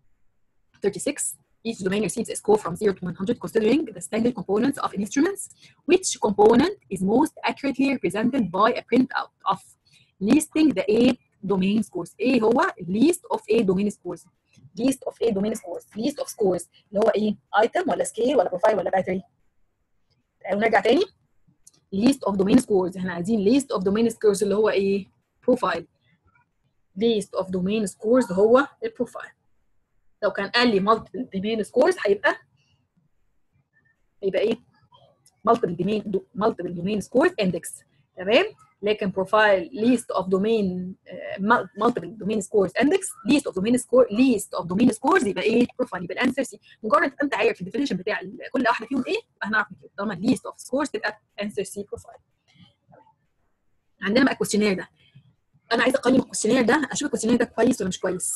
36. Each domain receives a score from 0 to 100 considering the standard components of instruments. Which component is most accurately represented by a printout of listing the eight domain scores? ايه هو list of eight domain scores؟ list of eight domain scores list of scores اللي هو ايه item ولا scale ولا profile ولا battery تعالوا نرجع تاني list of domain scores احنا عايزين list of domain scores اللي هو ايه profile list of domain scores هو البروفايل لو كان قال لي multiple domain scores هيبقى هيبقى ايه multiple domain multiple domain scores index تمام لكن بروفايل list of domain uh, multiple domain scores index list of domain score list of domain scores يبقى ايه بروفايل يبقى الانسر سي مجرد انت عارف الديفينيشن بتاع كل واحده فيهم ايه يبقى هنعرف كده طالما list of scores تبقى انسر سي بروفايل عندنا بقى الكويستشنير ده انا عايزه اقيم الكويستشنير ده اشوف الكويستشنير ده كويس ولا مش كويس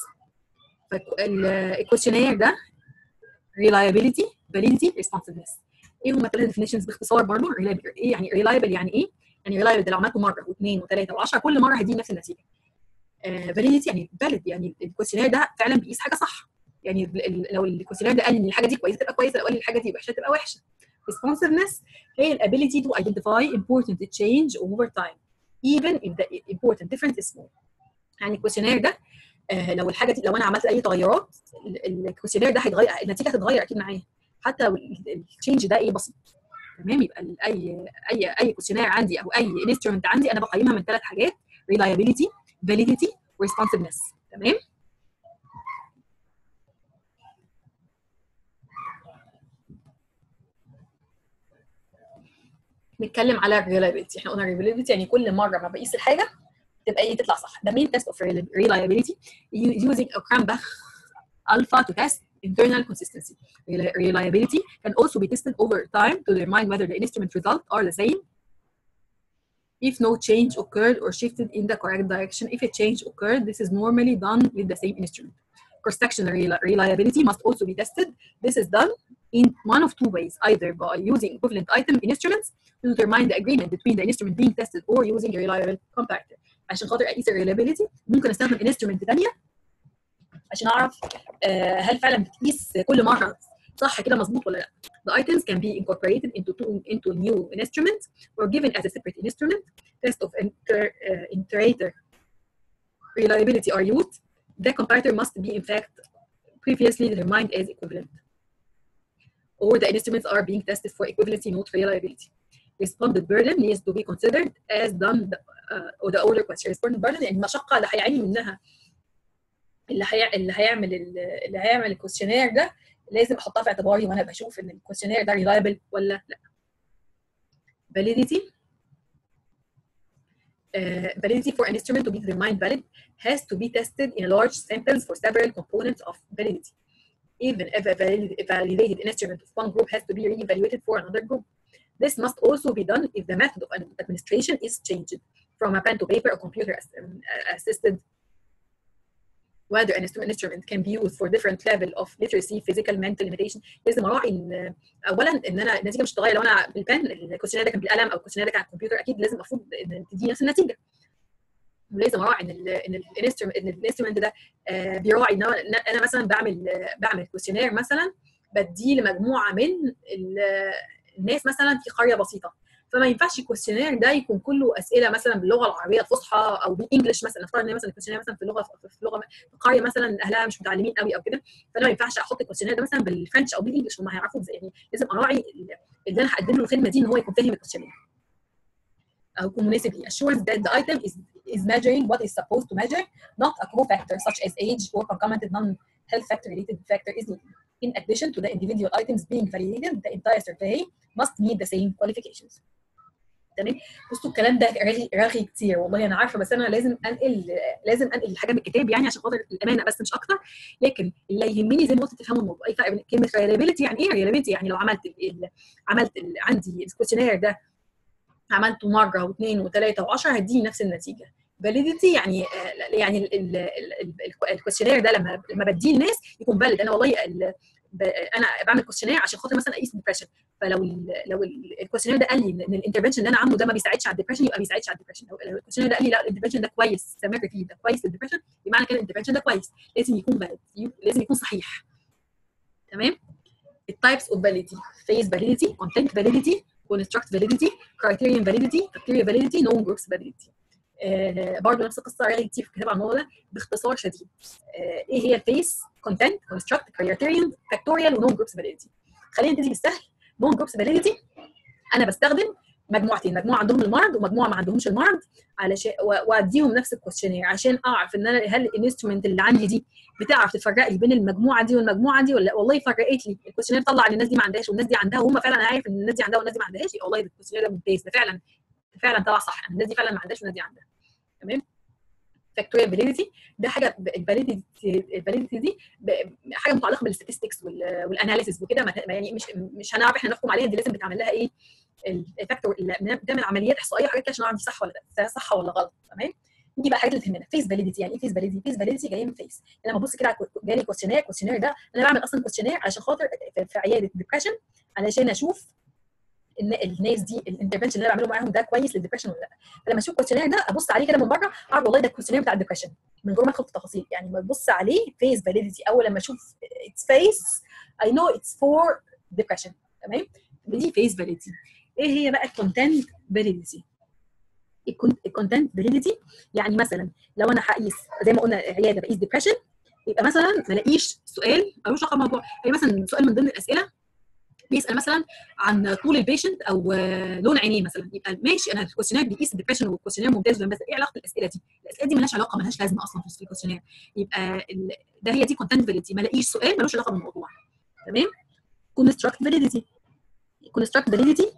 فالكويستشنير ده reliability validity responsiveness ايه هم الثلاث ديفينيشنز باختصار برضه ايه يعني reliable يعني ايه يعني ريلايبل ده لو عملته مره واثنين وثلاثه وعشرة كل مره هيديني نفس النتيجه فاليديتي يعني فاليد يعني الكويستشنير ده فعلا بيقيس حاجه صح يعني لو الكويستشنير ده قال ان الحاجه دي كويسه تبقى كويسه لو قال الحاجه دي وحشه تبقى وحشه responsiveness هي الability to identify important change over time even if the important difference is small يعني الكويستشنير ده آه لو الحاجه دي لو انا عملت اي تغيرات الكويستشنير ده هيتغير النتيجه هتتغير اكيد معايا حتى لو التشينج ده ايه بسيط تمام يبقى اي اي اي كويشنير عندي او اي انسترومنت عندي انا بقيمها من ثلاث حاجات reliability validity responsiveness تمام نتكلم على الريلايبيلتي احنا قلنا الريلايبيلتي يعني كل مره ما بقيس الحاجه تبقى ايه تطلع صح ده مين تيست اوف reliability using a Cranbach alpha to test internal consistency. Reliability can also be tested over time to determine whether the instrument results are the same if no change occurred or shifted in the correct direction. If a change occurred, this is normally done with the same instrument. Cross-sectional reliability must also be tested. This is done in one of two ways, either by using equivalent item instruments to determine the agreement between the instrument being tested or using a reliable comparator. عشان خاطر اقيس الريلابيلتي ممكن استخدم انسترومنت ثانيه عشان اعرف هل فعلا بتقيس كل مره صح كده مظبوط ولا لا the items can be incorporated into two, into new instrument or given as a separate instrument test of inter, uh, iterator reliability are used the comparator must be in fact previously determined as equivalent or the instruments are being tested for equivalency not reliability respondent burden needs to be considered as done the, uh, or the older question respondent burden يعني المشقه اللي هيعاني منها اللي هي... اللي هيعمل اللي هيعمل الكويشنير ده لازم احطها في اعتباري وانا بشوف ان الكويشنير ده ريلايبل ولا لا validity uh, validity for an instrument to be determined valid has to be tested in large samples for several components of validity. Even if a valid, validated instrument of one group has to be re-evaluated for another group. This must also be done if the method of administration is changed from a pen to paper or computer assisted whether an instrument can be used for different level of literacy, physical, mental limitation لازم اراعي ان اولا ان انا النتيجه مش هتتغير لو انا بالبن الكويشنير ده كان بالقلم او الكويشنير ده كان على الكمبيوتر اكيد لازم المفروض ان تديني نفس النتيجه ولازم اراعي ان ال ان الانسترومنت ان الانسترومنت ده آه بيراعي ان انا مثلا بعمل بعمل كويشنير مثلا بديه لمجموعه من الناس مثلا في قريه بسيطه فما ينفعش الكويشنير ده يكون كله اسئله مثلا باللغه العربيه الفصحى او بالانجلش مثلا نفترض ان مثلا الكويشنير مثلا في لغه في لغه في قريه مثلا اهلها مش متعلمين قوي او كده فانا ما ينفعش احط الكويشنير ده مثلا بالفرنش او بالانجلش هم هيعرفوا ازاي يعني لازم اراعي اللي انا هقدم له الخدمه دي ان هو يكون فاهم الكويشنير او يكون مناسب ليه assures that the item is is measuring what is supposed to measure not a cofactor such as age or concomitant non-health factor related factor is needed. In addition to the individual items being validated, the entire survey must meet the same qualifications. تمام بصوا الكلام ده رغي رغي كتير والله انا عارفه بس انا لازم انقل لازم انقل الحاجه من الكتاب يعني عشان خاطر الامانه بس مش اكتر لكن اللي يهمني زي ما قلت تفهموا الموضوع اي فرق بين كلمه ريلابيلتي يعني ايه ريلابيلتي يعني لو عملت ال عملت ال عندي الكويشنير ده عملته مره واثنين وثلاثه وعشرة هيديني نفس النتيجه فاليديتي يعني يعني الكويشنير ده لما لما بديه الناس يكون فاليد انا والله انا بعمل كويشنير عشان خاطر مثلا اقيس ديبريشن فلو ال لو الكويشنير ده قال لي ان الانترفنشن اللي انا عامله ده ما بيساعدش على الديبريشن يبقى بيساعدش على الديبريشن لو الكويشنير ده قال لي لا الانترفنشن ده كويس استمر فيه ده كويس للديبريشن يبقى معنى كده الانترفنشن ده كويس لازم يكون فاليد لازم يكون صحيح تمام التايبس اوف فاليديتي فيز فاليديتي كونتنت فاليديتي construct validity criterion validity bacteria validity known groups validity آه برضه نفس القصه رغي كتير في الكتاب عن الموضوع ده باختصار شديد آه ايه هي الفيس كونتنت كونستراكت كريتيريون فاكتوريال ونون جروبس فاليديتي خلينا نبتدي بالسهل نون جروبس فاليديتي انا بستخدم مجموعتين مجموعه عندهم المرض ومجموعه ما عندهمش المرض علشان واديهم نفس الكويشنير عشان اعرف ان انا هل الانسترومنت اللي عندي دي بتعرف تفرق لي بين المجموعه دي والمجموعه دي ولا والله فرقت لي الكويشنير طلع ان الناس دي ما عندهاش والناس دي عندها وهم فعلا عارف ان الناس دي عندها والناس دي ما عندهاش والله الكويشنير ده ممتاز ده فعلا فعلا طلع صح الناس دي فعلا ما عندهاش والناس دي عندها تمام فاكتوريال فاليديتي ده حاجه الفاليديتي الفاليديتي دي حاجه متعلقه بالستاتستكس والاناليسيس وكده يعني مش مش هنعرف احنا نحكم عليها دي لازم بتعمل لها ايه الفاكتور بتعمل عمليات احصائيه حاجات كده عشان نعرف دي صح ولا لا صح ولا غلط تمام دي بقى الحاجات اللي تهمنا فيس فاليديتي يعني ايه فيس فاليديتي فيس فاليديتي جايه من فيس لما ابص كده جالي كويشنير كويشنير ده انا بعمل اصلا كويشنير علشان خاطر في عياده ديبريشن علشان اشوف ان الناس دي الانترفنشن اللي انا بعمله معاهم ده كويس للديبريشن ولا لا فلما اشوف الكويشنير ده ابص عليه كده من بره اعرف والله ده الكويشنير بتاع الديبريشن من غير ما ادخل في التفاصيل يعني ما ابص عليه فيس فاليديتي اول لما اشوف اتس فيس اي نو اتس فور ديبريشن تمام دي فيس فاليديتي ايه هي بقى الكونتنت فاليديتي الكونتنت فاليديتي يعني مثلا لو انا هقيس زي ما قلنا عياده بقيس ديبريشن يبقى مثلا ما الاقيش سؤال ملوش علاقه بالموضوع يعني مثلا سؤال من ضمن الاسئله بيسال مثلا عن طول البيشنت او لون عينيه مثلا يبقى ماشي انا الكويشنير بيقيس الديبريشن والكويشنير ممتاز بس ايه علاقه الاسئله دي؟ الاسئله دي مالهاش علاقه مالهاش لازمه اصلا في الكويشنير يبقى ده هي دي كونتنت فاليديتي ما الاقيش سؤال ملوش علاقه بالموضوع تمام؟ كونستراكت فاليديتي كونستراكت فاليديتي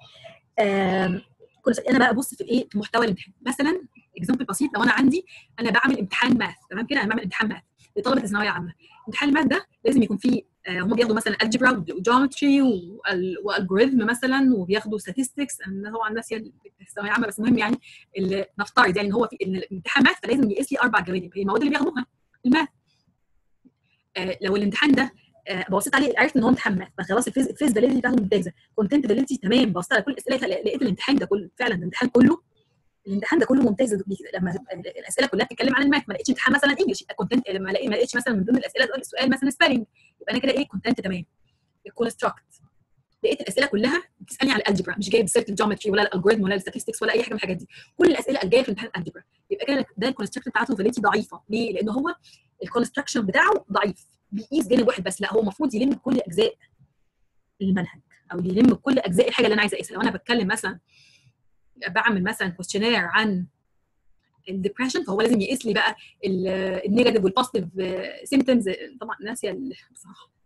انا بقى ابص في الايه في محتوى الامتحان مثلا اكزامبل بسيط لو انا عندي انا بعمل امتحان ماث تمام كده انا بعمل امتحان ماث لطلبه الثانويه العامه امتحان الماث ده لازم يكون فيه هم بياخدوا مثلا الجبرا وجيومتري والجوريثم مثلا وبياخدوا statistics انا طبعا ناسيه الثانويه العامه بس المهم يعني نفترض يعني ان هو في ان الامتحان ماث فلازم يقيس لي اربع جوانب هي المواد اللي بياخدوها الماث آه لو الامتحان ده آه بصيت عليه عرفت ان هو امتحان ماث فخلاص الفيز الفيز فاليديتي بتاعته ممتازه كونتنت فاليديتي تمام بصيت على كل الاسئله لقيت الامتحان ده كله فعلا الامتحان كله الامتحان ده كله ممتاز لما الاسئله كلها بتتكلم عن الماث ما لقيتش امتحان مثلا انجلش يبقى كونتنت لما الاقي ما لقيتش مثلا من ضمن الاسئله سؤال مثلا سبيلنج يبقى انا كده ايه كونتنت تمام الكونستراكت لقيت الاسئله كلها بتسالني على الالجبرا مش جايب سيره الجيومتري ولا الالجوريثم ولا الستاتستكس ولا اي حاجه من الحاجات دي كل الاسئله الجايه في امتحان الالجبرا يبقى كده ده الكونستراكت بتاعته فاليتي ضعيفه ليه؟ لان هو الكونستراكشن بتاعه ضعيف بيقيس جانب واحد بس لا هو المفروض يلم كل اجزاء المنهج او يلم كل اجزاء الحاجه اللي انا عايزه اقيسها لو انا بتكلم مثلا بعمل مثلا كويشنير عن الدبريشن فهو لازم يقيس لي بقى النيجاتيف والبوزيتيف سيمتومز طبعا ناسيه بصراحه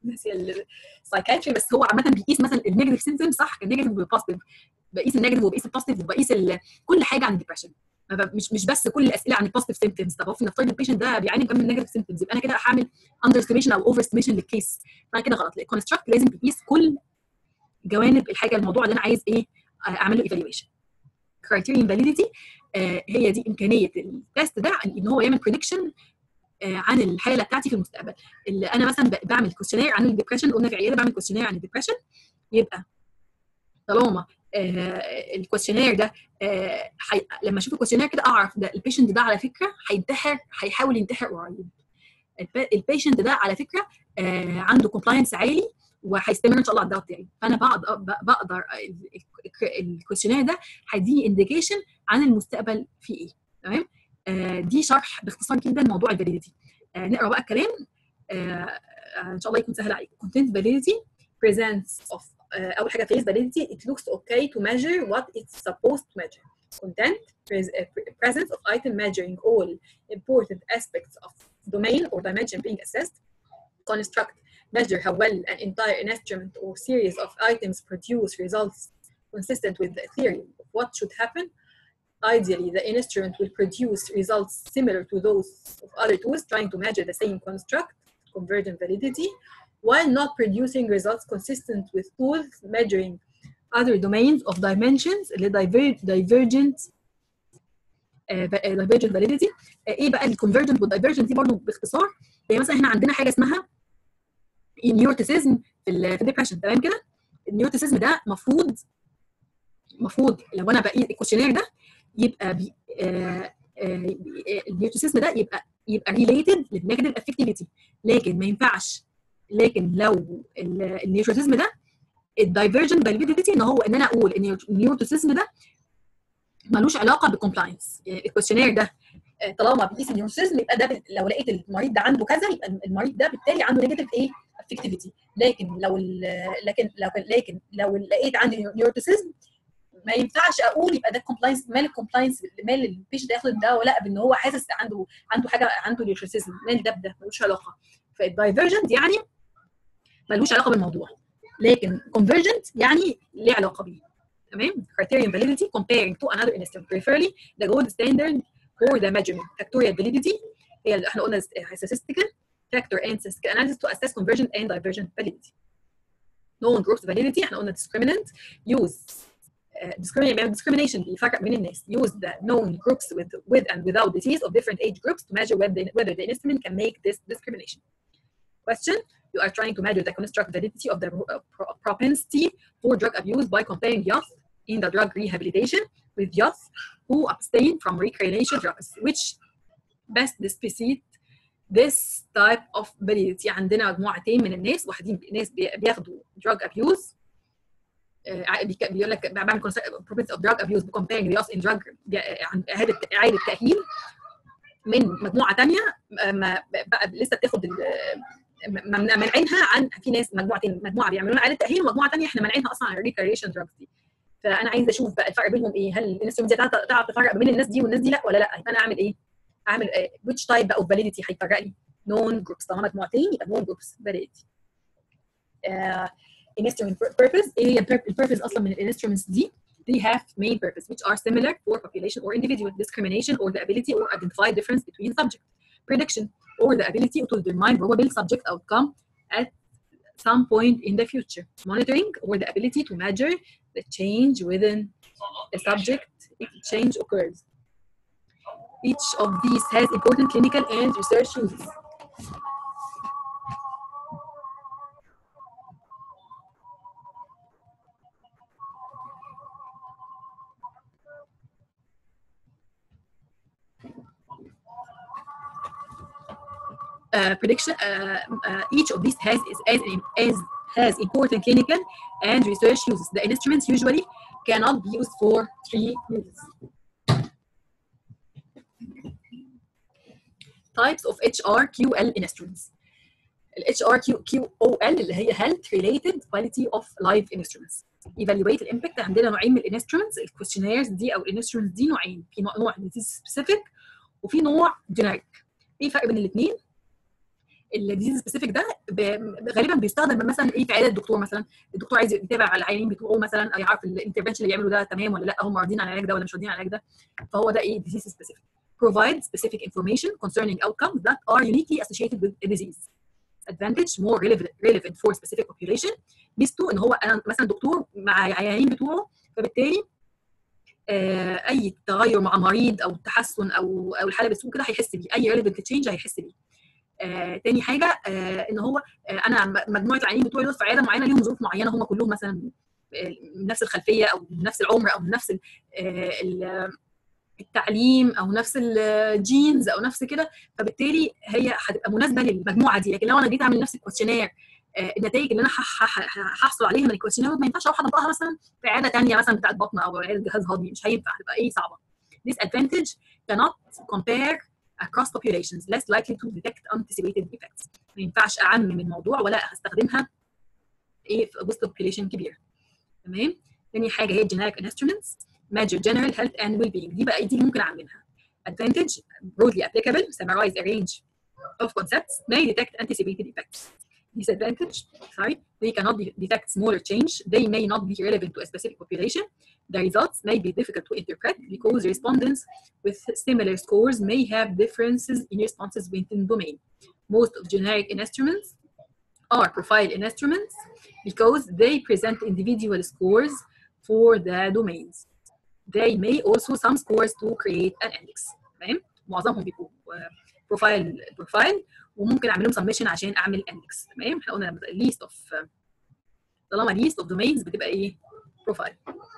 السايكاتري بس هو عامه بيقيس مثلا النيجاتيف سيمتوم صح النيجاتيف والبوزيتيف بقيس النيجاتيف وبقيس البوزيتيف وبقيس كل حاجه عن الديبرشن مش مش بس كل الاسئله عن البوزيتيف سيمتومز طب هو نفترض البيشنت ده بيعاني من نيجاتيف سيمتومز يبقى انا كده هعمل اندر استيميشن او اوفر استيميشن للكيس فانا كده غلط الكونستراكت لازم بيقيس كل جوانب الحاجه الموضوع اللي انا عايز ايه اعمل له ايفالويشن كرايتيريان فاليديتي هي دي امكانيه التست ده ان هو يعمل بريدكشن عن الحاله بتاعتي في المستقبل اللي انا مثلا بعمل كويشنير عن الديبرشن قلنا في عياده بعمل كويشنير عن الديبرشن يبقى طالما آه الكويشنير ده آه حي... لما اشوف الكويشنير كده اعرف ده البيشنت ده على فكره هينتحر هيحاول ينتحر قريب البيشنت ده على فكره آه عنده كومبلاينس عالي وهيستمر ان شاء الله على الدواء بتاعي فانا بقدر بقدر الكويشنير ده هيديني انديكيشن عن المستقبل في ايه تمام آه دي شرح باختصار جدا موضوع الفاليديتي آه نقرا بقى الكلام آه ان شاء الله يكون سهل عليكم content validity presents of اول حاجه face validity it looks okay to measure what it's supposed to measure content presence of item measuring all important aspects of domain or dimension being assessed construct measure how well an entire instrument or series of items produce results consistent with the theory of what should happen Ideally, the instrument will produce results similar to those of other tools trying to measure the same construct, convergent validity, while not producing results consistent with tools measuring other domains of dimensions اللي divergent uh, divergent validity uh, ايه بقى الكونفرجنت والدايفرجنت دي برضه باختصار زي مثلا احنا عندنا حاجه اسمها النيورتيسيزم في الديبرشن تمام كده النيورتيسيزم ده المفروض المفروض لو انا بقيت الكوشنير ده يبقى بي آه آه النيوتريسيزم ده يبقى يبقى ريليتد للنيجاتيف افكتيفيتي لكن ما ينفعش لكن لو النيوتريسيزم ده الدايفرجنت فاليديتي ان هو ان انا اقول ان النيوتريسيزم ده ملوش علاقه بالكومبلاينس يعني الكويشنير ده طالما بيقيس النيوتريسيزم يبقى ده لو لقيت المريض ده عنده كذا يبقى المريض ده بالتالي عنده نيجاتيف ايه افكتيفيتي لكن لو لكن لو لكن لو لقيت عندي نيوتريسيزم ما ينفعش اقول يبقى ده كومبلاينس مال الكومبلاينس مال البيش ده ياخد الدواء لا بان هو حاسس عنده عنده حاجه عنده نيوتريسيزم مال ده بده ملوش علاقه فالدايفرجنت يعني ملوش علاقه بالموضوع لكن convergent يعني ليه علاقه بيه تمام criterion validity comparing to another instrument preferably the gold standard for the measurement factorial validity هي اللي احنا قلنا statistical factor and statistical analysis to assess convergent and divergent validity known groups validity احنا قلنا discriminant use discrimination discrimination بيفرق بين الناس use the known groups with with and without disease of different age groups to measure whether the, whether the instrument can make this discrimination. Question: You are trying to measure the construct validity of the uh, propensity for drug abuse by comparing youth in the drug rehabilitation with youth who abstain from recreational drugs, which best displaces this type of validity. عندنا مجموعتين من الناس واحدين ناس بياخدوا drug abuse بيقول لك بعمل properties of drug abuse comparing the in drug اعاده اعاده تاهيل من مجموعه ثانيه بقى لسه بتاخد منعينها عن في ناس مجموعتين مجموعه بيعملوا اعاده تاهيل ومجموعه ثانيه احنا منعينها اصلا عن الريكريشن دراجز دي فانا عايزه اشوف بقى الفرق بينهم ايه هل الانسترومنت دي تعرف تفرق بين الناس دي والناس دي لا ولا لا يبقى انا اعمل ايه؟ اعمل which type بقى of validity هيفرق لي known groups طالما مجموعتين يبقى known groups validity uh, instrument purpose ايه هي البيربز اصلا من الانسترومنتس دي they have main purpose which are similar for population or individual discrimination or the ability or identify difference between subject prediction or the ability to determine probable subject outcome at some point in the future monitoring or the ability to measure the change within a subject if change occurs each of these has important clinical and research uses Uh, prediction. Uh, uh, each of these has is as, as has important clinical and research uses. The instruments usually cannot be used for three uses. Types of HRQL instruments. HRQOL اللي هي Health Related Quality of Life Instruments. Evaluate الامباكت عندنا نوعين من الانسترومنتس الكويشنيرز دي او الانسترومنتس دي نوعين في نوع نوع ديزيز سبيسيفيك وفي نوع جينيريك. ايه الفرق بين الاثنين؟ الديزيز سبيسيفيك ده غالبا بيستخدم مثلا ايه في عياده الدكتور مثلا الدكتور عايز يتابع على العيانين بتوعه مثلا او يعرف الانترفنشن اللي بيعمله ده تمام ولا لا هم راضيين على العلاج ده ولا مش راضيين على العلاج ده فهو ده ايه ديزيز سبيسيفيك provide specific information concerning outcomes that are uniquely associated with a disease advantage more relevant, relevant for specific population ميزته ان هو انا مثلا دكتور مع العيانين بتوعه فبالتالي آه اي تغير مع مريض او تحسن او او الحاله بتسوء كده هيحس بيه اي relevant change هيحس بيه آه تاني حاجه آه ان هو آه انا مجموعه العيانين بتوعي دول في عياده معينه ليهم ظروف معينه هم كلهم مثلا من نفس الخلفيه او من نفس العمر او من نفس التعليم او نفس الجينز او نفس كده فبالتالي هي هتبقى مناسبه للمجموعه دي لكن لو انا جيت اعمل نفس الكويشنير النتائج اللي انا هحصل عليها من الكويشنير ما ينفعش اروح اطبقها مثلا في عياده ثانيه مثلا بتاعت بطنه او عياده جهاز هضمي مش هينفع هتبقى ايه صعبه disadvantage cannot compare across populations less likely to detect anticipated effects ما ينفعش اعمم الموضوع ولا هستخدمها ايه في وسط population كبير تمام تاني حاجه هي generic instruments measure general health and well-being دي بقى دي ممكن اعملها advantage broadly applicable summarize a range of concepts may detect anticipated effects disadvantage sorry they cannot detect smaller change they may not be relevant to a specific population the results may be difficult to interpret because respondents with similar scores may have differences in responses within domain most of generic instruments are profile instruments because they present individual scores for the domains they may also some scores to create an index تمام معظمهم بيبقوا بروفايل بروفايل وممكن اعمل لهم سمشن عشان اعمل اندكس تمام احنا قلنا ليست اوف طالما ليست اوف دومينز بتبقى ايه بروفايل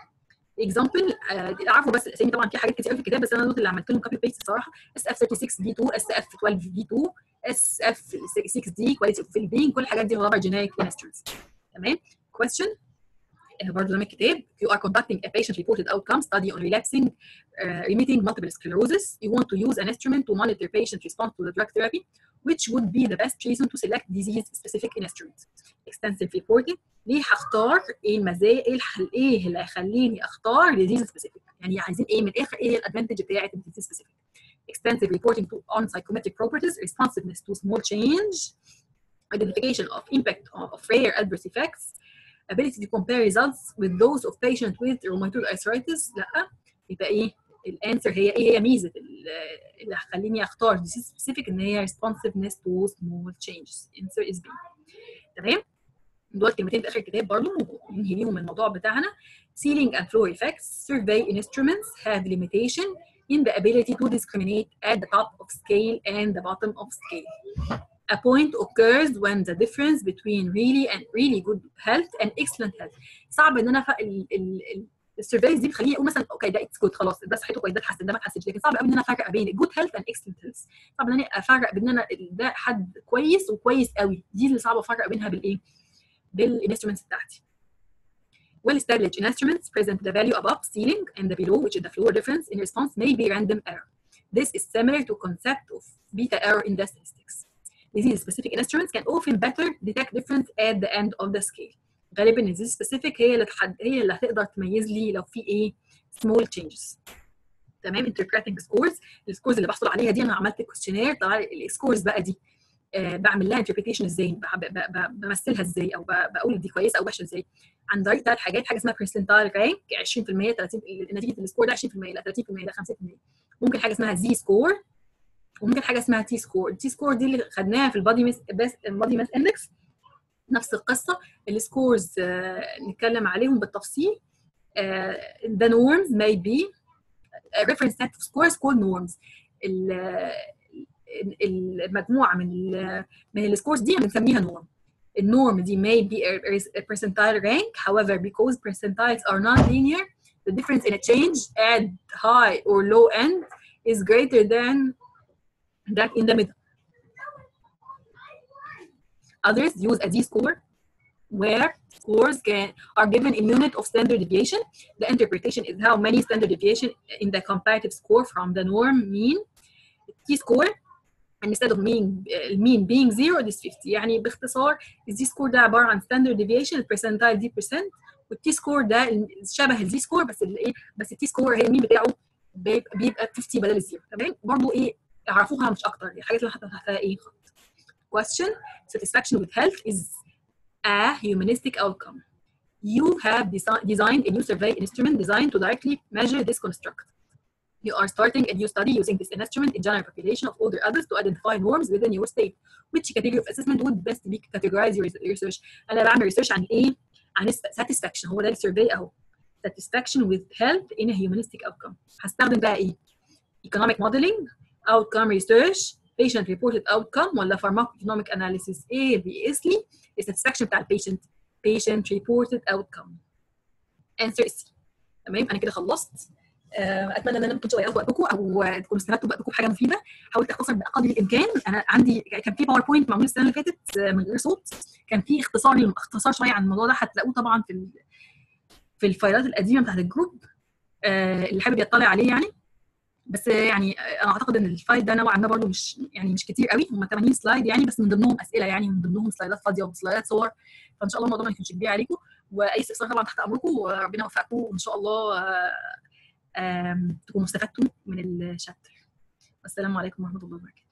اكزامبل عارفوا بس الاسامي طبعا في حاجات كتير في الكتاب بس انا دول اللي عملت لهم كوبي بيست الصراحه اس اف 36 دي 2 اس اف 12 دي 2 اس اف 6 دي كواليتي اوف فيل كل الحاجات دي تعتبر جينيريك انسترومنتس تمام question برضه ده من الكتاب you are conducting a patient reported outcome study on relapsing uh, remitting multiple sclerosis you want to use an instrument to monitor patient response to the drug therapy which would be the best reason to select disease specific instrument extensive reporting ليه هختار ايه المزايا ايه الحل ايه اللي هيخليني اختار disease specific يعني عايزين ايه من الاخر ايه الادفانتج بتاعت disease specific extensive reporting to, on psychometric properties responsiveness to small change identification of impact of rare adverse effects ability to compare results with those of patient with rheumatoid arthritis لا يبقى ايه الانسر هي ايه هي ميزه اللي هتخليني اختار disease specific ان هي responsiveness to small changes answer is B تمام دول كلمتين في اخر الكتاب برضه ننهي بيهم الموضوع بتاعنا ceiling and floor effects survey instruments have limitation in the ability to discriminate at the top of scale and the bottom of scale A point occurs when the difference between really and really good health and excellent health. صعب ان انا ف... ال... ال... السيرفيز دي بتخليني اقول مثلا اوكي ده اتس جود خلاص ده صحته كويس ده اتحسن ده ما اتحسنش لكن صعب قوي ان انا افرق بين الجود هيلث اند اكسلنت هيلث صعب ان انا افرق بين انا ده حد كويس وكويس قوي دي اللي صعب افرق بينها بالايه؟ بالانسترومنتس بتاعتي. Well established instruments present the value above ceiling and the below which is the floor difference in response may be random error. This is similar to concept of beta error in the statistics. disease specific instruments can often better detect difference at the end of the scale. غالبا disease specific هي اللي تحد... هي اللي هتقدر تميز لي لو في ايه small changes. تمام interpreting scores السكورز اللي بحصل عليها دي انا عملت كويشنير طبعا السكورز بقى دي آه بعمل لها interpretation ازاي ب... ب... ب... بمثلها ازاي او ب... بقول دي كويسه او وحشه ازاي عن طريق ثلاث حاجات حاجه اسمها percentile rank 20% 30 نتيجه السكور ده 20% لا 30% لا 50% ممكن حاجه اسمها زي سكور وممكن حاجه اسمها تي سكور التي سكور دي اللي خدناها في البادي ماس بس البادي ماس اندكس نفس القصه السكورز آه نتكلم عليهم بالتفصيل the norms may be a reference set of scores called norms المجموعه من ال من السكورز دي بنسميها نورم النورم دي may be a percentile rank however because percentiles are non-linear the difference in a change at high or low end is greater than that in the middle. Others use a Z-score where scores can, are given in unit of standard deviation. The interpretation is how many standard deviation in the comparative score from the norm mean. T-score and instead of mean mean being zero this 50 يعني باختصار الزي سكور ده عباره عن standard deviation البرسنتايل دي percent والتي سكور ده شبه الزي سكور بس الايه بس التي سكور هي المين بتاعه بيبقى 50 بدل الزيرو تمام برضه ايه اعرفوها مش اكتر الحاجات اللي حطيتها تحتها ايه خط question satisfaction with health is a humanistic outcome you have desi- designed a new survey instrument designed to directly measure this construct you are starting a new study using this instrument in general population of older adults to identify norms within your state which category of assessment would best be categorize your research انا بعمل ريسيرش عن ايه عن satisfaction هو ده السيرفي اهو satisfaction with health in a humanistic outcome هستخدم بقى ايه economic modeling outcome research patient reported outcome ولا pharmacoeconomic analysis ايه بيقيس لي الساتسفاكشن بتاع البيشنت patient reported outcome answer is C تمام انا كده خلصت اتمنى ان انا ما كنتش ضيعت وقتكم او تكونوا استفدتوا بوقتكم بحاجه مفيده حاولت اختصر بقدر الامكان انا عندي كان في باوربوينت معمول السنه اللي فاتت من غير صوت كان في اختصار اختصار شويه عن الموضوع ده هتلاقوه طبعا في في الفايلات القديمه بتاعت الجروب اللي حابب يطلع عليه يعني بس يعني انا اعتقد ان الفايل ده نوعا ما برضه مش يعني مش كتير قوي هم 80 سلايد يعني بس من ضمنهم اسئله يعني من ضمنهم سلايدات فاضيه وسلايدات صور فان شاء الله الموضوع ما يكونش كبير عليكم واي استفسار طبعا تحت امركم وربنا يوفقكم وان شاء الله تكونوا استفدتوا من الشابتر والسلام عليكم ورحمه الله وبركاته